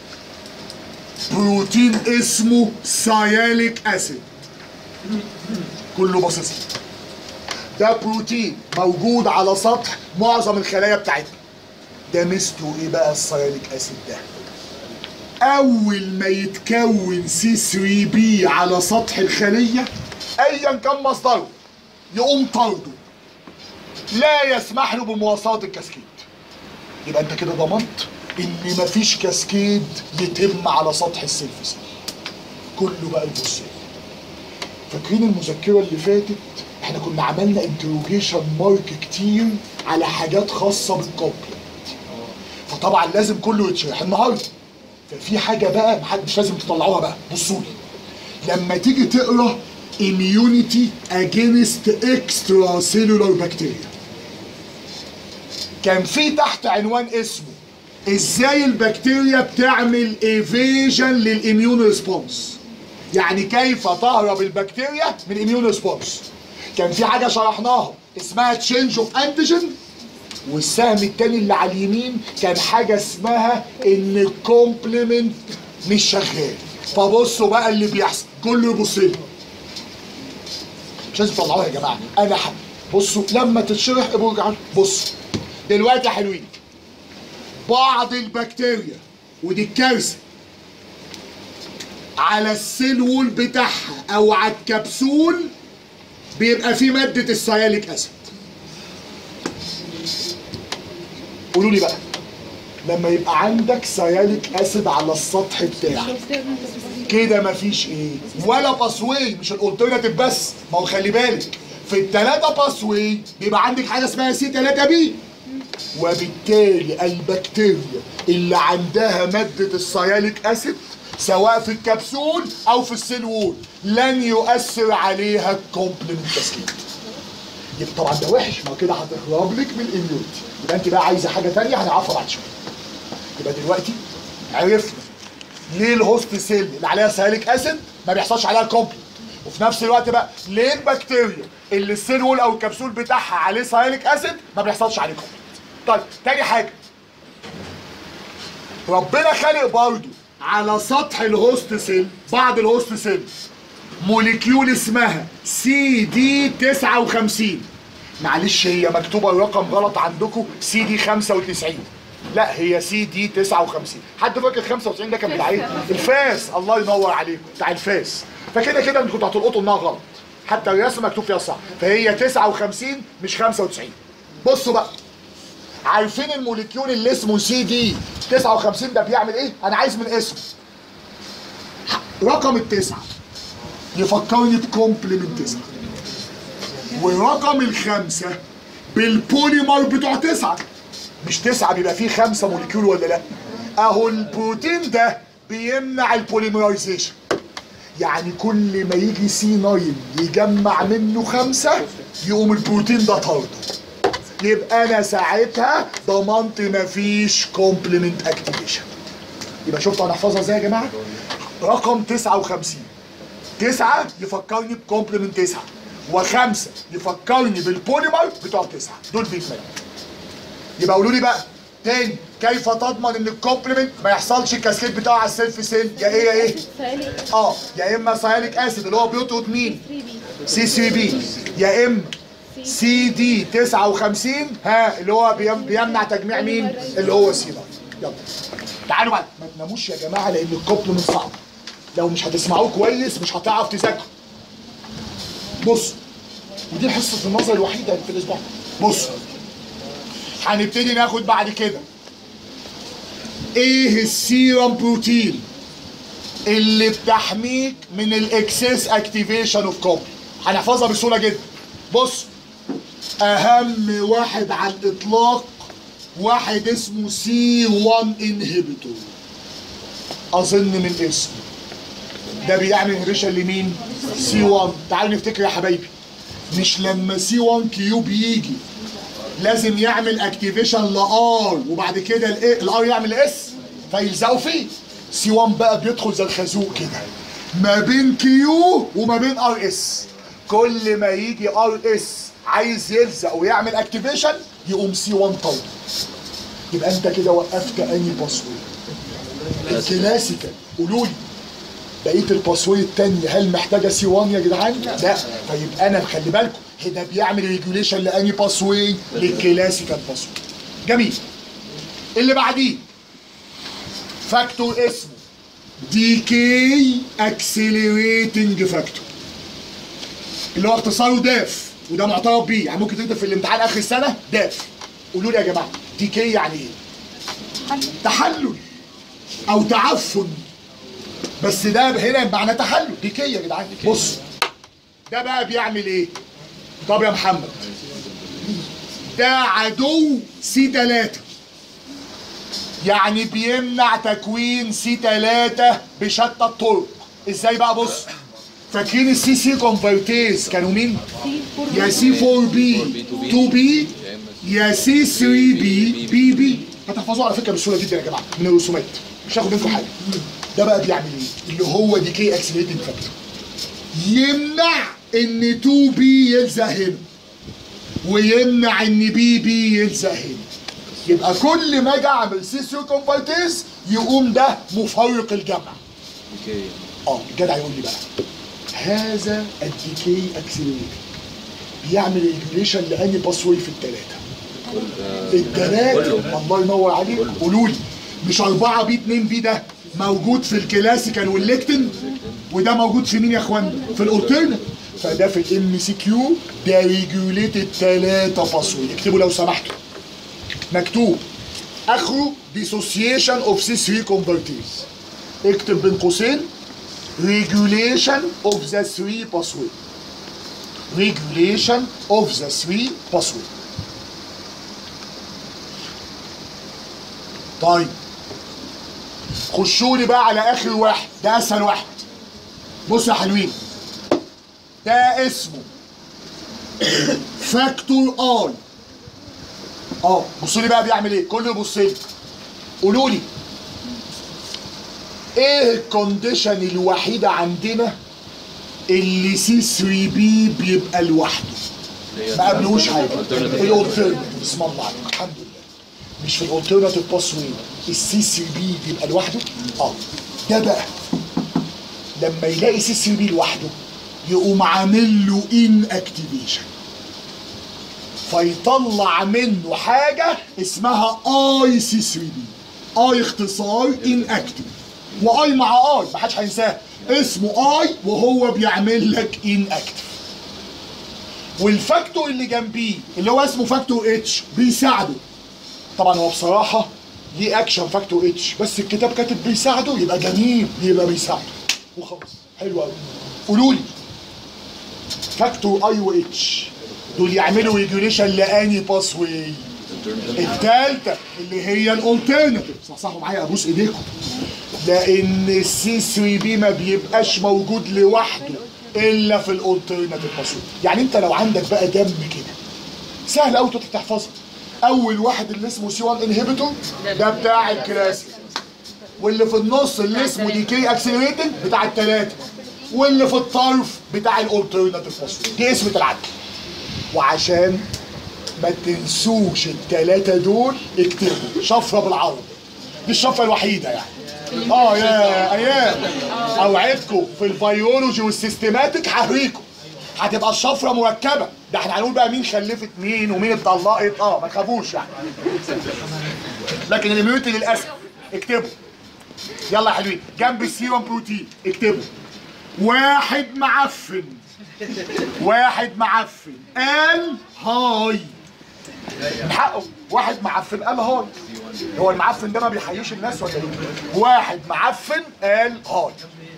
بروتين اسمه سياليك اسيد كله باصص لي. ده بروتين موجود على سطح معظم الخلايا بتاعتنا ده ميزته ايه بقى السياليك اسيد ده اول ما يتكون سي 3 بي على سطح الخليه ايا كان مصدره يقوم طرده لا يسمح له بمواصله الكاسكيد يبقى انت كده ضمنت ان مفيش كاسكيد يتم على سطح السيلف كله بقى يبص لي. فاكرين المذكره اللي فاتت احنا كنا عملنا انتروجيشن مارك كتير على حاجات خاصه بالكومبلمنت فطبعا لازم كله يتشرح النهارده ففي حاجه بقى محدش لازم تطلعوها بقى بصوا لي لما تيجي تقرا immunity against extracellular bacteria كان في تحت عنوان اسمه ازاي البكتيريا بتعمل ايفيجن للاميون ريسبونس يعني كيف تهرب البكتيريا من الاميون ريسبونس كان في حاجه شرحناها اسمها تشينج اوف انتيجين والسهم التاني اللي على اليمين كان حاجه اسمها ان الكومبلمنت مش شغال فبصوا بقى اللي بيحصل كله يبص لي مش لازم تطلعوها يا جماعه انا ح... بصوا لما تتشرح ابقوا ارجعوا بصوا دلوقتي يا حلوين بعض البكتيريا ودي الكارثه على السيل وول بتاعها او على الكبسول بيبقى فيه ماده السياليك اسيد قولوا لي بقى لما يبقى عندك سياليك اسيد على السطح بتاعك كده مفيش ايه ولا باسوي مش الالترناتيف بس ما هو خلي بالك في الثلاثه باسوي بيبقى عندك حاجه اسمها سي 3 بي وبالتالي البكتيريا اللي عندها ماده السياليك اسيد سواء في الكبسول او في السيل وول لن يؤثر عليها الكومبلمنت تسكيت يبقى طبعا ده وحش ما كده هتهرب لك من الاميونتي يبقى انت بقى عايزه حاجه ثانيه هنعرفها بعد شويه يبقى دلوقتي عرفنا ليه الهوست سيل اللي عليها سياليك اسيد ما بيحصلش عليها كومبلمنت وفي نفس الوقت بقى ليه البكتيريا اللي السيل وول او الكبسول بتاعها عليه سياليك اسيد ما بيحصلش عليه كومبلمنت طيب تاني حاجه ربنا خالق برضه على سطح الهوست سيل بعض الهوست سيل موليكيول اسمها سي دي 59 معلش هي مكتوبه الرقم غلط عندكم سي دي 95 لا هي سي دي 59 حد فاكر 95 ده كان بتاع ايه؟ الفاس الله ينور عليكم بتاع الفاس فكده كده انتوا كنتوا هتلقطوا انها غلط حتى الرسم مكتوب فيها صح فهي 59 مش 95 بصوا بقى عارفين الموليكيول اللي اسمه سي دي 59 ده بيعمل ايه؟ انا عايز من اسمه رقم التسعه يفكرني بكومبلمنت تسعه ورقم الخمسه بالبوليمر بتوع تسعه مش تسعه بيبقى فيه خمسه موليكيول ولا لا؟ اهو البروتين ده بيمنع البوليمرايزيشن يعني كل ما يجي سي 9 يجمع منه خمسه يقوم البروتين ده طرده يبقى انا ساعتها ضمنت مفيش كومبلمنت اكتيفيشن يبقى شفتوا هنحفظها ازاي يا جماعه رقم 59 تسعة يفكرني بكومبلمنت تسعة وخمسة يفكرني بالبوليمر بتوع تسعة دول بيتمنوا يبقى قولوا لي بقى تاني كيف تضمن ان الكومبلمنت ما يحصلش الكاسكيد بتاعه على السيلف سيل يا ايه يا ايه اه يا اما سياليك اسيد اللي هو بيطرد مين سي سي بي يا اما سي دي 59 ها اللي هو بيم- بيمنع تجميع مين اللي هو سي ده يلا تعالوا بقى ما تناموش يا جماعه لان الكوبلمنت صعب لو مش هتسمعوه كويس مش هتعرف تذاكروا بص ودي حصه النظر الوحيده اللي في الاسبوع بص هنبتدي ناخد بعد كده ايه السيرم بروتين اللي بتحميك من الاكسس اكتيفيشن اوف كوبي هنحفظها بسهوله جدا بص اهم واحد على الاطلاق واحد اسمه سي 1 انهبيتور اظن من اسمه ده بيعمل انهبيشن لمين سي 1 تعالوا نفتكر يا حبايبي مش لما سي 1 كيوب يجي لازم يعمل اكتيفيشن لار وبعد كده الار يعمل اس فيلزقوا فيه سي 1 بقى بيدخل زي الخازوق كده ما بين كيو وما بين ار اس كل ما يجي ار اس عايز يلزق ويعمل اكتيفيشن يقوم سي 1 طول يبقى انت كده وقفت اني باسورد الكلاسيكال قولوا لي بقيه الباسورد التانية هل محتاجه سي 1 يا جدعان؟ لا فيبقى انا خلي بالكم هنا بيعمل ريجوليشن لاني باسوي للكلاسيكال باسورد جميل اللي بعديه فاكتور اسمه ديكي اكسلريتنج فاكتور اللي هو اختصاره داف وده معترف بيه يعني ممكن تكتب في الامتحان اخر السنه داف قولوا لي يا جماعه ديكي يعني ايه؟ تحلل او تعفن بس ده هنا معناه تحلل ديكي يا جدعان بص ده بقى بيعمل ايه؟ طب يا محمد ده عدو سي 3 يعني بيمنع تكوين سي 3 بشتى الطرق ازاي بقى بص فاكرين السي سي كونفرتيز كانوا مين؟ يا سي 4 بي 2 بي يا سي 3 بي بي بي هتحفظوه على فكره بسهوله جدا يا جماعه من الرسومات مش هاخد منكم حاجه ده بقى بيعمل ايه؟ اللي هو ديكي اكسلريتنج فاكتور يمنع ان 2 بي يلزق هنا ويمنع ان بي بي يلزق هنا يبقى كل ما اجي اعمل سيسيو كومبارتيز يقوم ده مفرق الجمع اوكي اه الجدع يقول لي بقى هذا الديكي اكسلريتنج بيعمل ريجوليشن لاني باسوي في الثلاثه الثلاثه الله ينور عليك قولوا لي مش 4 بي 2 بي ده موجود في الكلاسيكال والليكتن وده موجود في مين يا اخوانا؟ في الاولترنت فده في الام سي كيو ده ريجوليت الثلاثه باسوي اكتبوا لو سمحتوا مكتوب اخره ديسوسيشن اوف سي 3 كونفرتيز اكتب بين قوسين regulation of the three pathway regulation of the three pathway طيب خشوا لي بقى على اخر واحد ده اسهل واحد بصوا يا حلوين ده اسمه فاكتور اي اه بصوا لي بقى بيعمل ايه كله يبص لي قولوا لي ايه الكونديشن الوحيده عندنا اللي سي 3 بي بيبقى لوحده ما قبلوش حاجه الاولترناتيف اسم الله عليك الحمد لله مش في الاولترناتيف باسوي السي 3 بي بيبقى لوحده اه ده بقى لما يلاقي سي 3 بي لوحده يقوم عامل له ان اكتيفيشن فيطلع منه حاجه اسمها اي سي 3 بي اي اختصار ان اكتيف واي مع اي ما حدش هينساها اسمه اي وهو بيعمل لك ان اكتف والفاكتور اللي جنبيه اللي هو اسمه فاكتور اتش بيساعده طبعا هو بصراحه ليه اكشن فاكتور اتش بس الكتاب كاتب بيساعده يبقى جميل يبقى بيساعده وخلاص حلو قوي قولوا لي فاكتور اي واتش دول يعملوا ريجوليشن لاني باسوي الثالثه اللي هي الالترناتيف صحصحوا معايا ابوس ايديكم لان السي 3 بي ما بيبقاش موجود لوحده الا في الالترناتيف باسورد يعني انت لو عندك بقى دم كده سهل قوي تحفظها اول واحد اللي اسمه سي 1 انهبيتور ده بتاع الكلاسيك واللي في النص اللي اسمه دي كي اكسلريتنج بتاع الثلاثه واللي في الطرف بتاع الالترناتيف باسورد دي اسمه العدل وعشان ما تنسوش الثلاثه دول اكتبوا شفره بالعربي دي الشفره الوحيده يعني اه يا ايام اوعدكم في البيولوجي والسيستماتيك هوريكم هتبقى الشفره مركبه ده احنا هنقول بقى مين خلفت مين ومين اتطلقت اه ما تخافوش يعني لكن الاميونيتي للاسف اكتبوا يلا يا حلوين جنب السيروم بروتين اكتبوا واحد معفن واحد معفن قال هاي من حقه واحد معفن قال هاي هو المعفن ده ما بيحييش الناس ولا ايه واحد معفن قال هاي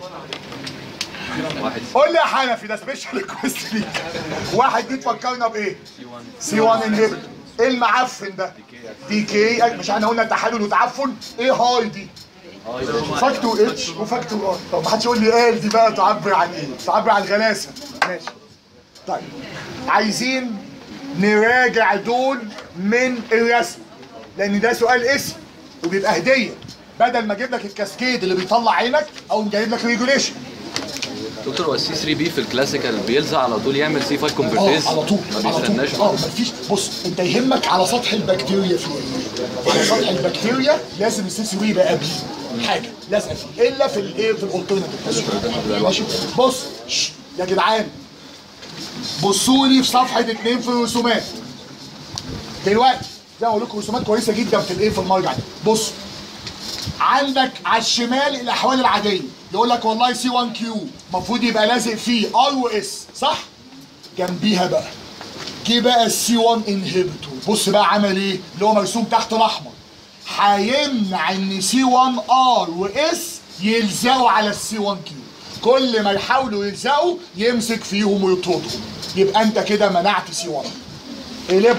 واحد قول لي يا حنفي ده سبيشال كويست ليك واحد دي تفكرنا بايه سي 1 انهبيتور ايه المعفن ده دي كي مش احنا قلنا تحلل وتعفن ايه هاي دي فاكتور اتش وفاكتور ار طب ما حدش يقول لي قال دي بقى تعبر عن ايه تعبر عن الغلاسه ماشي طيب عايزين نراجع دول من الرسم لان ده سؤال اسم وبيبقى هديه بدل ما اجيب لك الكاسكيد اللي بيطلع عينك او جايب لك ريجوليشن دكتور هو السي 3 بي في الكلاسيكال بيلزق على طول يعمل سي 5 اه كونفرتيز على طول ما على بيستناش طول اه مفيش بص انت يهمك على سطح البكتيريا فيه ايه على سطح البكتيريا لازم السي سي يبقى قبليه حاجه لازقه فيه الا في الايه في الالترناتيف ماشي بص شش، يا جدعان بصوا لي في صفحه اتنين في الرسومات دلوقتي زي ما بقول لكم رسومات كويسه جدا في الايه في المرجع ده بص عندك على الشمال الاحوال العاديه يقول لك والله سي 1 كيو المفروض يبقى لازق فيه ار واس صح جنبيها بقى جه بقى السي 1 انهبيتور بص بقى عمل ايه اللي هو مرسوم تحت الاحمر هيمنع ان سي 1 ار واس يلزقوا على السي 1 كيو كل ما يحاولوا يلزقوا يمسك فيهم ويطردهم يبقى انت كده منعت سي 1 اقلبها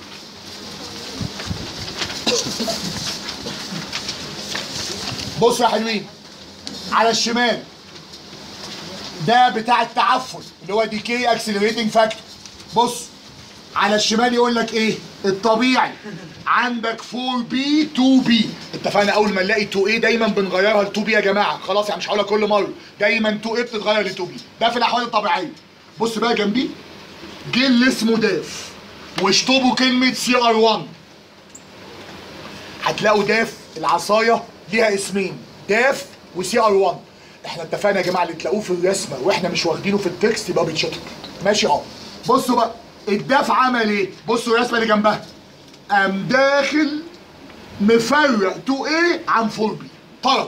بصوا يا حلوين على الشمال ده بتاع التعفن اللي هو ديكي اكسلريتنج فاكتور بص على الشمال يقول لك ايه الطبيعي عندك 4 بي 2 بي اتفقنا اول ما نلاقي 2 ايه دايما بنغيرها ل 2 بي يا جماعه خلاص يعني مش هقولها كل مره دايما 2 ايه بتتغير ل 2 بي ده في الاحوال الطبيعيه بص بقى جنبيه جه اللي اسمه داف واشطبوا كلمه سي ار 1 هتلاقوا داف العصايه ليها اسمين داف وسي ار 1 احنا اتفقنا يا جماعه اللي تلاقوه في الرسمه واحنا مش واخدينه في التكست يبقى بيتشطب ماشي اه بصوا بقى الداف عمل ايه بصوا الرسمه اللي جنبها قام داخل مفرق 2 ايه عن 4 بي طرد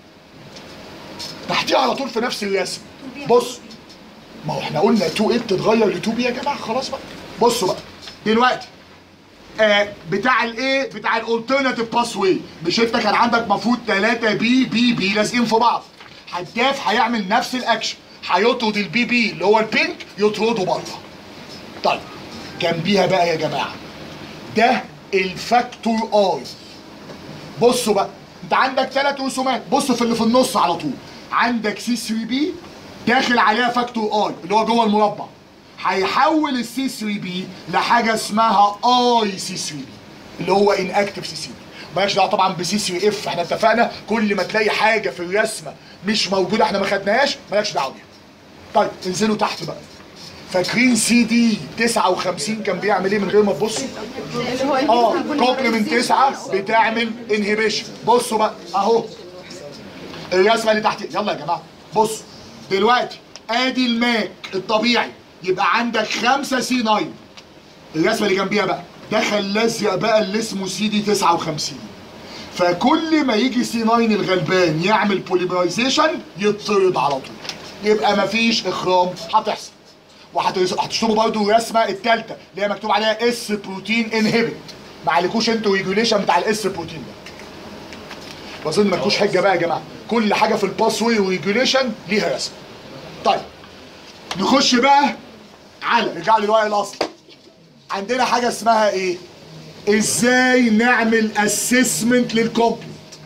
تحتيه على طول في نفس الرسم بص ما هو احنا قلنا 2 ايه بتتغير ل 2 بي يا جماعه خلاص بقى بصوا بقى دلوقتي آه بتاع الايه بتاع الالترناتيف باس واي مش انت كان عندك مفروض 3 بي بي بي لازقين في بعض هداف هيعمل نفس الاكشن هيطرد البي بي اللي هو البينك يطرده بره طيب جنبيها بقى يا جماعه ده الفاكتور اي بصوا بقى انت عندك ثلاث رسومات بص في اللي في النص على طول عندك سي 3 بي داخل عليها فاكتور اي اللي هو جوه المربع هيحول السي 3 بي لحاجه اسمها اي سي 3 بي اللي هو ان اكتف سي 3 بي مالناش دعوه طبعا بسي 3 اف احنا اتفقنا كل ما تلاقي حاجه في الرسمه مش موجوده احنا ما خدناهاش مالكش دعوه بيها طيب انزلوا تحت بقى فاكرين سي دي 59 كان بيعمل ايه من غير ما تبصوا؟ اللي هو اه كومبلمنت 9 بتعمل انهبيشن بصوا بقى اهو الرسمه اللي تحت يلا يا جماعه بصوا دلوقتي ادي الماك الطبيعي يبقى عندك 5 سي 9 الرسمه اللي جنبيها بقى دخل لزق بقى اللي اسمه سي دي 59 فكل ما يجي سي 9 الغلبان يعمل بوليمرايزيشن يطرد على طول يبقى مفيش اخرام هتحصل وهتشتروا برضو الرسمه الثالثه اللي هي مكتوب عليها اس بروتين انهبت ما عليكوش انتوا ريجوليشن بتاع الاس بروتين ده واظن مالكوش حجه بقى يا جماعه كل حاجه في الباس واي وريجوليشن ليها رسمه طيب نخش بقى على رجع لي الورق الاصلي عندنا حاجه اسمها ايه ازاي نعمل اسسمنت للكومبلمنت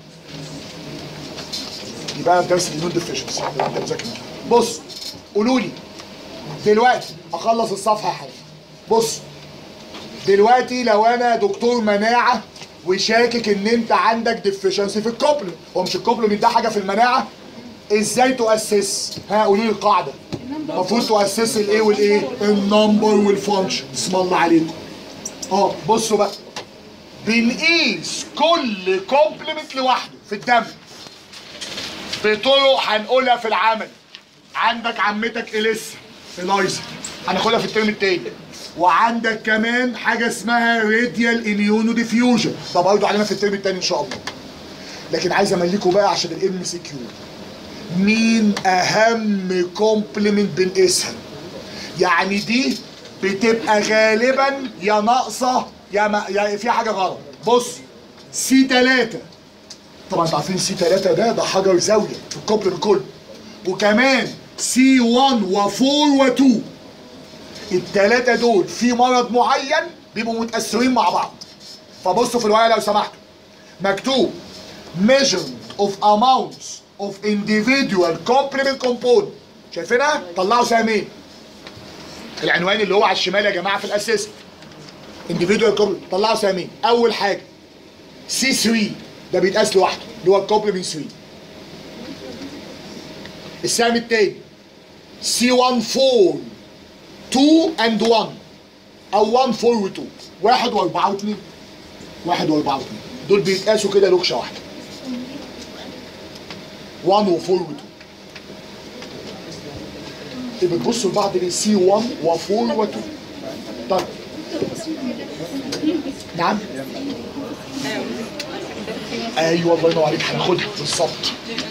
يبقى درس النون ديفيشنسي انت مذاكر بص قولوا لي دلوقتي اخلص الصفحه حاجه بص دلوقتي لو انا دكتور مناعه وشاكك ان انت عندك ديفيشنسي في الكوبلمنت هو مش الكوبلمنت ده حاجه في المناعه ازاي تؤسس ها قولوا لي القاعده المفروض تؤسس الايه والايه النمبر والفانكشن اسم الله عليكم اه بصوا بقى بنقيس كل كومبلمنت لوحده في الدم بطرق هنقولها في العمل عندك عمتك اليسا الايزا هناخدها في الترم التاني وعندك كمان حاجه اسمها راديال اميونو ديفيوجن ده برضه علينا في الترم التاني ان شاء الله لكن عايز امليكوا بقى عشان الام سي كيو مين اهم كومبلمنت بنقيسها يعني دي بتبقى غالبا يا ناقصه يا ما يا في حاجه غلط بص سي 3 طبعا انتوا عارفين سي 3 ده ده حجر زاويه في الكوبل كله وكمان سي 1 و4 و2 الثلاثه دول في مرض معين بيبقوا متاثرين مع بعض فبصوا في الورقه لو سمحتوا مكتوب measurement of amounts of individual complement component شايفينها؟ طلعوا سهمين العنوان اللي هو على الشمال يا جماعه في الاسيست individual complement طلعوا سهمين اول حاجه سي 3 ده بيتقاس لوحده اللي هو الكومبلمنت 3 السهم التاني سي 1 4 2 and 1 او 1 4 و 2 1 و4 و2 1 و4 و2 دول بيتقاسوا كده لوكشه واحده 1 و 4 و 2 يبقى بتبصوا لبعض ليه سي 1 و 4 و 2 طيب نعم ايوه الله ينور عليك هناخدها بالظبط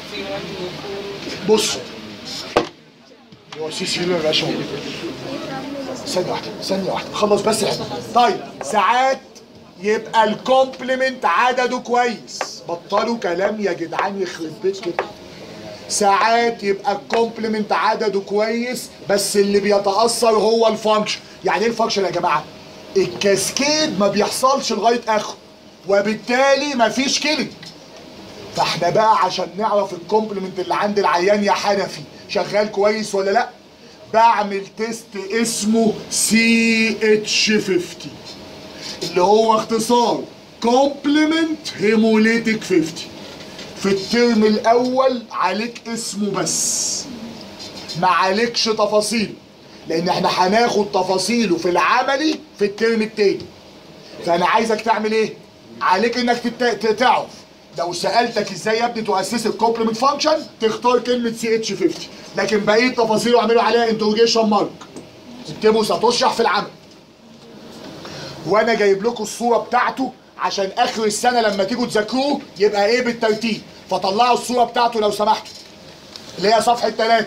بص هو سي سي ما بقاش موجود ثانية واحدة ثانية واحدة خلص بس الحتة طيب ساعات يبقى الكومبلمنت عدده كويس بطلوا كلام يا جدعان يخرب بيت كده ساعات يبقى الكومبلمنت عدده كويس بس اللي بيتأثر هو الفانكشن يعني ايه الفانكشن يا جماعة الكاسكيد ما بيحصلش لغاية اخره وبالتالي مفيش كيلينج فاحنا بقى عشان نعرف الكومبلمنت اللي عند العيان يا حنفي شغال كويس ولا لا بعمل تيست اسمه سي اتش 50 اللي هو اختصار كومبلمنت هيموليتيك 50 في الترم الاول عليك اسمه بس ما عليكش تفاصيله لان احنا هناخد تفاصيله في العملي في الترم التاني فانا عايزك تعمل ايه عليك انك تت- تعرف لو سالتك ازاي يا ابني تؤسس الكومبلمنت فانكشن تختار كلمه سي اتش 50 لكن بقيه تفاصيله اعملوا عليها انتروجيشن مارك اكتبوا ستشرح في العمل وانا جايب لكم الصوره بتاعته عشان اخر السنه لما تيجوا تذاكروه يبقى ايه بالترتيب فطلعوا الصوره بتاعته لو سمحتوا اللي هي صفحه 3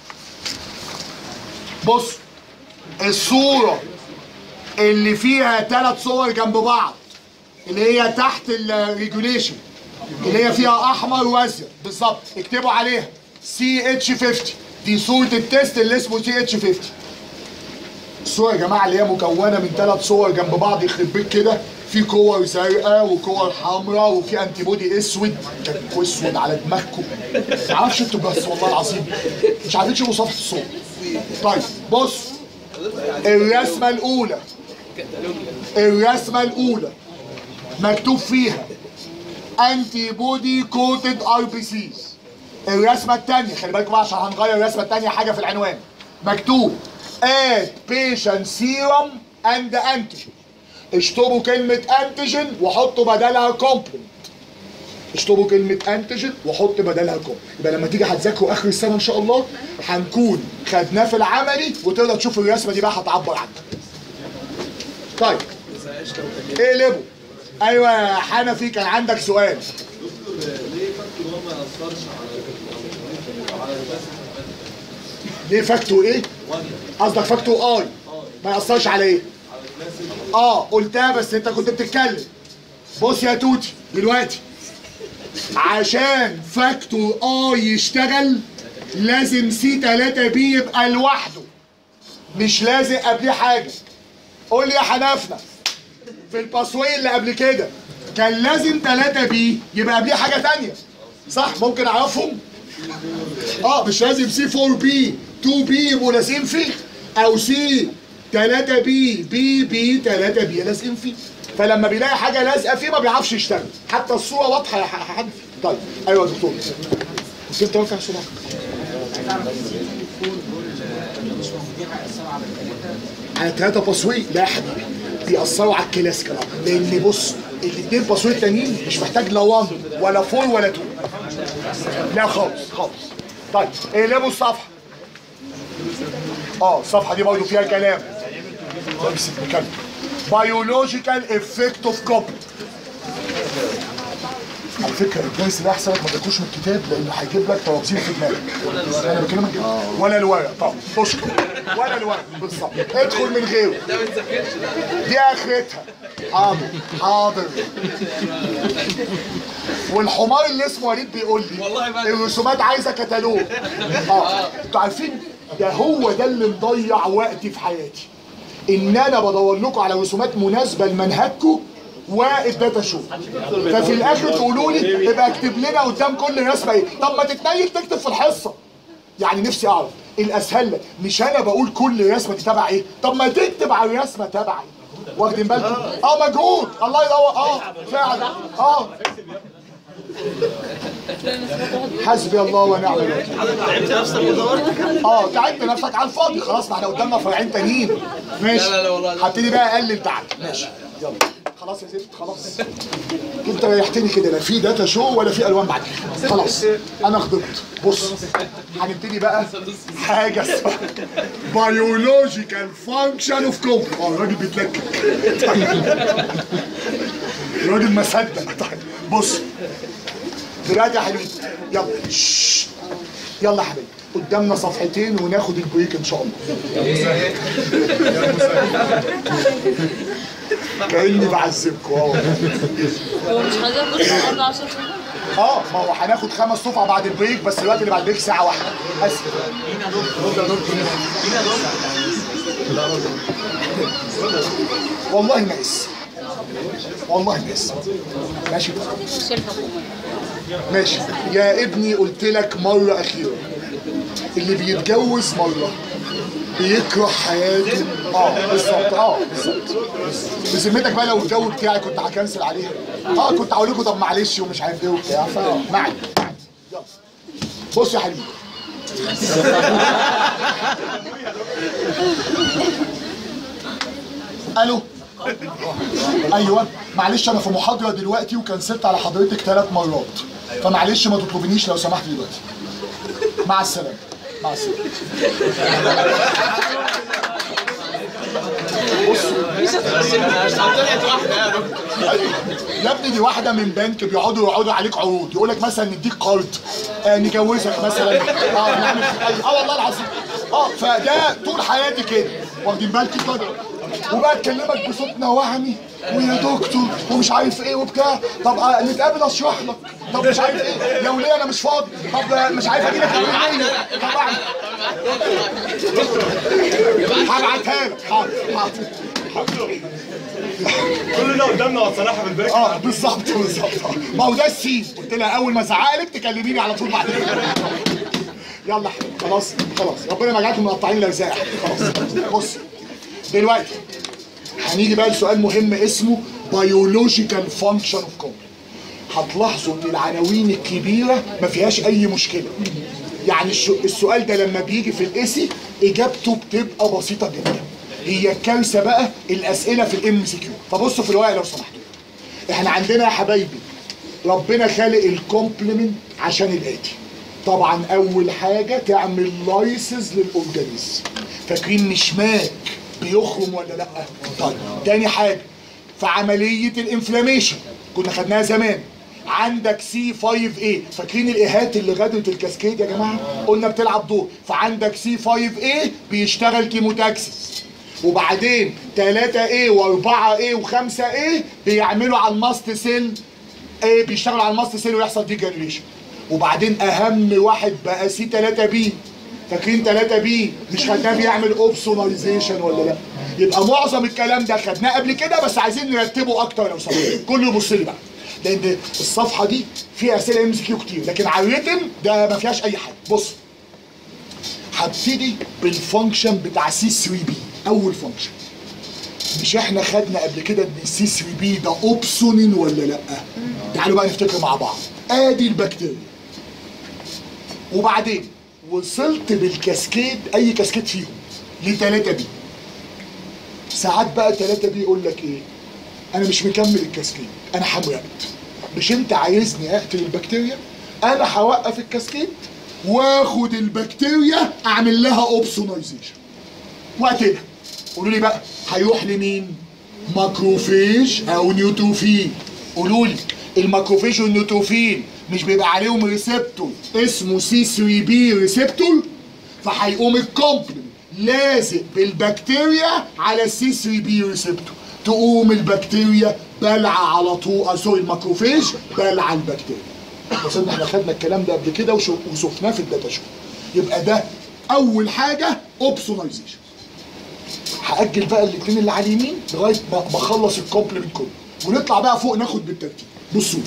بص الصوره اللي فيها ثلاث صور جنب بعض اللي هي تحت الريجوليشن اللي هي فيها احمر وازرق بالظبط اكتبوا عليها سي اتش 50 دي صوره التيست اللي اسمه سي اتش 50 الصوره يا جماعه اللي هي مكونه من ثلاث صور جنب بعض يخرب بيت كده في كور زرقاء وكور حمراء وفي انتي بودي اسود كانكوا اسود على دماغكم ما اعرفش انتوا بس والله العظيم مش عارفين تشوفوا صفحه الصور طيب بص الرسمه الاولى الرسمه الاولى مكتوب فيها انتي بودي كوتد ار بي سيز الرسمه الثانيه خلي بالكم بقى عشان هنغير الرسمه الثانيه حاجه في العنوان مكتوب اد بيشنت سيرم اند انتيجين اشطبوا كلمه انتيجين وحطوا بدلها كومبلمنت اشطبوا كلمة انتيجين وحط بدلها كوم يبقى لما تيجي هتذاكروا اخر السنة ان شاء الله هنكون خدناه في العملي وتقدر تشوف الرسمة دي بقى هتعبر عنها طيب اقلبوا ايوه يا حنفي كان عندك سؤال ليه فاكتور ايه؟ قصدك فاكتور اي ما يأثرش على ايه؟ اه قلتها بس انت كنت بتتكلم بص يا توتي دلوقتي عشان فاكتور اي يشتغل لازم سي 3 بي يبقى لوحده مش لازم قبليه حاجه قول لي يا حنفنه في الباسوي اللي قبل كده كان لازم 3 بي يبقى قبليه حاجه تانية صح ممكن اعرفهم اه مش لازم سي 4 بي 2 بي يبقوا لازقين فيه او سي 3 بي بي بي 3 بي لازقين فيه فلما بيلاقي حاجه لازقه فيه ما بيعرفش يشتغل حتى الصوره واضحه يا ح- حد طيب ايوه يا دكتور كنت انت واقف على الصوره على ثلاثة باسوي لا يا حبيبي بيأثروا على الكلاسيكال لان بص الاثنين باسوي التانيين مش محتاج لا 1 ولا 4 ولا 2 لا خالص خالص طيب اقلبوا الصفحه اه الصفحه دي برضه فيها كلام بس نكمل biological effect of copy على فكره الدرس ده احسن لك ما تاكلوش من الكتاب لانه هيجيب لك طوابير في دماغك انا بكلمك كده ولا الورق طب اشكر ولا الورق بالظبط ادخل من غيره دي اخرتها حاضر حاضر والحمار اللي اسمه وليد بيقول لي الرسومات عايزه كتالوج اه انتوا عارفين ده هو ده اللي مضيع وقتي في حياتي ان انا بدور لكم على رسومات مناسبه لمنهجكم والداتا شو ففي الاخر تقولوا لي ابقى اكتب لنا قدام كل رسمه ايه طب ما تتنيل تكتب في الحصه يعني نفسي اعرف الاسهل لك مش انا بقول كل رسمه دي تبع ايه طب ما تكتب على الرسمه تبع ايه واخدين بالكم اه مجهود الله يدور اه فعلا اه حسبي الله ونعم الوكيل تعبت نفسك ودورت اه تعبت نفسك على الفاضي خلاص ما احنا قدامنا فرعين تانيين ماشي لا لا لا والله. هبتدي بقى اقلل تعب ماشي يلا خلاص يا زفت خلاص انت ريحتني كده لا في داتا شو ولا في الوان بعد كده. خلاص انا خضبت بص هنبتدي بقى حاجه اسمها بيولوجيكال فانكشن اوف كوم اه الراجل بيتلكك الراجل ما صدق طيب بص دلوقتي يا حبيبي يلا شش. يلا يا حبيبي قدامنا صفحتين وناخد البريك ان شاء الله كاني بعذبكم اه هو مش حاجة كنت قبل 10 سنين اه ما هو هناخد خمس صفحة بعد البريك بس الوقت اللي بعد البريك ساعة واحدة اسف والله ناقص والله ناقص ماشي ماشي يا ابني قلت لك مرة أخيرة اللي بيتجوز مرة بيكره حياته اه بالظبط اه بالظبط بذمتك بقى لو الجو بتاعي كنت هكنسل عليها اه كنت هقول لكم طب معلش ومش عارف ايه وبتاع فمعي يلا بص يا حبيبي الو ايوه معلش انا في محاضره دلوقتي وكنسلت على حضرتك ثلاث مرات فمعلش ما تطلبنيش لو سمحت دلوقتي مع السلامه مع السلامه طلعت واحده يا دكتور يا ابني دي واحده من بنك بيقعدوا يقعدوا عليك عروض يقول لك مثلا نديك قرض آه نجوزك مثلا اه نعمل أي- اه والله العظيم اه فده طول حياتي كده واخدين بالكم كده وبقى اتكلمك بصوت نوعمي ويا دكتور ومش عارف ايه وبتاع طب آه نتقابل اشرح لك طب مش عارف ايه لو ليه انا مش فاضي طب آه، مش عارف اجي لك طب أعمل. هبعتها لك حاضر حاضر كل ده قدامنا والصراحه في البريك اه بالظبط بالظبط ما هو ده السين قلت لها اول ما ازعقلك تكلميني على طول بعد كده يلا يا حبيبي خلاص خلاص ربنا ما جعلكم مقطعين الارزاق خلاص بص دلوقتي هنيجي بقى لسؤال مهم اسمه بيولوجيكال فانكشن اوف كومبلكس هتلاحظوا ان العناوين الكبيره ما فيهاش اي مشكله يعني الش- السؤال ده لما بيجي في الاسي اجابته بتبقى بسيطه جدا هي الكارثه بقى الاسئله في الام سي كيو فبصوا في الورقه لو سمحتوا احنا عندنا يا حبايبي ربنا خالق الكومبلمنت عشان الاتي طبعا اول حاجه تعمل لايسز للاورجانيزم فاكرين مشماك بيخرم ولا لا طيب تاني حاجه في عمليه الانفلاميشن كنا خدناها زمان عندك سي 5 اي فاكرين الايهات اللي غدت الكاسكيد يا جماعه قلنا بتلعب دور فعندك سي 5 اي بيشتغل كيموتاكسس وبعدين 3 اي و4 اي و5 اي بيعملوا على الماست سيل ايه بيشتغلوا على الماست سيل ويحصل دي جنريشن وبعدين اهم واحد بقى سي 3 بي فاكرين 3 بي مش خدناه بيعمل اوبسوناليزيشن ولا لا يبقى معظم الكلام ده خدناه قبل كده بس عايزين نرتبه اكتر لو سمحت كله يبص لي بقى لان الصفحه دي فيها اسئله ام كيو كتير لكن على الريتم ده ما فيهاش اي حاجه بص هبتدي بالفانكشن بتاع سي 3 بي اول فانكشن مش احنا خدنا قبل كده ان السي 3 بي ده اوبسونين ولا لا تعالوا بقى نفتكر مع بعض ادي البكتيريا وبعدين وصلت بالكاسكيد اي كاسكيد فيهم ل 3 بي ساعات بقى 3 بي يقول لك ايه انا مش مكمل الكاسكيد انا حمرقت مش انت عايزني اقتل البكتيريا انا هوقف الكاسكيد واخد البكتيريا اعمل لها اوبسونايزيشن وقتنا قولوا لي بقى هيروح لمين ماكروفيج او نيوتروفيل قولوا لي الماكروفيج والنيوتروفيل مش بيبقى عليهم ريسبتور اسمه سي 3 بي ريسبتور فهيقوم الكومبلمنت لازق بالبكتيريا على السي 3 بي ريسبتور تقوم البكتيريا بلعه على طول آه، سوري الماكروفيج بلعه البكتيريا بس ان احنا خدنا الكلام ده قبل كده وشو- وشفناه في الداتا شو يبقى ده اول حاجه اوبسونايزيشن هاجل بقى الاثنين اللي على اليمين لغايه ما ما اخلص الكومبلمنت كله ونطلع بقى فوق ناخد بالترتيب بصوا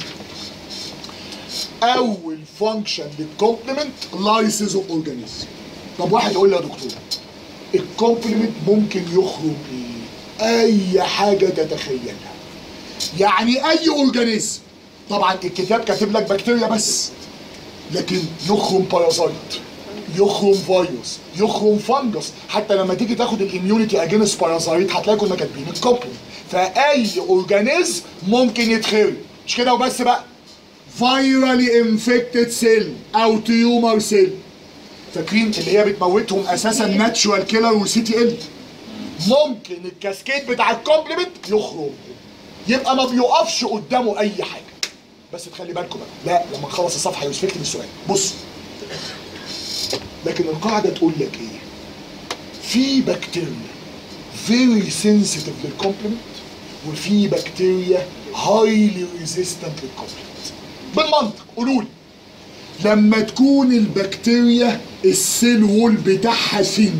اول فانكشن للكومبلمنت لايسيز اوف اورجانيزم طب واحد يقول لي يا دكتور الكومبلمنت ممكن يخرج ايه اي حاجه تتخيلها يعني اي اورجانيزم طبعا الكتاب كاتب لك بكتيريا بس لكن يخرم بارازايت يخرم فيروس يخرم فانجس حتى لما تيجي تاخد الاميونيتي اجينست بارازايت هتلاقي كنا كاتبين الكومبلمنت فاي اورجانيزم ممكن يتخرج مش كده وبس بقى فايرالي انفكتد سيل او تيومر سيل فاكرين اللي هي بتموتهم اساسا ناتشورال كيلر وسي تي ال ممكن الكاسكيد بتاع الكومبلمنت يخرج يبقى ما بيقفش قدامه اي حاجه بس تخلي بالكم بقى لا لما نخلص الصفحه يوسفكت بالسؤال بص لكن القاعده تقول لك ايه في بكتيريا فيري سنسيتيف للكومبلمنت وفي بكتيريا هايلي ريزيستنت للكومبلمنت بالمنطق قولوا لي لما تكون البكتيريا السيل وول بتاعها سن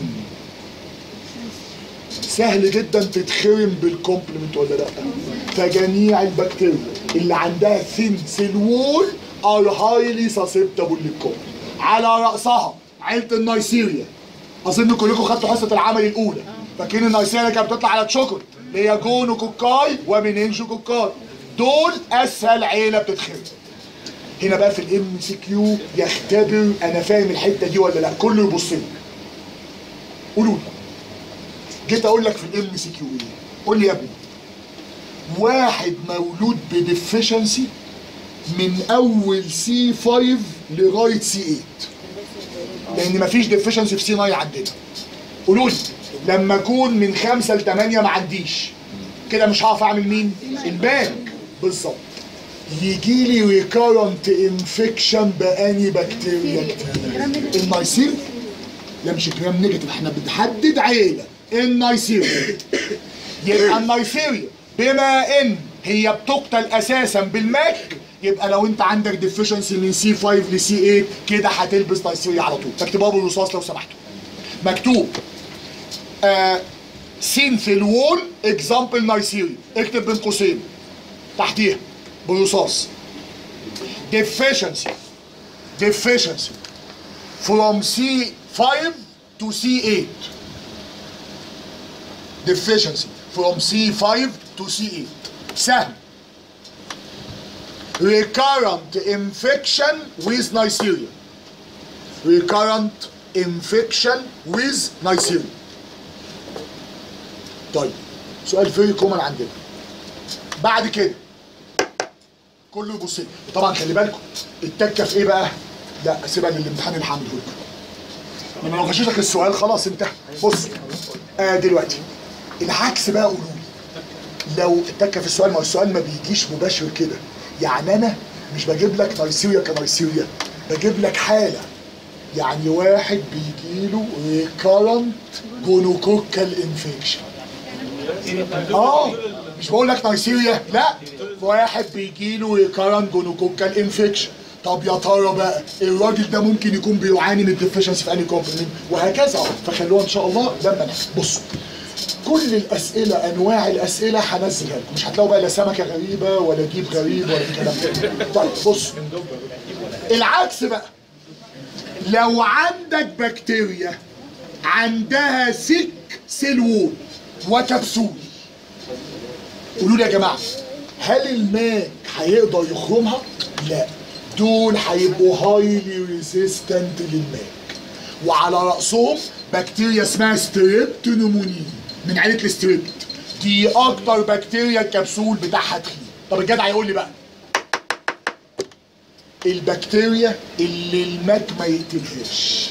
سهل جدا تتخرم بالكومبلمنت ولا لا فجميع البكتيريا اللي عندها ثين سيل وول ار هايلي سسبتبل للكومبلمنت على راسها عيله النيسيريا اظن كلكم خدتوا حصه العمل الاولى فاكرين النيسيريا كانت بتطلع على تشوكر اللي هي جونو كوكاي ومنينجو كوكاي دول اسهل عيله بتتخرم هنا بقى في الام سي كيو يختبر انا فاهم الحته دي ولا لا كله يبص لي قولوا لي جيت اقول لك في الام سي كيو ايه قول لي يا ابني واحد مولود بديفيشنسي من اول سي 5 لغايه سي 8 لان مفيش ديفيشنسي في سي 9 عندنا قولوا لي لما اكون من خمسة ل 8 ما عنديش كده مش هعرف اعمل مين؟ الباك بالظبط يجي لي ريكارنت انفكشن باني بكتيريا كتير النايسير لا مش جرام نيجاتيف احنا بنحدد عيله النايسيريا يبقى النايسيريا بما ان هي بتقتل اساسا بالماك يبقى لو انت عندك ديفيشنسي من سي 5 لسي 8 كده هتلبس نايسيريا على طول تكتبها بالرصاص لو سمحتوا مكتوب آه سين في الوول اكزامبل نايسيريا اكتب بين قوسين تحتيها بالرصاص deficiency deficiency from C5 to C8 deficiency from C5 to C8 سهل recurrent infection with Neisseria recurrent infection with Neisseria طيب سؤال فيري كومن عندنا بعد كده كله يبص لي طبعا خلي بالكم التكه في ايه بقى؟ لا سيبها للامتحان اللي هعمله لكم لما لو غششك السؤال خلاص انتهى بص آه دلوقتي العكس بقى قولوا لي لو التكه في السؤال ما هو السؤال ما بيجيش مباشر كده يعني انا مش بجيب لك نيسيريا كنيسيريا بجيب لك حاله يعني واحد بيجيله ريكارنت جونوكوكال انفكشن اه مش بقول لك نيسيريا لا واحد بيجيله ريكارنت جونوكوكال انفكشن طب يا ترى بقى الراجل ده ممكن يكون بيعاني من ديفيشنسي في انهي كومبوننت وهكذا فخلوها ان شاء الله لما نحكي بصوا كل الاسئله انواع الاسئله هنزلها لكم مش هتلاقوا بقى لا سمكه غريبه ولا جيب غريب ولا الكلام ده طيب بصوا العكس بقى لو عندك بكتيريا عندها سك سيل وول وكبسول قولوا لي يا جماعه هل الماء هيقدر يخرمها؟ لا دول هيبقوا هايلي ريزيستنت للماء وعلى راسهم بكتيريا اسمها ستريبتونوموني من عيله الستريبت دي اكتر بكتيريا الكبسول بتاعها تخين طب الجدع يقول لي بقى البكتيريا اللي الماك ما يقتلهاش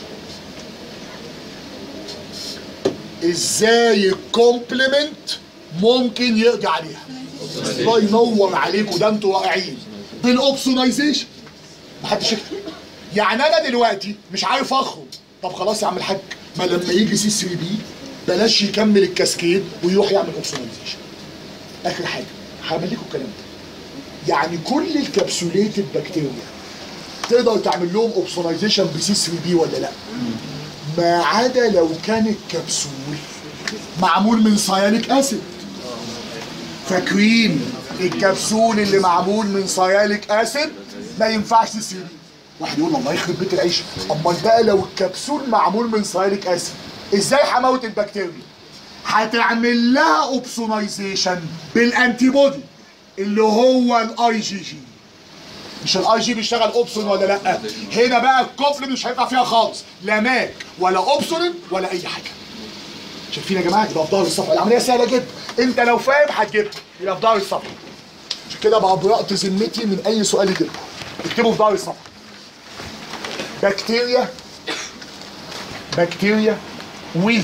ازاي الكومبلمنت ممكن يقضي عليها الله ينور عليكم ده انتوا رائعين بالاوبسونايزيشن محدش يكتب يعني انا دلوقتي مش عارف اخرج طب خلاص يا عم الحاج ما لما يجي سي 3 بي بلاش يكمل الكاسكيد ويروح يعمل اوبسونايزيشن اخر حاجه هعمل لكم الكلام ده يعني كل الكبسوليتد بكتيريا تقدر تعمل لهم اوبسونايزيشن بسي 3 بي ولا لا ما عدا لو كان الكبسول معمول من سيانيك اسيد فاكرين الكبسول اللي معمول من سياليك اسيد ما ينفعش سي واحد يقول الله يخرب بيت العيش امال بقى لو الكبسول معمول من سياليك اسيد ازاي هموت البكتيريا هتعمل لها اوبسونايزيشن بالانتي بودي اللي هو الاي جي جي مش الاي جي بيشتغل اوبسون ولا لا هنا بقى الكفل مش هينفع فيها خالص لا ماك ولا اوبسون ولا اي حاجه شايفين يا جماعه يبقى في ظهر الصفحه العمليه سهله جدا انت لو فاهم هتجيبها يبقى في ظهر الصفحه عشان كده بقى برأت ذمتي من اي سؤال يجيبكم اكتبوا في ظهر الصفحه بكتيريا بكتيريا with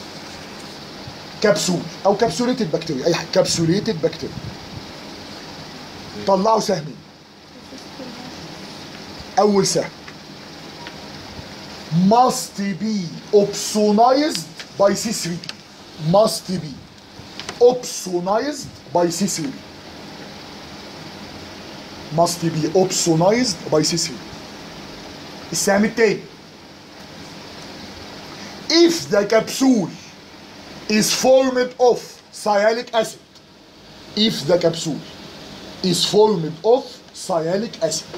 كبسول او كبسوليتد بكتيريا اي حاجه كبسوليتد بكتيريا طلعوا سهمين اول سهم must be opsonized by C3 must be opsonized by C3 must be opsonized by C3 السهم التاني if the capsule is formed of sialic acid if the capsule is formed of sialic acid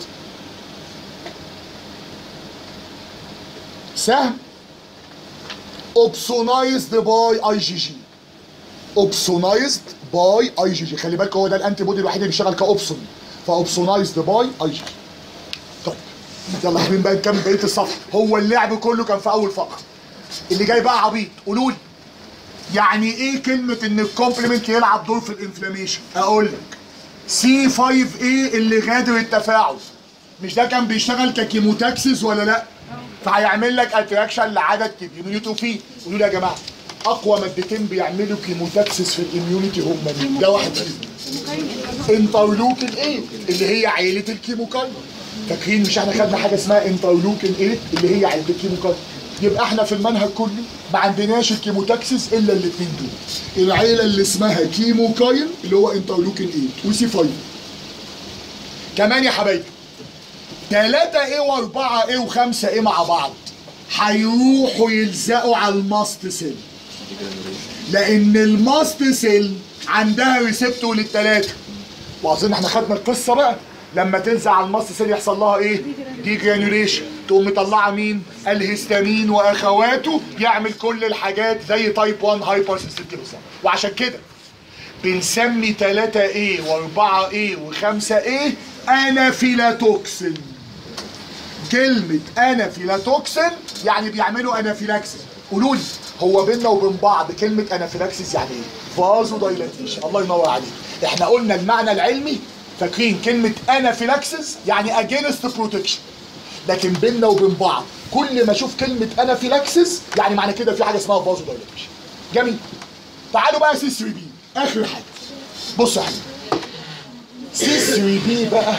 سهم opsonized by IgG opsonized by IgG خلي بالك هو ده الانتي بودي الوحيد اللي بيشتغل كاوبسون فاوبسونايزد باي IgG طيب يلا يا حبيبي بقى نكمل بقيه الصفحه هو اللعب كله كان في اول فقره اللي جاي بقى عبيط قولوا لي يعني ايه كلمه ان الكومبلمنت يلعب دور في الانفلاميشن اقول لك سي 5 اي اللي غادر التفاعل مش ده كان بيشتغل ككيموتاكسيس ولا لا فهيعمل لك اتراكشن لعدد كبير من النيوتروفيل قولوا لي يا جماعه اقوى مادتين بيعملوا كيموتاكسيس في الاميونيتي هم مين ده واحد فيهم انترلوكين 8 اللي هي عيله الكيموكاين فاكرين مش احنا خدنا حاجه اسمها انترلوكين 8 اللي هي عيله الكيموكاين يبقى احنا في المنهج كله ما عندناش الكيموتاكسيس الا الاثنين دول العيله اللي اسمها كيموكاين اللي هو انترلوكين 8 وسي 5 كمان يا حبايبي 3 ايه و4 ايه و5 ايه مع بعض هيروحوا يلزقوا على الماست سيل لان الماست سيل عندها ريسبتور للثلاثه واظن احنا خدنا القصه بقى لما تلزق على الماست سيل يحصل لها ايه دي جرانيوليشن تقوم مطلعه مين الهستامين واخواته يعمل كل الحاجات زي تايب 1 هايبر سنسيتيفيزم وعشان كده بنسمي 3 ايه و4 ايه و5 ايه انافيلاتوكسين كلمة انافيلاتوكسين يعني بيعملوا انافيلاكسس قولوا لي هو بيننا وبين بعض كلمة انافيلاكسس يعني ايه؟ فازو دايلاتيشن الله ينور عليك احنا قلنا المعنى العلمي فاكرين كلمة انافيلاكسس يعني اجينست بروتكشن لكن بيننا وبين بعض كل ما اشوف كلمة انافيلاكسس يعني معنى كده في حاجة اسمها فازو دايلاتيشن جميل تعالوا بقى سي 3 بي اخر حاجة بص يا حبيبي سي 3 بي بقى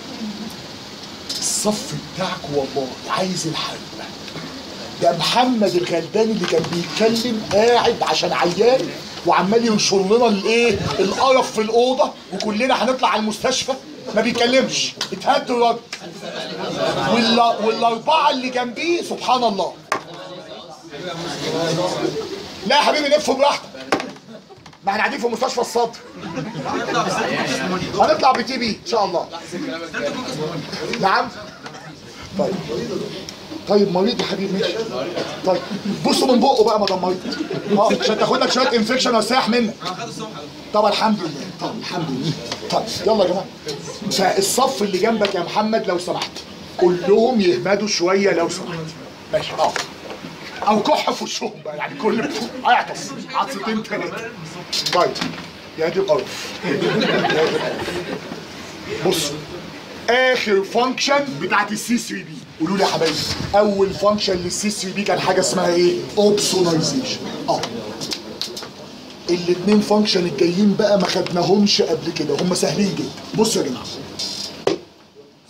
الصف بتاعك والله عايز الحل ده محمد الغلباني اللي كان بيتكلم قاعد عشان عيان وعمال ينشر لنا الايه القرف في الاوضه وكلنا هنطلع على المستشفى ما بيتكلمش اتهد الراجل واللا- والاربعه اللي جنبيه سبحان الله لا يا حبيبي لف براحتك ما احنا قاعدين في مستشفى الصدر هنطلع بتي بي ان شاء الله نعم طيب طيب مريض يا حبيبي ماشي طيب بصوا من بقه بقى ما دام مريض اه عشان تاخد لك شويه انفكشن وساح منك طب الحمد لله طب الحمد لله طب يلا يا جماعه فالصف اللي جنبك يا محمد لو سمحت كلهم يهمدوا شويه لو سمحت ماشي اه او كح في وشهم بقى يعني كل هيعطس عطستين ثلاثه طيب يا دي القرف يا دي القرف. بصوا اخر فانكشن بتاعت السي 3 بي قولوا لي يا حبايبي اول فانكشن للسي 3 بي كان حاجه اسمها ايه اوبسونايزيشن اه الاثنين فانكشن الجايين بقى ما خدناهمش قبل كده هم سهلين جدا بصوا يا جماعه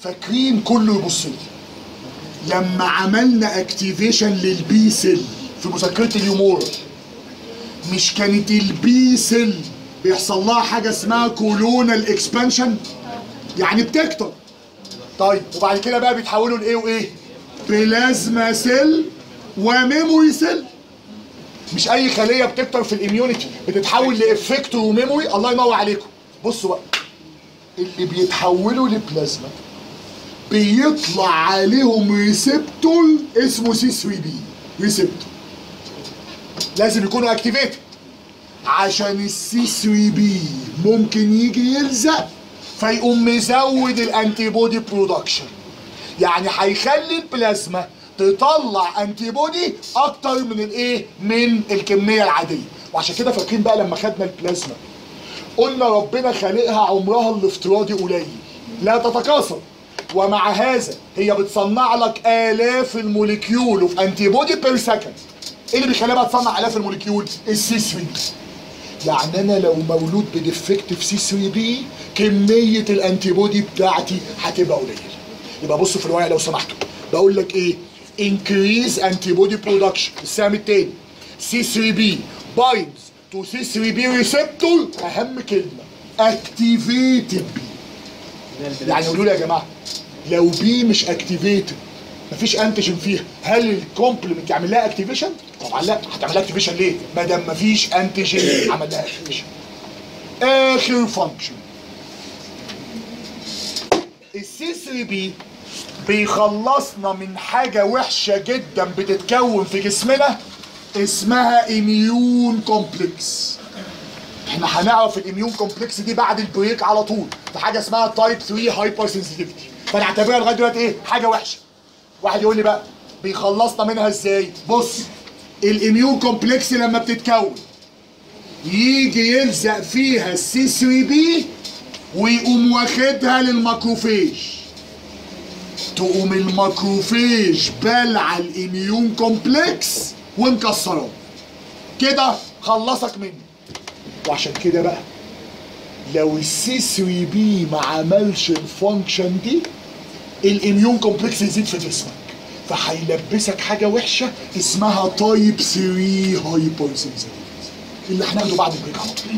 فاكرين كله يبص لي لما عملنا اكتيفيشن للبي سيل في مذاكره اليومورال مش كانت البي سيل بيحصل لها حاجه اسمها كولونال اكسبانشن يعني بتكتر طيب وبعد كده بقى بيتحولوا لايه وايه بلازما سيل وميموري سيل مش اي خليه بتكتر في الاميونيتي بتتحول لافكتور وميموري الله ينور عليكم بصوا بقى اللي بيتحولوا لبلازما بيطلع عليهم ريسبتور اسمه سي 3 بي ريسبتور لازم يكونوا اكتيفيتد عشان السي 3 بي ممكن يجي يلزق فيقوم مزود الانتي بودي برودكشن يعني هيخلي البلازما تطلع انتي بودي اكتر من الايه من الكميه العاديه وعشان كده فاكرين بقى لما خدنا البلازما قلنا ربنا خالقها عمرها الافتراضي قليل لا تتكاثر ومع هذا هي بتصنع لك الاف الموليكيول اوف انتي بودي بير سكند ايه اللي بيخليها بقى تصنع الاف الموليكيول السي 3 يعني انا لو مولود بديفكتيف سي 3 بي كميه الانتي بودي بتاعتي هتبقى قليله يبقى بصوا في الورقه لو سمحتوا بقول لك ايه increase antibody production السهم التاني سي 3 بي binds to سي 3 بي receptor اهم كلمه activated بي يعني قولوا لي يا جماعه لو بي مش اكتيفيتد مفيش انتيجين فيها هل الكومبلمنت يعمل لها اكتيفيشن؟ طبعا لا هتعمل لها اكتيفيشن ليه؟ ما دام مفيش انتيجين عمل لها اكتيفيشن. اخر فانكشن السي 3 بي بيخلصنا من حاجة وحشة جدا بتتكون في جسمنا اسمها اميون كومبلكس احنا هنعرف الاميون كومبلكس دي بعد البريك على طول في حاجة اسمها تايب 3 هايبر سنسيتيفيتي فنعتبرها لغاية دلوقتي ايه؟ حاجة وحشة واحد يقول لي بقى بيخلصنا منها ازاي؟ بص الاميون كومبلكس لما بتتكون يجي يلزق فيها السي 3 بي ويقوم واخدها للماكروفيج تقوم الماكروفيج بلع الاميون كومبلكس ومكسراه كده خلصك منه وعشان كده بقى لو السي 3 بي ما عملش الفانكشن دي الاميون كومبلكس يزيد في جسمك فهيلبسك حاجه وحشه اسمها تايب 3 هايبر اللي هناخده بعد البريك على طول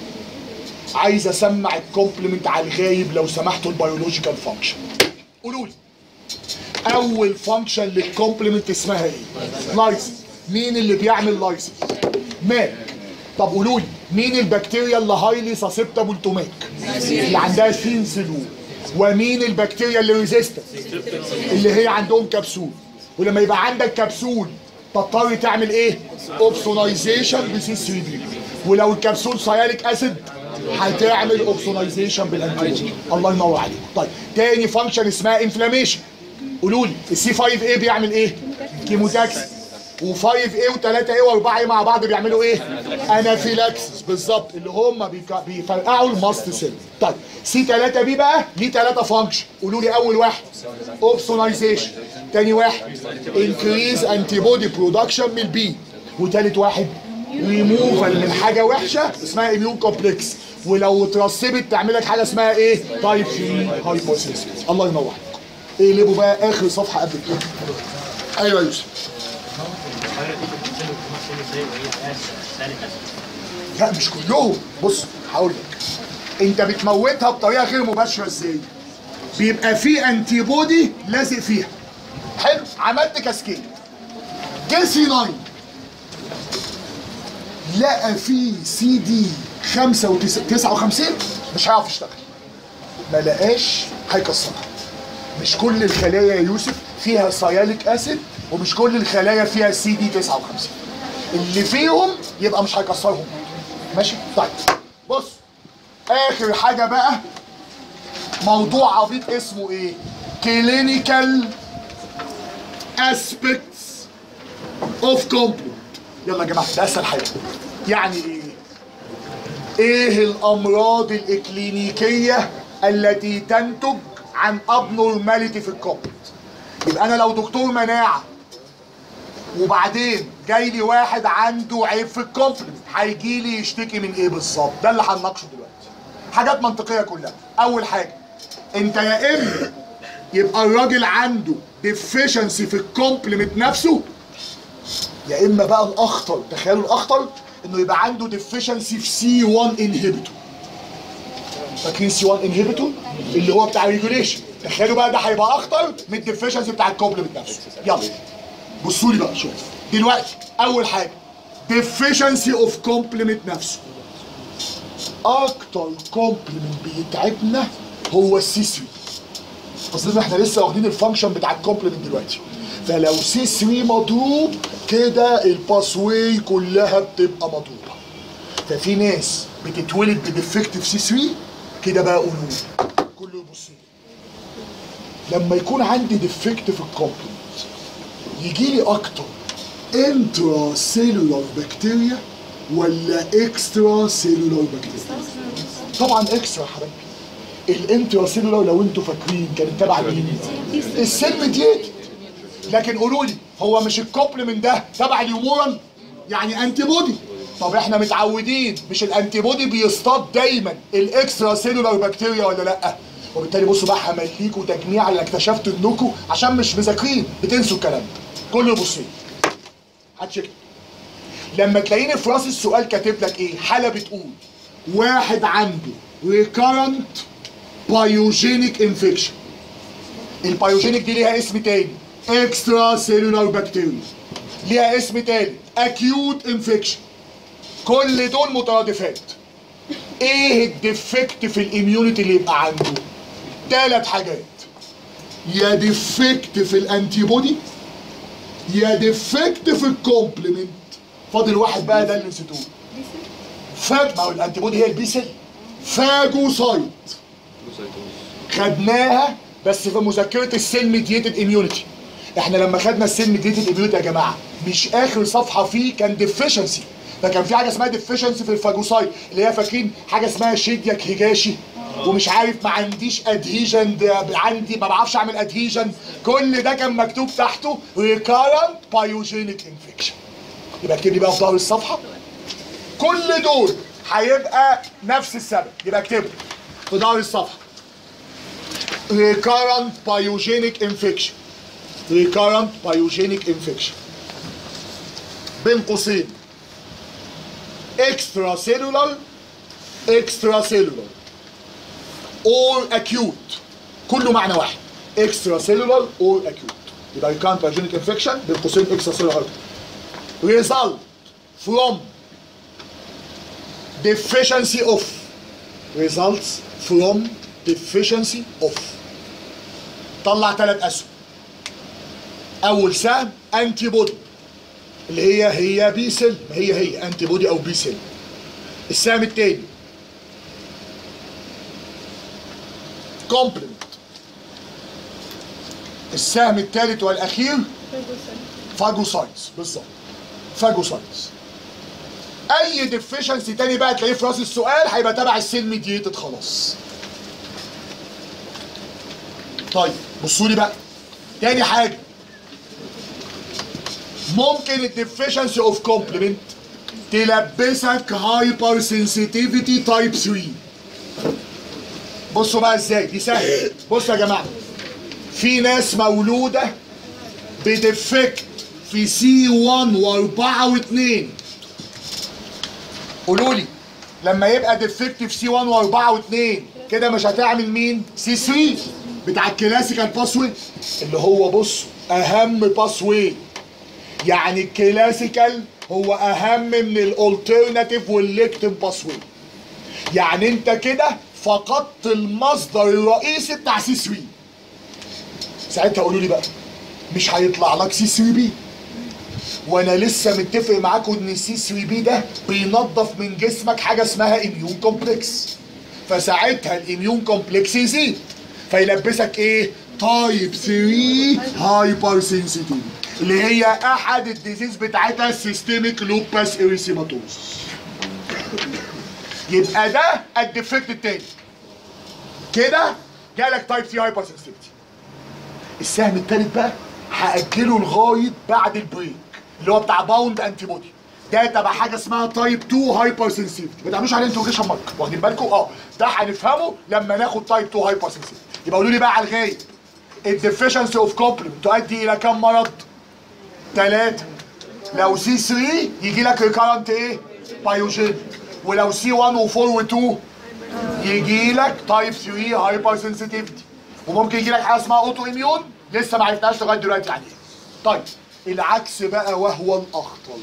عايز اسمع الكومبلمنت على الغايب لو سمحتوا البيولوجيكال فانكشن قولوا لي اول فانكشن للكومبلمنت اسمها ايه لايسيس مين اللي بيعمل لايسيس ماك طب قولوا لي مين البكتيريا اللي هايلي سسبتابل تو ماك اللي عندها سين سلول ومين البكتيريا اللي ريزيستنت اللي هي عندهم كبسول ولما يبقى عندك كبسول تضطر تعمل ايه اوبسونايزيشن بسي 3 بي ولو الكبسول سياليك اسيد هتعمل اوبسونايزيشن بالانتيبودي الله ينور عليك طيب تاني فانكشن اسمها انفلاميشن قولوا لي السي 5 ايه بيعمل ايه كيموتاكسي و5 ايه و3 ايه و4 ايه مع بعض بيعملوا ايه انافيلاكسس بالظبط اللي هم بيك- بيفرقعوا الماست سيل طيب سي 3 بي بقى ليه 3 فانكشن قولوا لي اول واحد اوبسونايزيشن تاني واحد انكريز انتي بودي برودكشن من البي وتالت واحد ريموفال من حاجه وحشه اسمها اميون كومبلكس ولو اترسبت تعمل لك حاجه اسمها ايه تايب 3 هايبوسيس الله ينور عليكم اقلبوا بقى اخر صفحه قبل كده ايوه يا يوسف لا مش كلهم بص هقول لك انت بتموتها بطريقه غير مباشره ازاي بيبقى في انتي بودي لازق فيها حلو عملت كاسكيد جه سي 9 لقى في سي دي 59 مش هيعرف يشتغل ما لقاش هيكسرها مش كل الخلايا يا يوسف فيها سياليك اسيد ومش كل الخلايا فيها سي دي 59 اللي فيهم يبقى مش هيكسرهم ماشي طيب بص اخر حاجه بقى موضوع عبيط اسمه ايه كلينيكال اسبيكتس اوف كومبلمنت يلا يا جماعه ده اسهل حاجه يعني ايه ايه الامراض الاكلينيكيه التي تنتج عن ابنورماليتي في الكومبلمنت يبقى انا لو دكتور مناعه وبعدين جاي لي واحد عنده عيب في الكومبلمنت هيجي لي يشتكي من ايه بالظبط ده اللي هنناقشه دلوقتي حاجات منطقيه كلها اول حاجه انت يا اما يبقى الراجل عنده ديفيشنسي في الكومبلمنت نفسه يا اما بقى الاخطر تخيلوا الاخطر انه يبقى عنده ديفيشنسي في سي 1 انهبيتور فاكرين سي 1 انهبيتور اللي هو بتاع ريجوليشن تخيلوا بقى ده هيبقى اخطر من الديفيشنسي بتاع الكومبلمنت نفسه يلا بصوا لي بقى شوف دلوقتي اول حاجه ديفيشنسي اوف كومبلمنت نفسه اكتر كومبلمنت بيتعبنا هو السي 3 اصل احنا لسه واخدين الفانكشن بتاع الكومبلمنت دلوقتي فلو سي 3 مضروب كده الباسواي كلها بتبقى مضروبه ففي ناس بتتولد بديفكتيف سي 3 كده بقى قولوا كله يبص لي. لما يكون عندي ديفكتيف الكومبلمنت يجي لي اكتر انترا سيلولار بكتيريا ولا اكسترا سيلولار بكتيريا طبعا اكسترا يا حبايبي الانترا سيلولار لو انتوا فاكرين كانت تبع مين السيل ميديتد لكن قولوا لي هو مش الكومبلمنت ده تبع اليومورال يعني انتي بودي طب احنا متعودين مش الانتي بودي بيصطاد دايما الاكسترا سيلولار بكتيريا ولا لا وبالتالي بصوا بقى همليكوا تجميع اللي اكتشفتوا انكم عشان مش مذاكرين بتنسوا الكلام ده كله يبص لي هتشكل لما تلاقيني في راس السؤال كاتب لك ايه حاله بتقول واحد عنده recurrent بايوجينيك انفكشن البايوجينيك دي ليها اسم تاني اكسترا سيلولار بكتيريا ليها اسم تاني اكيوت انفكشن كل دول مترادفات ايه الديفكت في الاميونيتي اللي يبقى عنده ثلاث حاجات يا ديفكت في الانتي بودي يا ديفكت في الكومبلمنت فاضل واحد بقى ده اللي نسيتوه فاج ما هو الانتي بودي هي البي سيل فاجوسايت خدناها بس في مذكره السيل ميديتد اميونيتي احنا لما خدنا السيل ميديتد اميونيتي يا جماعه مش اخر صفحه فيه كان ديفيشنسي فكان في حاجه اسمها ديفيشنسي في الفاجوسايت اللي هي فاكرين حاجه اسمها شيدياك هيجاشي ومش عارف ما عنديش ادهيجن عندي ما بعرفش اعمل ادهيجن كل ده كان مكتوب تحته ريكارنت بايوجينيك انفكشن يبقى اكتب لي بقى في ظهر الصفحه كل دول هيبقى نفس السبب يبقى اكتبه في ظهر الصفحه recurrent pyogenic infection recurrent pyogenic infection بين قوسين extracellular extracellular or acute كله معنى واحد extracellular or acute يبقى recurrent pyogenic infection بين قوسين extracellular result from deficiency of results from deficiency of طلع ثلاث اسهم اول سهم انتي بودي اللي هي هي بي سيل ما هي هي انتي بودي او بي سيل السهم الثاني كومبلمنت السهم الثالث والاخير فاجوسايتس بالظبط فاجوسايتس اي ديفيشنسي تاني بقى تلاقيه في راس السؤال هيبقى تبع السيل ميديتد خلاص طيب بصوا لي بقى تاني حاجه ممكن الديفيشنسي اوف كومبلمنت تلبسك هايبر سنسيتيفيتي تايب 3 بصوا بقى ازاي دي سهله بصوا يا جماعه في ناس مولوده بديفكت في سي 1 و4 و2 قولوا لي لما يبقى ديفكت في سي 1 و4 و2 كده مش هتعمل مين؟ سي 3 بتاع الكلاسيكال باسوي اللي هو بص اهم باسوي يعني الكلاسيكال هو اهم من الالترناتيف والليكتيف باسوي يعني انت كده فقدت المصدر الرئيسي بتاع سي 3 ساعتها قولوا لي بقى مش هيطلع لك سي 3 بي وانا لسه متفق معاكم ان السي 3 بي ده بينظف من جسمك حاجه اسمها اميون كومبلكس فساعتها الاميون كومبلكس يزيد فيلبسك ايه تايب 3 هايبر سنسيتيف اللي هي احد الديزيز بتاعتها السيستميك لوباس اريسيماتوز يبقى ده الديفكت التاني كده جالك تايب 3 هايبر سنسيتيفيتي السهم التالت بقى هاجله لغايه بعد البريك اللي هو بتاع باوند انتي بودي ده تبع حاجه اسمها تايب 2 هايبر سنسيتيفيتي ما تعملوش عليه انتروجيشن مارك واخدين بالكم اه ده هنفهمه لما ناخد تايب 2 هايبر سنسيتيفيتي يبقى قولوا لي بقى على الغايب الديفيشنسي اوف كومبلمنت تؤدي الى كم مرض؟ ثلاثة لو سي 3 يجي لك ريكارنت ايه؟ بايوجين ولو سي 1 و4 و2 يجي لك تايب 3 هايبر سنسيتيفيتي وممكن يجي لك حاجه اسمها اوتو اميون لسه ما عرفناش لغايه دلوقتي يعني ايه طيب العكس بقى وهو الاخطر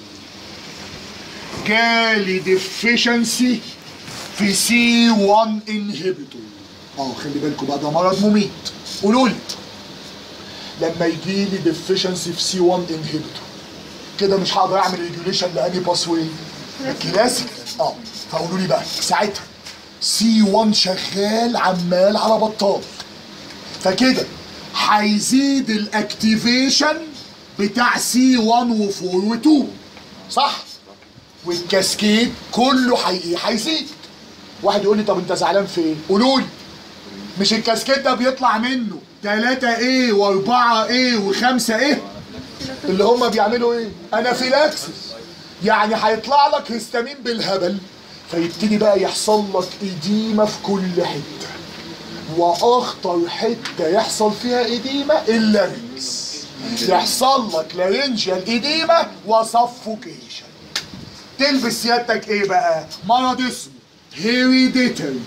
جالي ديفيشنسي في سي 1 انهبيتور اه خلي بالكم بقى ده مرض مميت قولوا لي لما يجي لي ديفيشنسي في سي 1 انهبيتور كده مش هقدر اعمل ريجوليشن لاني باسوي كلاسيك اه فقولوا لي بقى ساعتها سي 1 شغال عمال على بطال فكده هيزيد الاكتيفيشن بتاع سي 1 و4 و2 صح والكاسكيد كله حي- هيزيد واحد يقول لي طب انت زعلان في ايه قولوا لي مش الكاسكيد ده بيطلع منه 3 ايه و4 ايه و5 ايه اللي هم بيعملوا ايه انافيلاكسس يعني هيطلع لك هستامين بالهبل فيبتدي بقى يحصل لك اديمه في كل حته واخطر حته يحصل فيها اديمه اللارنكس يحصل لك لارنجيال اديمه وسفوكيشن تلبس سيادتك ايه بقى مرض اسمه هيريديتري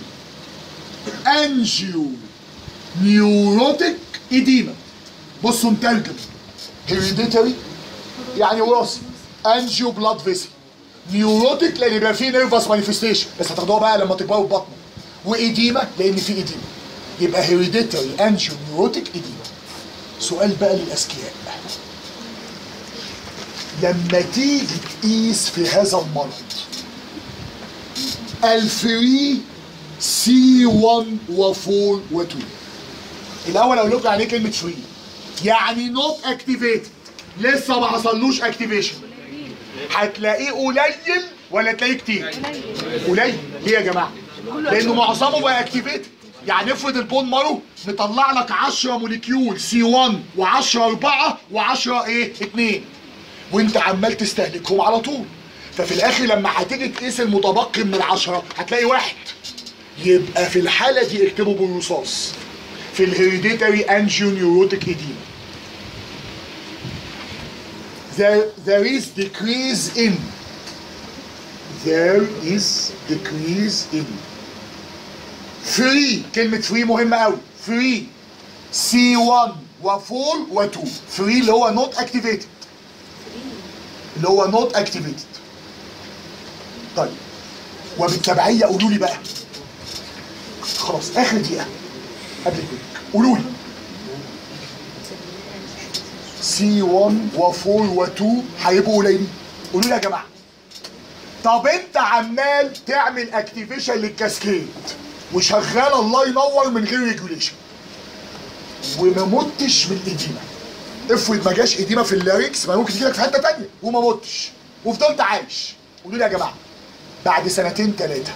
انجيو نيوروتيك اديمه بصوا مترجم هيريديتري يعني وراثي انجيو بلاد فيسل نيوروتيك لان يبقى فيه نيرفس مانيفستيشن بس هتاخدوها بقى لما تكبروا في بطنك واديمه لان في اديمه يبقى هيريديتري انجيو نيوروتيك اديمه سؤال بقى للاذكياء لما تيجي تقيس في هذا المرض الفري سي 1 و4 و2 الاول اقول لكم يعني ايه كلمه فري يعني نوت اكتيفيتد لسه ما حصلوش اكتيفيشن هتلاقيه قليل ولا تلاقيه كتير قليل ليه يا جماعه لانه معظمه بقى اكتيفيتد يعني افرض البون مارو مطلع لك 10 موليكيول سي 1 و10 4 و10 ايه 2 وانت عمال تستهلكهم على طول ففي الاخر لما هتيجي تقيس المتبقي من العشرة هتلاقي واحد يبقى في الحالة دي اكتبه بالرصاص في الهيريديتري انجيو نيوروتيك اديما there, there is decrease in there is decrease in free كلمة free مهمة قوي free C1 و4 و2 free اللي هو not activated اللي هو not activated طيب وبالتبعية قولوا لي بقى خلاص آخر دقيقة قبل البريك قولوا لي C1 و4 و2 هيبقوا قليلين قولوا لي يا جماعة طب انت عمال تعمل اكتيفيشن للكاسكيد وشغال الله ينور من غير ريجوليشن وما متش من الاديمه افرض ما جاش اديمه في اللاريكس ما ممكن تجيلك في حته تانية وما متش وفضلت عايش قولوا لي يا جماعه بعد سنتين ثلاثه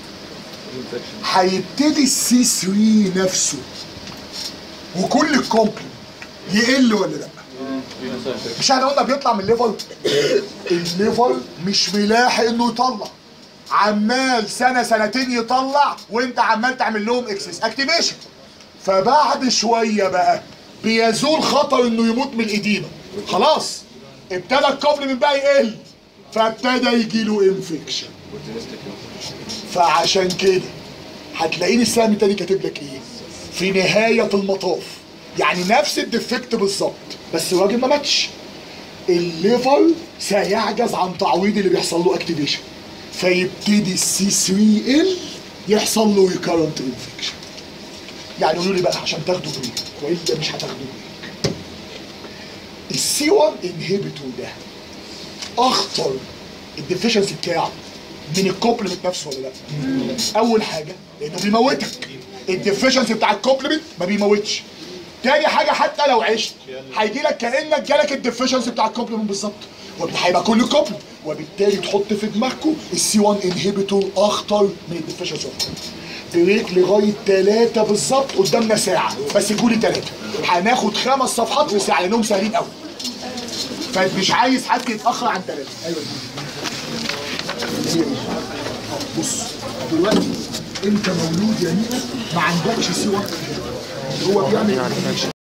هيبتدي السي 3 نفسه وكل الكومبلي يقل ولا لا؟ مش احنا قلنا بيطلع من الليفر الليفر مش ملاحق انه يطلع عمال سنه سنتين يطلع وانت عمال تعمل لهم اكسس اكتيفيشن فبعد شويه بقى بيزول خطر انه يموت من الاديمه خلاص ابتدى الكوبلمنت بقى يقل فابتدى يجي له انفكشن فعشان كده هتلاقيني السهم التاني كاتب لك ايه في نهايه المطاف يعني نفس الديفكت بالظبط بس الراجل ما ماتش الليفر سيعجز عن تعويض اللي بيحصل له اكتيفيشن فيبتدي السي 3 ال يحصل له ريكارنت انفكشن يعني قولوا لي بقى عشان تاخدوا بريك والا مش هتاخدوا بريك السي 1 انهبيتور ده اخطر الديفيشنسي بتاعه من الكومبلمنت نفسه ولا لا؟ اول حاجه لانه بيموتك الديفيشنسي بتاع الكومبلمنت ما بيموتش تاني حاجه حتى لو عشت هيجي لك كانك جالك الديفيشنسي بتاع الكومبلمنت بالظبط هيبقى كل كومبلمنت وبالتالي تحط في دماغكم السي 1 انهبيتور اخطر من الديفيشنسي بريك لغايه ثلاثه بالظبط قدامنا ساعه بس قولي ثلاثه هناخد خمس صفحات في ساعه لانهم سهلين قوي فمش عايز حد يتاخر عن ثلاثه ايوه بص دلوقتي انت مولود يا مينا ما عندكش سي 1 هو بيعمل انفكشن